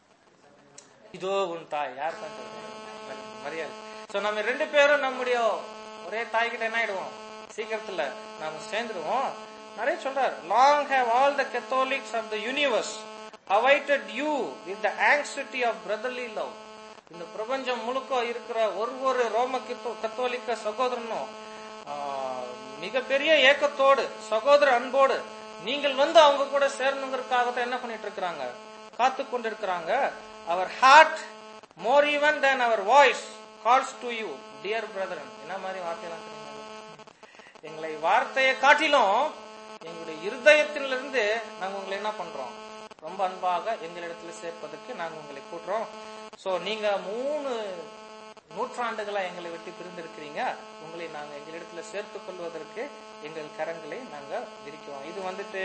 இதோ உன் தாய் யார் தான் சொல்றாரு? மரியாதை சோ நம்ம ரெண்டு பேரும் நம்முடைய ஒரே தாய் கிட்ட என்ன ஆயிடுவோம் சீக்கிரத்துல நாம சேர்ந்துருவோம் நிறைய சொல்றாரு long have all the Catholics of the universe awaited you with the anxiety of brotherly love இந்த பிரபஞ்சம் முழுக்க இருக்கிற ஒரு ஒரு ரோம கித்தோ- கத்தோலிக்க சகோதரனும் ஆஹ், மிகப்பெரிய ஏக்கத்தோடு சகோதர அன்போடு நீங்கள் வந்து அவங்க கூட சேரணுங்கிறதுக்காக தான் என்ன பண்ணிட்டு இருக்கிறாங்க காத்து கொண்டிருக்கிறாங்க our heart more even than our voice calls to you dear brethren என்ன மாதிரி வார்த்தையெல்லாம் தெரியுமா எங்களை வார்த்தையை காட்டிலும் எங்களுடைய இருதயத்திலிருந்து நாங்க உங்களை என்ன பண்றோம் ரொம்ப அன்பாக எங்களிடத்துல சேர்ப்பதற்கு நாங்க உங்களை கூட்டுறோம் சோ நீங்க மூணு நூற்றாண்டுகளா எங்களை விட்டு பிரிந்திருக்கிறீங்க உங்களை நாங்க எங்களிடத்துல சேர்த்துக் கொள்வதற்கு எங்கள் கரங்களை நாங்க விரிக்கிறோம் இது வந்துட்டு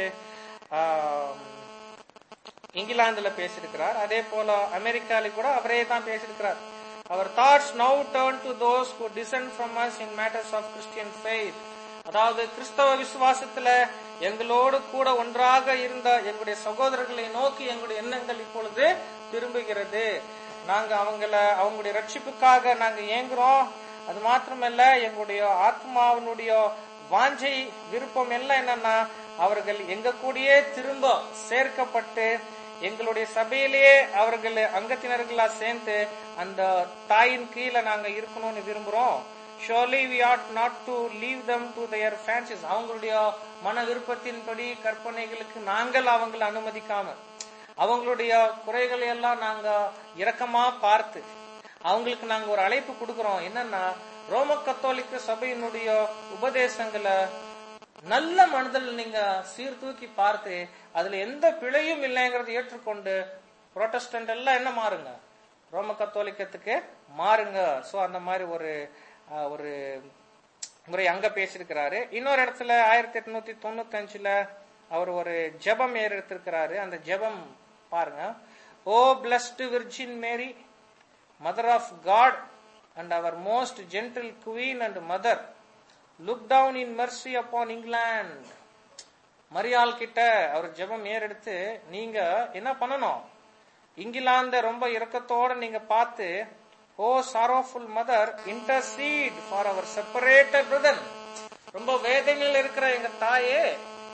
ஆஹ், இங்கிலாந்துல பேசியிருக்கிறார் அதே போல அமெரிக்கால கூட அவரே தான் பேசியிருக்கிறார் our thoughts now turn to those who descend from us in matters of Christian faith அதாவது கிறிஸ்தவ விசுவாசத்துல எங்களோடு கூட ஒன்றாக இருந்த எங்களுடைய சகோதரர்களை நோக்கி எங்களுடைய எண்ணங்கள் இப்பொழுது திரும்புகிறது நாங்க அவங்கள அவங்களுடைய ரட்சிப்புக்காக நாங்க ஏங்குறோம் அது மாத்திரமல்ல எங்களுடைய ஆத்மாவினுடைய வாஞ்சை விருப்பம் எல்லாம் என்னன்னா அவர்கள் எங்க கூடயே திரும்ப சேர்க்கப்பட்டு எங்களுடைய சபையிலேயே அவர்கள் அங்கத்தினர்களா சேர்ந்து அந்த தாயின் கீழே நாங்க இருக்கணும்னு விரும்புறோம் surely we ought not to leave them to their fancies அவங்களுடைய மன விருப்பத்தின்படி கற்பனைகளுக்கு நாங்கள் அவங்களை அனுமதிக்காம அவங்களுடைய குறைகளை எல்லாம் நாங்க இரக்கமா பார்த்து அவங்களுக்கு நாங்க ஒரு அழைப்பு கொடுக்கறோம் என்னன்னா ரோம கத்தோலிக்க சபையினுடைய உபதேசங்களை நல்ல மனதில் நீங்க சீர்தூக்கி பார்த்து அதுல எந்த பிழையும் இல்லைங்கிறத ஏற்றுக்கொண்டு புரோட்டஸ்டன்ட் எல்லாம் என்ன மாறுங்க ரோம கத்தோலிக்கத்துக்கு மாறுங்க சோ அந்த மாதிரி ஒரு அஹ், ஒரு முறை அங்க பேசியிருக்கிறாரு இன்னொரு இடத்துல ஆயிரத்தி எட்நூத்தி தொண்ணூத்தி அஞ்சுல அவர் ஒரு ஜெபம் ஏறெடுத்திருக்கிறாரு அந்த ஜெபம் பாருங்க O blessed Virgin Mary mother of God and our most gentle queen and mother look down in mercy upon England மரியாள் கிட்ட அவர் ஜெபம் ஏறெடுத்து நீங்க என்ன பண்ணணும் இங்கிலாந்த ரொம்ப இரக்கத்தோட நீங்க பார்த்து O sorrowful mother intercede for our separated brother ரொம்ப வேதனையில் இருக்கிற எங்க தாயே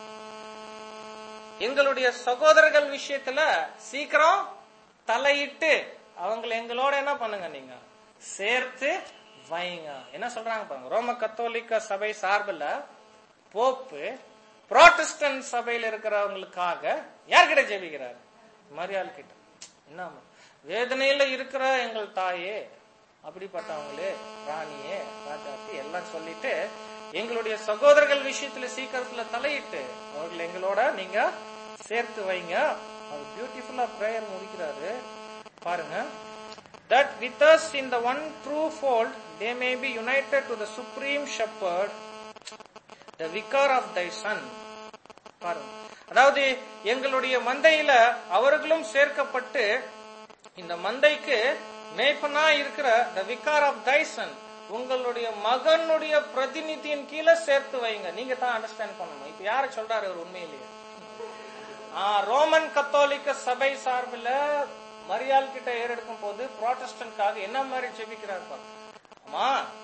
எங்களுடைய சகோதரர்கள் விஷயத்துல சீக்கிரம் தலையிட்டு அவங்களை எங்களோட என்ன பண்ணுங்க நீங்க சேர்த்து வைங்க என்ன சொல்றாங்க பாருங்க ரோம கத்தோலிக்க சபை சார்பில் போப்பு புரோட்டஸ்டன்ட் சபையில இருக்கிறவங்களுக்காக யார்கிட்ட ஜெபிக்கிறார் மரியாள் கிட்ட என்ன வேதனையில இருக்கிற எங்கள் தாயே அப்படிப்பட்டவங்களே ராணியே ராஜாத்தி எல்லாம் சொல்லிட்டு எங்களுடைய சகோதரர்கள் விஷயத்துல சீக்கிரத்துல தலையிட்டு அவர்கள் எங்களோட நீங்க சேர்த்து வைங்க அவர் பியூட்டிஃபுல்லா பிரேயர் முடிக்கிறாரு பாருங்க that with us in the one true fold they may be united to the supreme shepherd the vicar of thy son பாருங்க அதாவது எங்களுடைய மந்தையில அவர்களும் சேர்க்கப்பட்டு இந்த மந்தைக்கு மேய்ப்பனா இருக்கிற த விகார் ஆஃப் தைசன் உங்களுடைய மகனுடைய பிரதிநிதியின் கீழே சேர்த்து வைங்க நீங்க தான் அண்டர்ஸ்டாண்ட் பண்ணணும் இப்ப யார சொல்றாரு அவர் உண்மையிலேயே ஆ, ரோமன் கத்தோலிக்க சபை சார்பில் மரியாள் கிட்ட ஏறெடுக்கும் போது புரோட்டஸ்டன்ட்காக என்ன மாதிரி ஜெபிக்கிறார் பாருங்க. அம்மா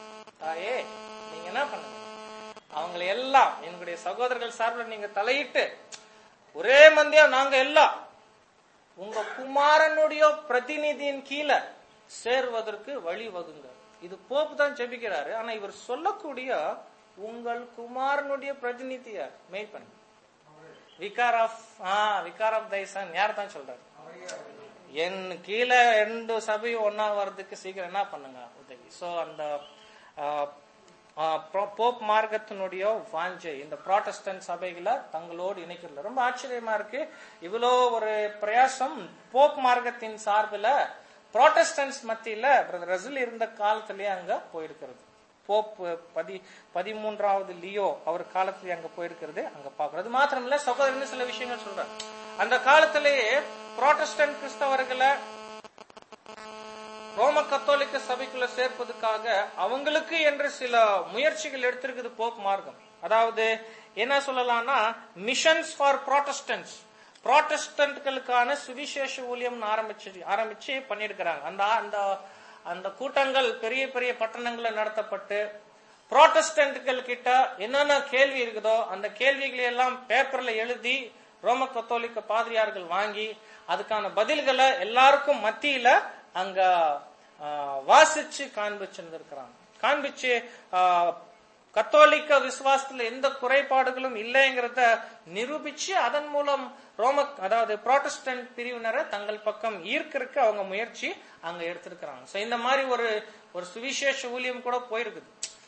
தாயே நீங்க என்ன பண்ணுங்க அவங்களை எல்லாம் எங்களுடைய சகோதரர்கள் சார்பில் நீங்க தலையிட்டு ஒரே மந்தியா நாங்க எல்லாம் உங்க குமாரனுடைய பிரதிநிதியின் கீழே சேர்வதற்கு வழி வகுங்க இது போப்பு தான் ஜெபிக்கிறாரு ஆனா இவர் சொல்லக்கூடிய உங்கள் குமாரனுடைய பிரதிநிதிய மெய்ப்பன் vicar of uh vicar of thy son யார் தான் சொல்றாரு என் கீழே ரெண்டு சபையும் ஒன்னா வர்றதுக்கு சீக்கிரம் என்ன பண்ணுங்க உதவி சோ அந்த ஆ, ஆ, போ- போப் மார்க்கத்தினுடைய வாஞ்சை இந்த ப்ராட்டஸ்டன்ட் சபைகளை தங்களோடு இணைக்கிறது ரொம்ப ஆச்சரியமா இருக்கு இவ்வளோ ஒரு பிரயாசம் போப் மார்க்கத்தின் சார்பில் ப்ராட்டஸ்டன்ட்ஸ் மத்தியில பிரதர் ரசில் இருந்த காலத்திலேயே அங்க போயிருக்கிறது போப் பதி பதிமூன்றாவது லியோ அவர் காலத்திலேயே அங்க போயிருக்கிறது அங்க பார்க்கிறோம் அது மாத்திரம் இல்ல சகோதரன் சில விஷயங்கள் சொல்றார் அந்த காலத்திலேயே ப்ராட்டஸ்டன்ட் கிறிஸ்தவர்களை ரோம கத்தோலிக்க சபைக்குள்ள சேர்ப்பதற்காக அவங்களுக்கு என்று சில முயற்சிகள் எடுத்திருக்குது போப் மார்க்கம் அதாவது என்ன சொல்லலாம்னா மிஷன்ஸ் ஃபார் ப்ராட்டஸ்டன்ட்ஸ் ப்ராட்டஸ்டன்ட்களுக்கான சுவிசேஷ ஊழியம் ஆரம்பிச்சு ஆரம்பிச்சு பண்ணிருக்கிறாங்க அந்த அந்த அந்த கூட்டங்கள் பெரிய பெரிய பட்டணங்கள்ல நடத்தப்பட்டு புரோட்டஸ்டன்ட்கள் கிட்ட என்னென்ன கேள்வி இருக்குதோ அந்த கேள்விகளை எல்லாம் பேப்பர்ல எழுதி ரோம கத்தோலிக்க பாதிரியார்கள் வாங்கி அதுக்கான பதில்களை எல்லாருக்கும் மத்தியில அங்க ஆ, வாசிச்சு காண்பிச்சிருந்திருக்கிறாங்க காண்பிச்சு ஆ, கத்தோலிக்க விசுவாசத்துல எந்த குறைபாடுகளும் இல்லைங்கிறத நிரூபிச்சு அதன் மூலம் ரோம அதாவது புரோட்டஸ்டன்ட் பிரிவினரை தங்கள் பக்கம் ஈர்க்கறதுக்கு அவங்க முயற்சி அங்க எடுத்திருக்கிறாங்க சோ இந்த மாதிரி ஒரு ஒரு சுவிசேஷ ஊழியம் கூட போயிருக்குது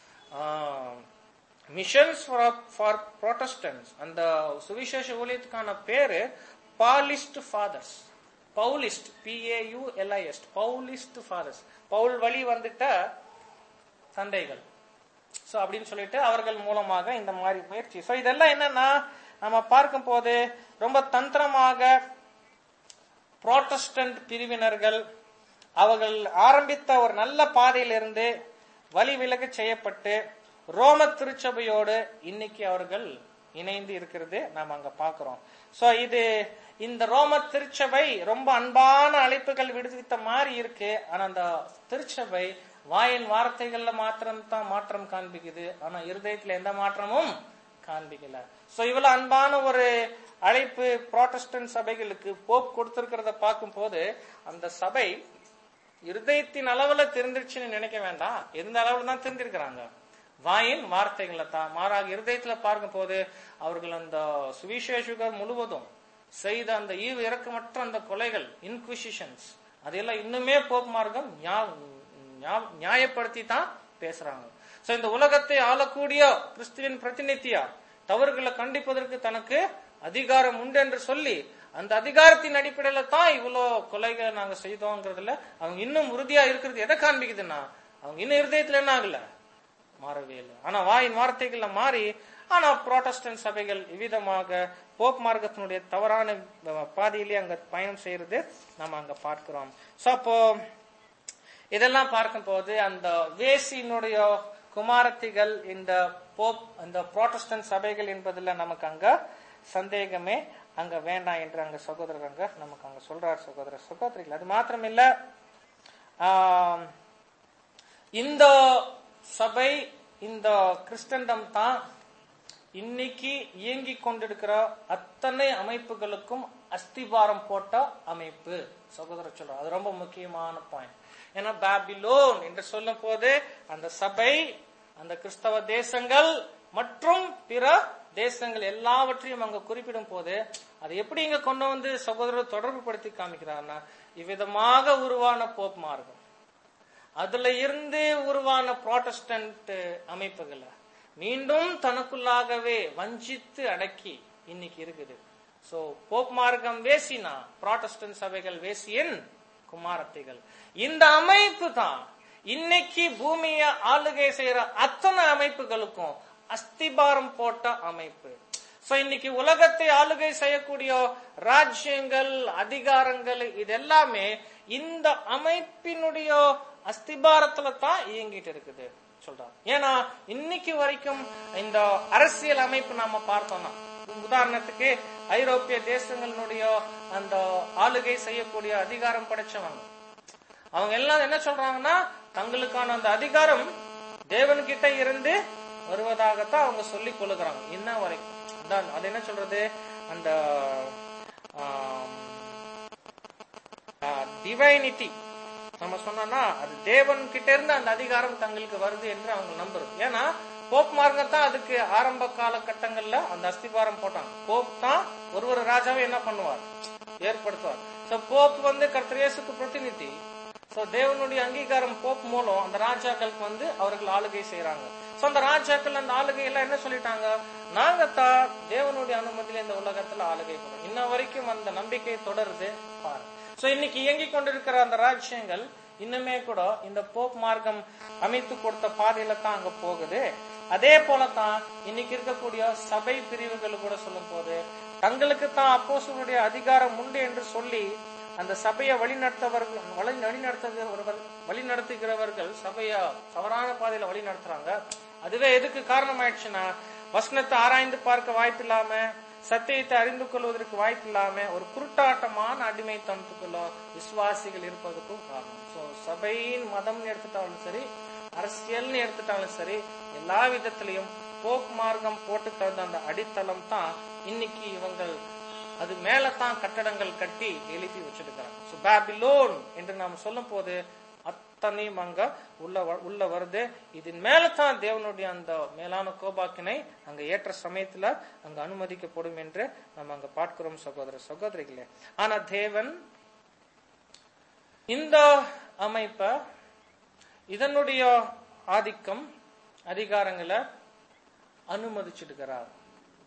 மிஷன்ஸ் ஃபார் ப்ரோட்டஸ்டன்ஸ் அந்த சுவிசேஷ ஊழியத்துக்கான பேரு Paulist fathers Paulist P A U L I S T Paulist fathers Paul வழி வந்துட்ட சந்தைகள் சோ அப்படின்னு சொல்லிட்டு அவர்கள் மூலமாக இந்த மாதிரி முயற்சி சோ இதெல்லாம் என்னன்னா நம்ம பார்க்கும் போது ரொம்ப தந்திரமாக புரோட்டஸ்டன்ட் பிரிவினர்கள் அவர்கள் ஆரம்பித்த ஒரு நல்ல பாதையிலிருந்து வழி விலகச் செய்யப்பட்டு ரோம திருச்சபையோடு இன்னைக்கு அவர்கள் இணைந்து இருக்கிறது நாம் அங்க பார்க்கிறோம் சோ இது இந்த ரோம திருச்சபை ரொம்ப அன்பான அழைப்புகள் விடுவித்த மாதிரி இருக்கு ஆனா அந்த திருச்சபை வாயின் வார்த்தைகள்ல மாத்திரம் தான் மாற்றம் காண்பிக்குது ஆனா இருதயத்துல எந்த மாற்றமும் காண்பிக்கல சோ இவ்வளவு அன்பான ஒரு அழைப்பு புரோட்டஸ்டன்ட் சபைகளுக்கு போப் கொடுத்திருக்கிறத பார்க்கும் போது அந்த சபை இருதயத்தின் அளவுல தெரிஞ்சிருச்சுன்னு நினைக்க வேண்டாம் எந்த அளவுல தான் தெரிஞ்சிருக்கிறாங்க வாயின் வார்த்தைகளை தான் மாறாக இருதயத்துல பார்க்கும் போது அவர்கள் அந்த சுவிசேஷகர் முழுவதும் செய்த அந்த ஈவு இறக்கமற்ற அந்த கொலைகள் இன்குவிசிஷன்ஸ் அதெல்லாம் இன்னுமே போப் மார்க்கம் ஞா- ஞா- நியாயப்படுத்தி தான் பேசுறாங்க சோ இந்த உலகத்தை ஆளக்கூடிய கிறிஸ்துவின் பிரதிநிதியா தவறுகளை கண்டிப்பதற்கு தனக்கு அதிகாரம் உண்டு என்று சொல்லி அந்த அதிகாரத்தின் அடிப்படையில தான் இவ்வளோ கொலைகளை நாங்க செய்தோங்கிறதுல அவங்க இன்னும் உறுதியா இருக்கிறது எதை காண்பிக்குதுன்னா அவங்க இன்னும் இருதயத்துல என்ன ஆகல மாறவே இல்லை ஆனா வாயின் வார்த்தைகள்ல மாறி ஆனா புரோட்டஸ்டன்ட் சபைகள் இவ்விதமாக போப் மார்க்கத்தினுடைய தவறான அஹ், பாதையிலே அங்க பயணம் செய்யறது நம்ம அங்க பார்க்கிறோம் சோ அப்போ இதெல்லாம் பார்க்கும்போது அந்த வேசியினுடைய குமாரத்திகள் இந்த போப் இந்த புரோட்டஸ்டன்ட் சபைகள் என்பதுல நமக்கு அங்க சந்தேகமே அங்க வேண்டாம் என்று அங்க சகோதரர் அங்க நமக்கு அங்க சொல்றார் சகோதர சகோதரிகள் அது மாத்திரம் இல்ல ஆம், இந்த சபை இந்த கிறிஸ்டண்டம் தான் இன்னைக்கு இயங்கிக் கொண்டிருக்கிற அத்தனை அமைப்புகளுக்கும் அஸ்திபாரம் போட்ட அமைப்பு சகோதரர் சொல்றார் அது ரொம்ப முக்கியமான பாயிண்ட் ஏன்னா பாபிலோன் என்று சொல்லும் போது அந்த சபை அந்த கிறிஸ்தவ தேசங்கள் மற்றும் பிற தேசங்கள் எல்லாவற்றையும் அங்க குறிப்பிடும் போது அதை எப்படி இங்க கொண்டு வந்து சகோதரர் தொடர்பு படுத்தி காமிக்கிறார்னா இவ்விதமாக உருவான போப் மார்க்கம் அதுல இருந்து உருவான புரோட்டஸ்டன்ட் அமைப்புகளை மீண்டும் தனக்குள்ளாகவே வஞ்சித்து அடக்கி இன்னைக்கு இருக்குது சோ போப் மார்க்கம் வேசினா புரோட்டஸ்டன்ட் சபைகள் வேசியின் குமாரத்தைகள் இந்த அமைப்பு தான் இன்னைக்கு பூமியை ஆளுகை செய்யற அத்தனை அமைப்புகளுக்கும் அஸ்திபாரம் போட்ட அமைப்பு சோ இன்னைக்கு உலகத்தை ஆளுகை செய்யக்கூடிய ராஜ்யங்கள் அதிகாரங்கள் இது எல்லாமே இந்த அமைப்பினுடைய அஸ்திபாரத்துல தான் இயங்கிட்டு இருக்குது சொல்றாங்க ஏன்னா இன்னைக்கு வரைக்கும் இந்த அரசியல் அமைப்பு நாம பார்த்தோம்னா உதாரணத்துக்கு ஐரோப்பிய தேசங்களினுடைய அந்த ஆளுகை செய்யக்கூடிய அதிகாரம் படைச்சவங்க அவங்க எல்லாம் என்ன சொல்றாங்கன்னா தங்களுக்கான அந்த அதிகாரம் தேவன் கிட்ட இருந்து வருவதாகத்தான் அவங்க சொல்லிக் கொள்ளுகிறாங்க இன்ன வரைக்கும் அதான் அது என்ன சொல்றது அந்த டிவைனிட்டி நம்ம சொன்னோம்னா அது தேவன் கிட்ட இருந்து அந்த அதிகாரம் தங்களுக்கு வருது என்று அவங்க நம்புறது ஏன்னா போப் மார்க்கம் தான் அதுக்கு ஆரம்ப காலகட்டங்கள்ல அந்த அஸ்திபாரம் போட்டாங்க போப் தான் ஒரு ஒரு ராஜாவை என்ன பண்ணுவார் ஏற்படுத்துவார் சோ போப் வந்து கர்த்தரேசுக்கு பிரதிநிதி சோ தேவனுடைய அங்கீகாரம் போப் மூலம் அந்த ராஜாக்களுக்கு வந்து அவர்கள் ஆளுகை செய்யறாங்க சோ அந்த ராஜாக்கள் அந்த ஆளுகை எல்லாம் என்ன சொல்லிட்டாங்க நாங்க தான் தேவனுடைய அனுமதியில இந்த உலகத்துல ஆளுகை போறோம் இன்ன வரைக்கும் அந்த நம்பிக்கை தொடருது பாருங்க சோ இன்னைக்கு இயங்கிக் கொண்டிருக்கிற அந்த ராஜ்யங்கள் இன்னுமே கூட இந்த போப் மார்க்கம் அமைத்து கொடுத்த பாதையில தான் அங்க போகுது அதே போலதான் இன்னைக்கு இருக்கக்கூடிய சபை பிரிவுகள் கூட சொல்லும் போது தங்களுக்கு தான் அப்போசனுடைய அதிகாரம் உண்டு என்று சொல்லி அந்த சபையை வழிநடத்தவர்கள் வழி வழிநடத்துகிறவர்கள் வழிநடத்துகிறவர்கள் சபையை தவறான பாதையில வழி நடத்துறாங்க அதுவே எதுக்கு காரணம் ஆயிடுச்சுன்னா வசனத்தை ஆராய்ந்து பார்க்க வாய்ப்பு இல்லாம சத்தியத்தை அறிந்து கொள்வதற்கு வாய்ப்பு இல்லாம ஒரு குருட்டாட்டமான அடிமைத்தனத்துக்குள்ள விசுவாசிகள் இருப்பதற்கும் காரணம் சோ சபையின் மதம் எடுத்துட்டாலும் சரி அரசியல்னு எடுத்துட்டாலும் சரி எல்லா விதத்திலையும் போக்கு மார்க்கம் போட்டு தந்த அந்த அடித்தளம் தான் இன்னைக்கு இவங்கள் அது மேலதான் கட்டடங்கள் கட்டி எழுப்பி வச்சிருக்கிறாங்க சோ பாபிலோன் என்று நாம் சொல்லும் போது அத்தனையும் அங்க உள்ள வ- உள்ள வருது இதன் மேலதான் தேவனுடைய அந்த மேலான கோபாக்கினை அங்க ஏற்ற சமயத்துல அங்க அனுமதிக்கப்படும் என்று நம்ம அங்க பார்க்கிறோம் சகோதர சகோதரிகளே ஆனா தேவன் இந்த அமைப்ப இதனுடைய ஆதிக்கம் அதிகாரங்களை அனுமதிச்சிடுகிறார்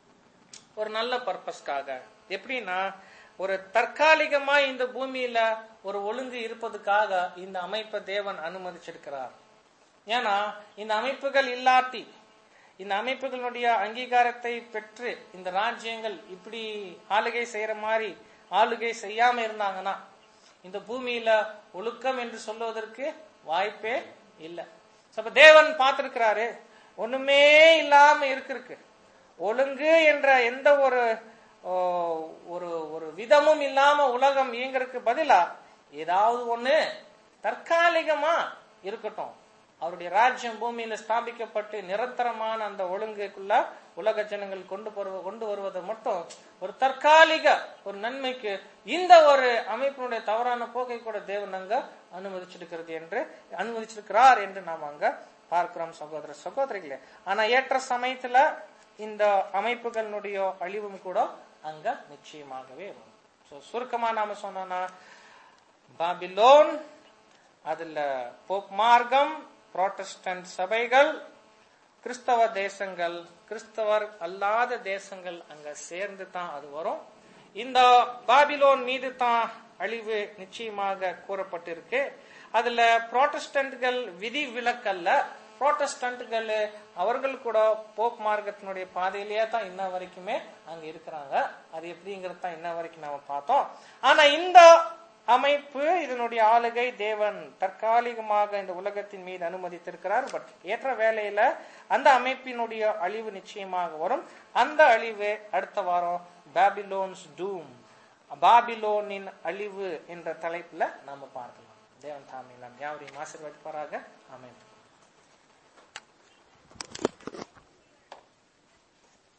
ஒரு நல்ல பர்பஸ்க்காக எப்படின்னா ஒரு தற்காலிகமா இந்த பூமியில ஒரு ஒழுங்கு இருப்பதுக்காக இந்த அமைப்பை தேவன் அனுமதிச்சிருக்கிறார் ஏன்னா இந்த அமைப்புகள் இல்லாட்டி இந்த அமைப்புகளுடைய அங்கீகாரத்தை பெற்று இந்த ராஜ்யங்கள் இப்படி ஆளுகை செய்யற மாதிரி ஆளுகை செய்யாம இருந்தாங்கன்னா இந்த பூமியில ஒழுக்கம் என்று சொல்வதற்கு வாய்ப்பே இல்லை அப்ப தேவன் பார்த்திருக்கிறாரு ஒண்ணுமே இல்லாம இருக்கு ஒழுங்கு என்ற எந்த ஒரு ஓ, ஒரு ஒரு விதமும் இல்லாம உலகம் இயங்குறதுக்கு பதிலா ஏதாவது ஒண்ணு தற்காலிகமா இருக்கட்டும் அவருடைய ராஜ்யம் பூமியில ஸ்தாபிக்கப்பட்டு நிரந்தரமான அந்த ஒழுங்குக்குள்ள உலக ஜனங்கள் கொண்டு போற- கொண்டு வருவதை மட்டும் ஒரு தற்காலிக ஒரு நன்மைக்கு இந்த ஒரு அமைப்பினுடைய தவறான போக்கை கூட தேவன் அங்க அனுமதிச்சிருக்கிறது என்று அனுமதிச்சிருக்கிறார் என்று நாம் அங்க பார்க்கிறோம் சகோதர சகோதரிகளே ஆனா ஏற்ற சமயத்துல இந்த அமைப்புகளுடைய அழிவும் கூட அங்க நிச்சயமாகவே வரும் So, சுருக்கமா நாம சொன்னோம்னா பாபிலோன் அதுல போப் மார்க்கம் புரோட்டஸ்டன்ட் சபைகள் கிறிஸ்தவ தேசங்கள் கிறிஸ்தவர் அல்லாத தேசங்கள் அங்க சேர்ந்து தான் அது வரும் இந்த பாபிலோன் மீது தான் அழிவு நிச்சயமாக கூறப்பட்டிருக்கு அதுல புரோட்டஸ்டன்ட்கள் விதி விலக்கல்ல புரோட்டஸ்டன்ட்கள் அவர்கள் கூட போப் மார்க்கத்தினுடைய பாதையிலேயே தான் இன்ன வரைக்குமே அங்க இருக்கிறாங்க அது எப்படிங்கிறது தான் இன்ன வரைக்கும் நாம பார்த்தோம் ஆனா இந்த அமைப்பு இதனுடைய ஆளுகை தேவன் தற்காலிகமாக இந்த உலகத்தின் மீது அனுமதித்திருக்கிறார் பட் ஏற்ற வேளையில அந்த அமைப்பினுடைய அழிவு நிச்சயமாக வரும் அந்த அழிவு அடுத்த வாரம் பாபிலோன்ஸ் டூம் பாபிலோனின் அழிவு என்ற தலைப்புல நாம பார்க்கலாம் தேவன் தாமே நாம் யாவரையும் ஆசீர்வதிப்பாராக ஆமென்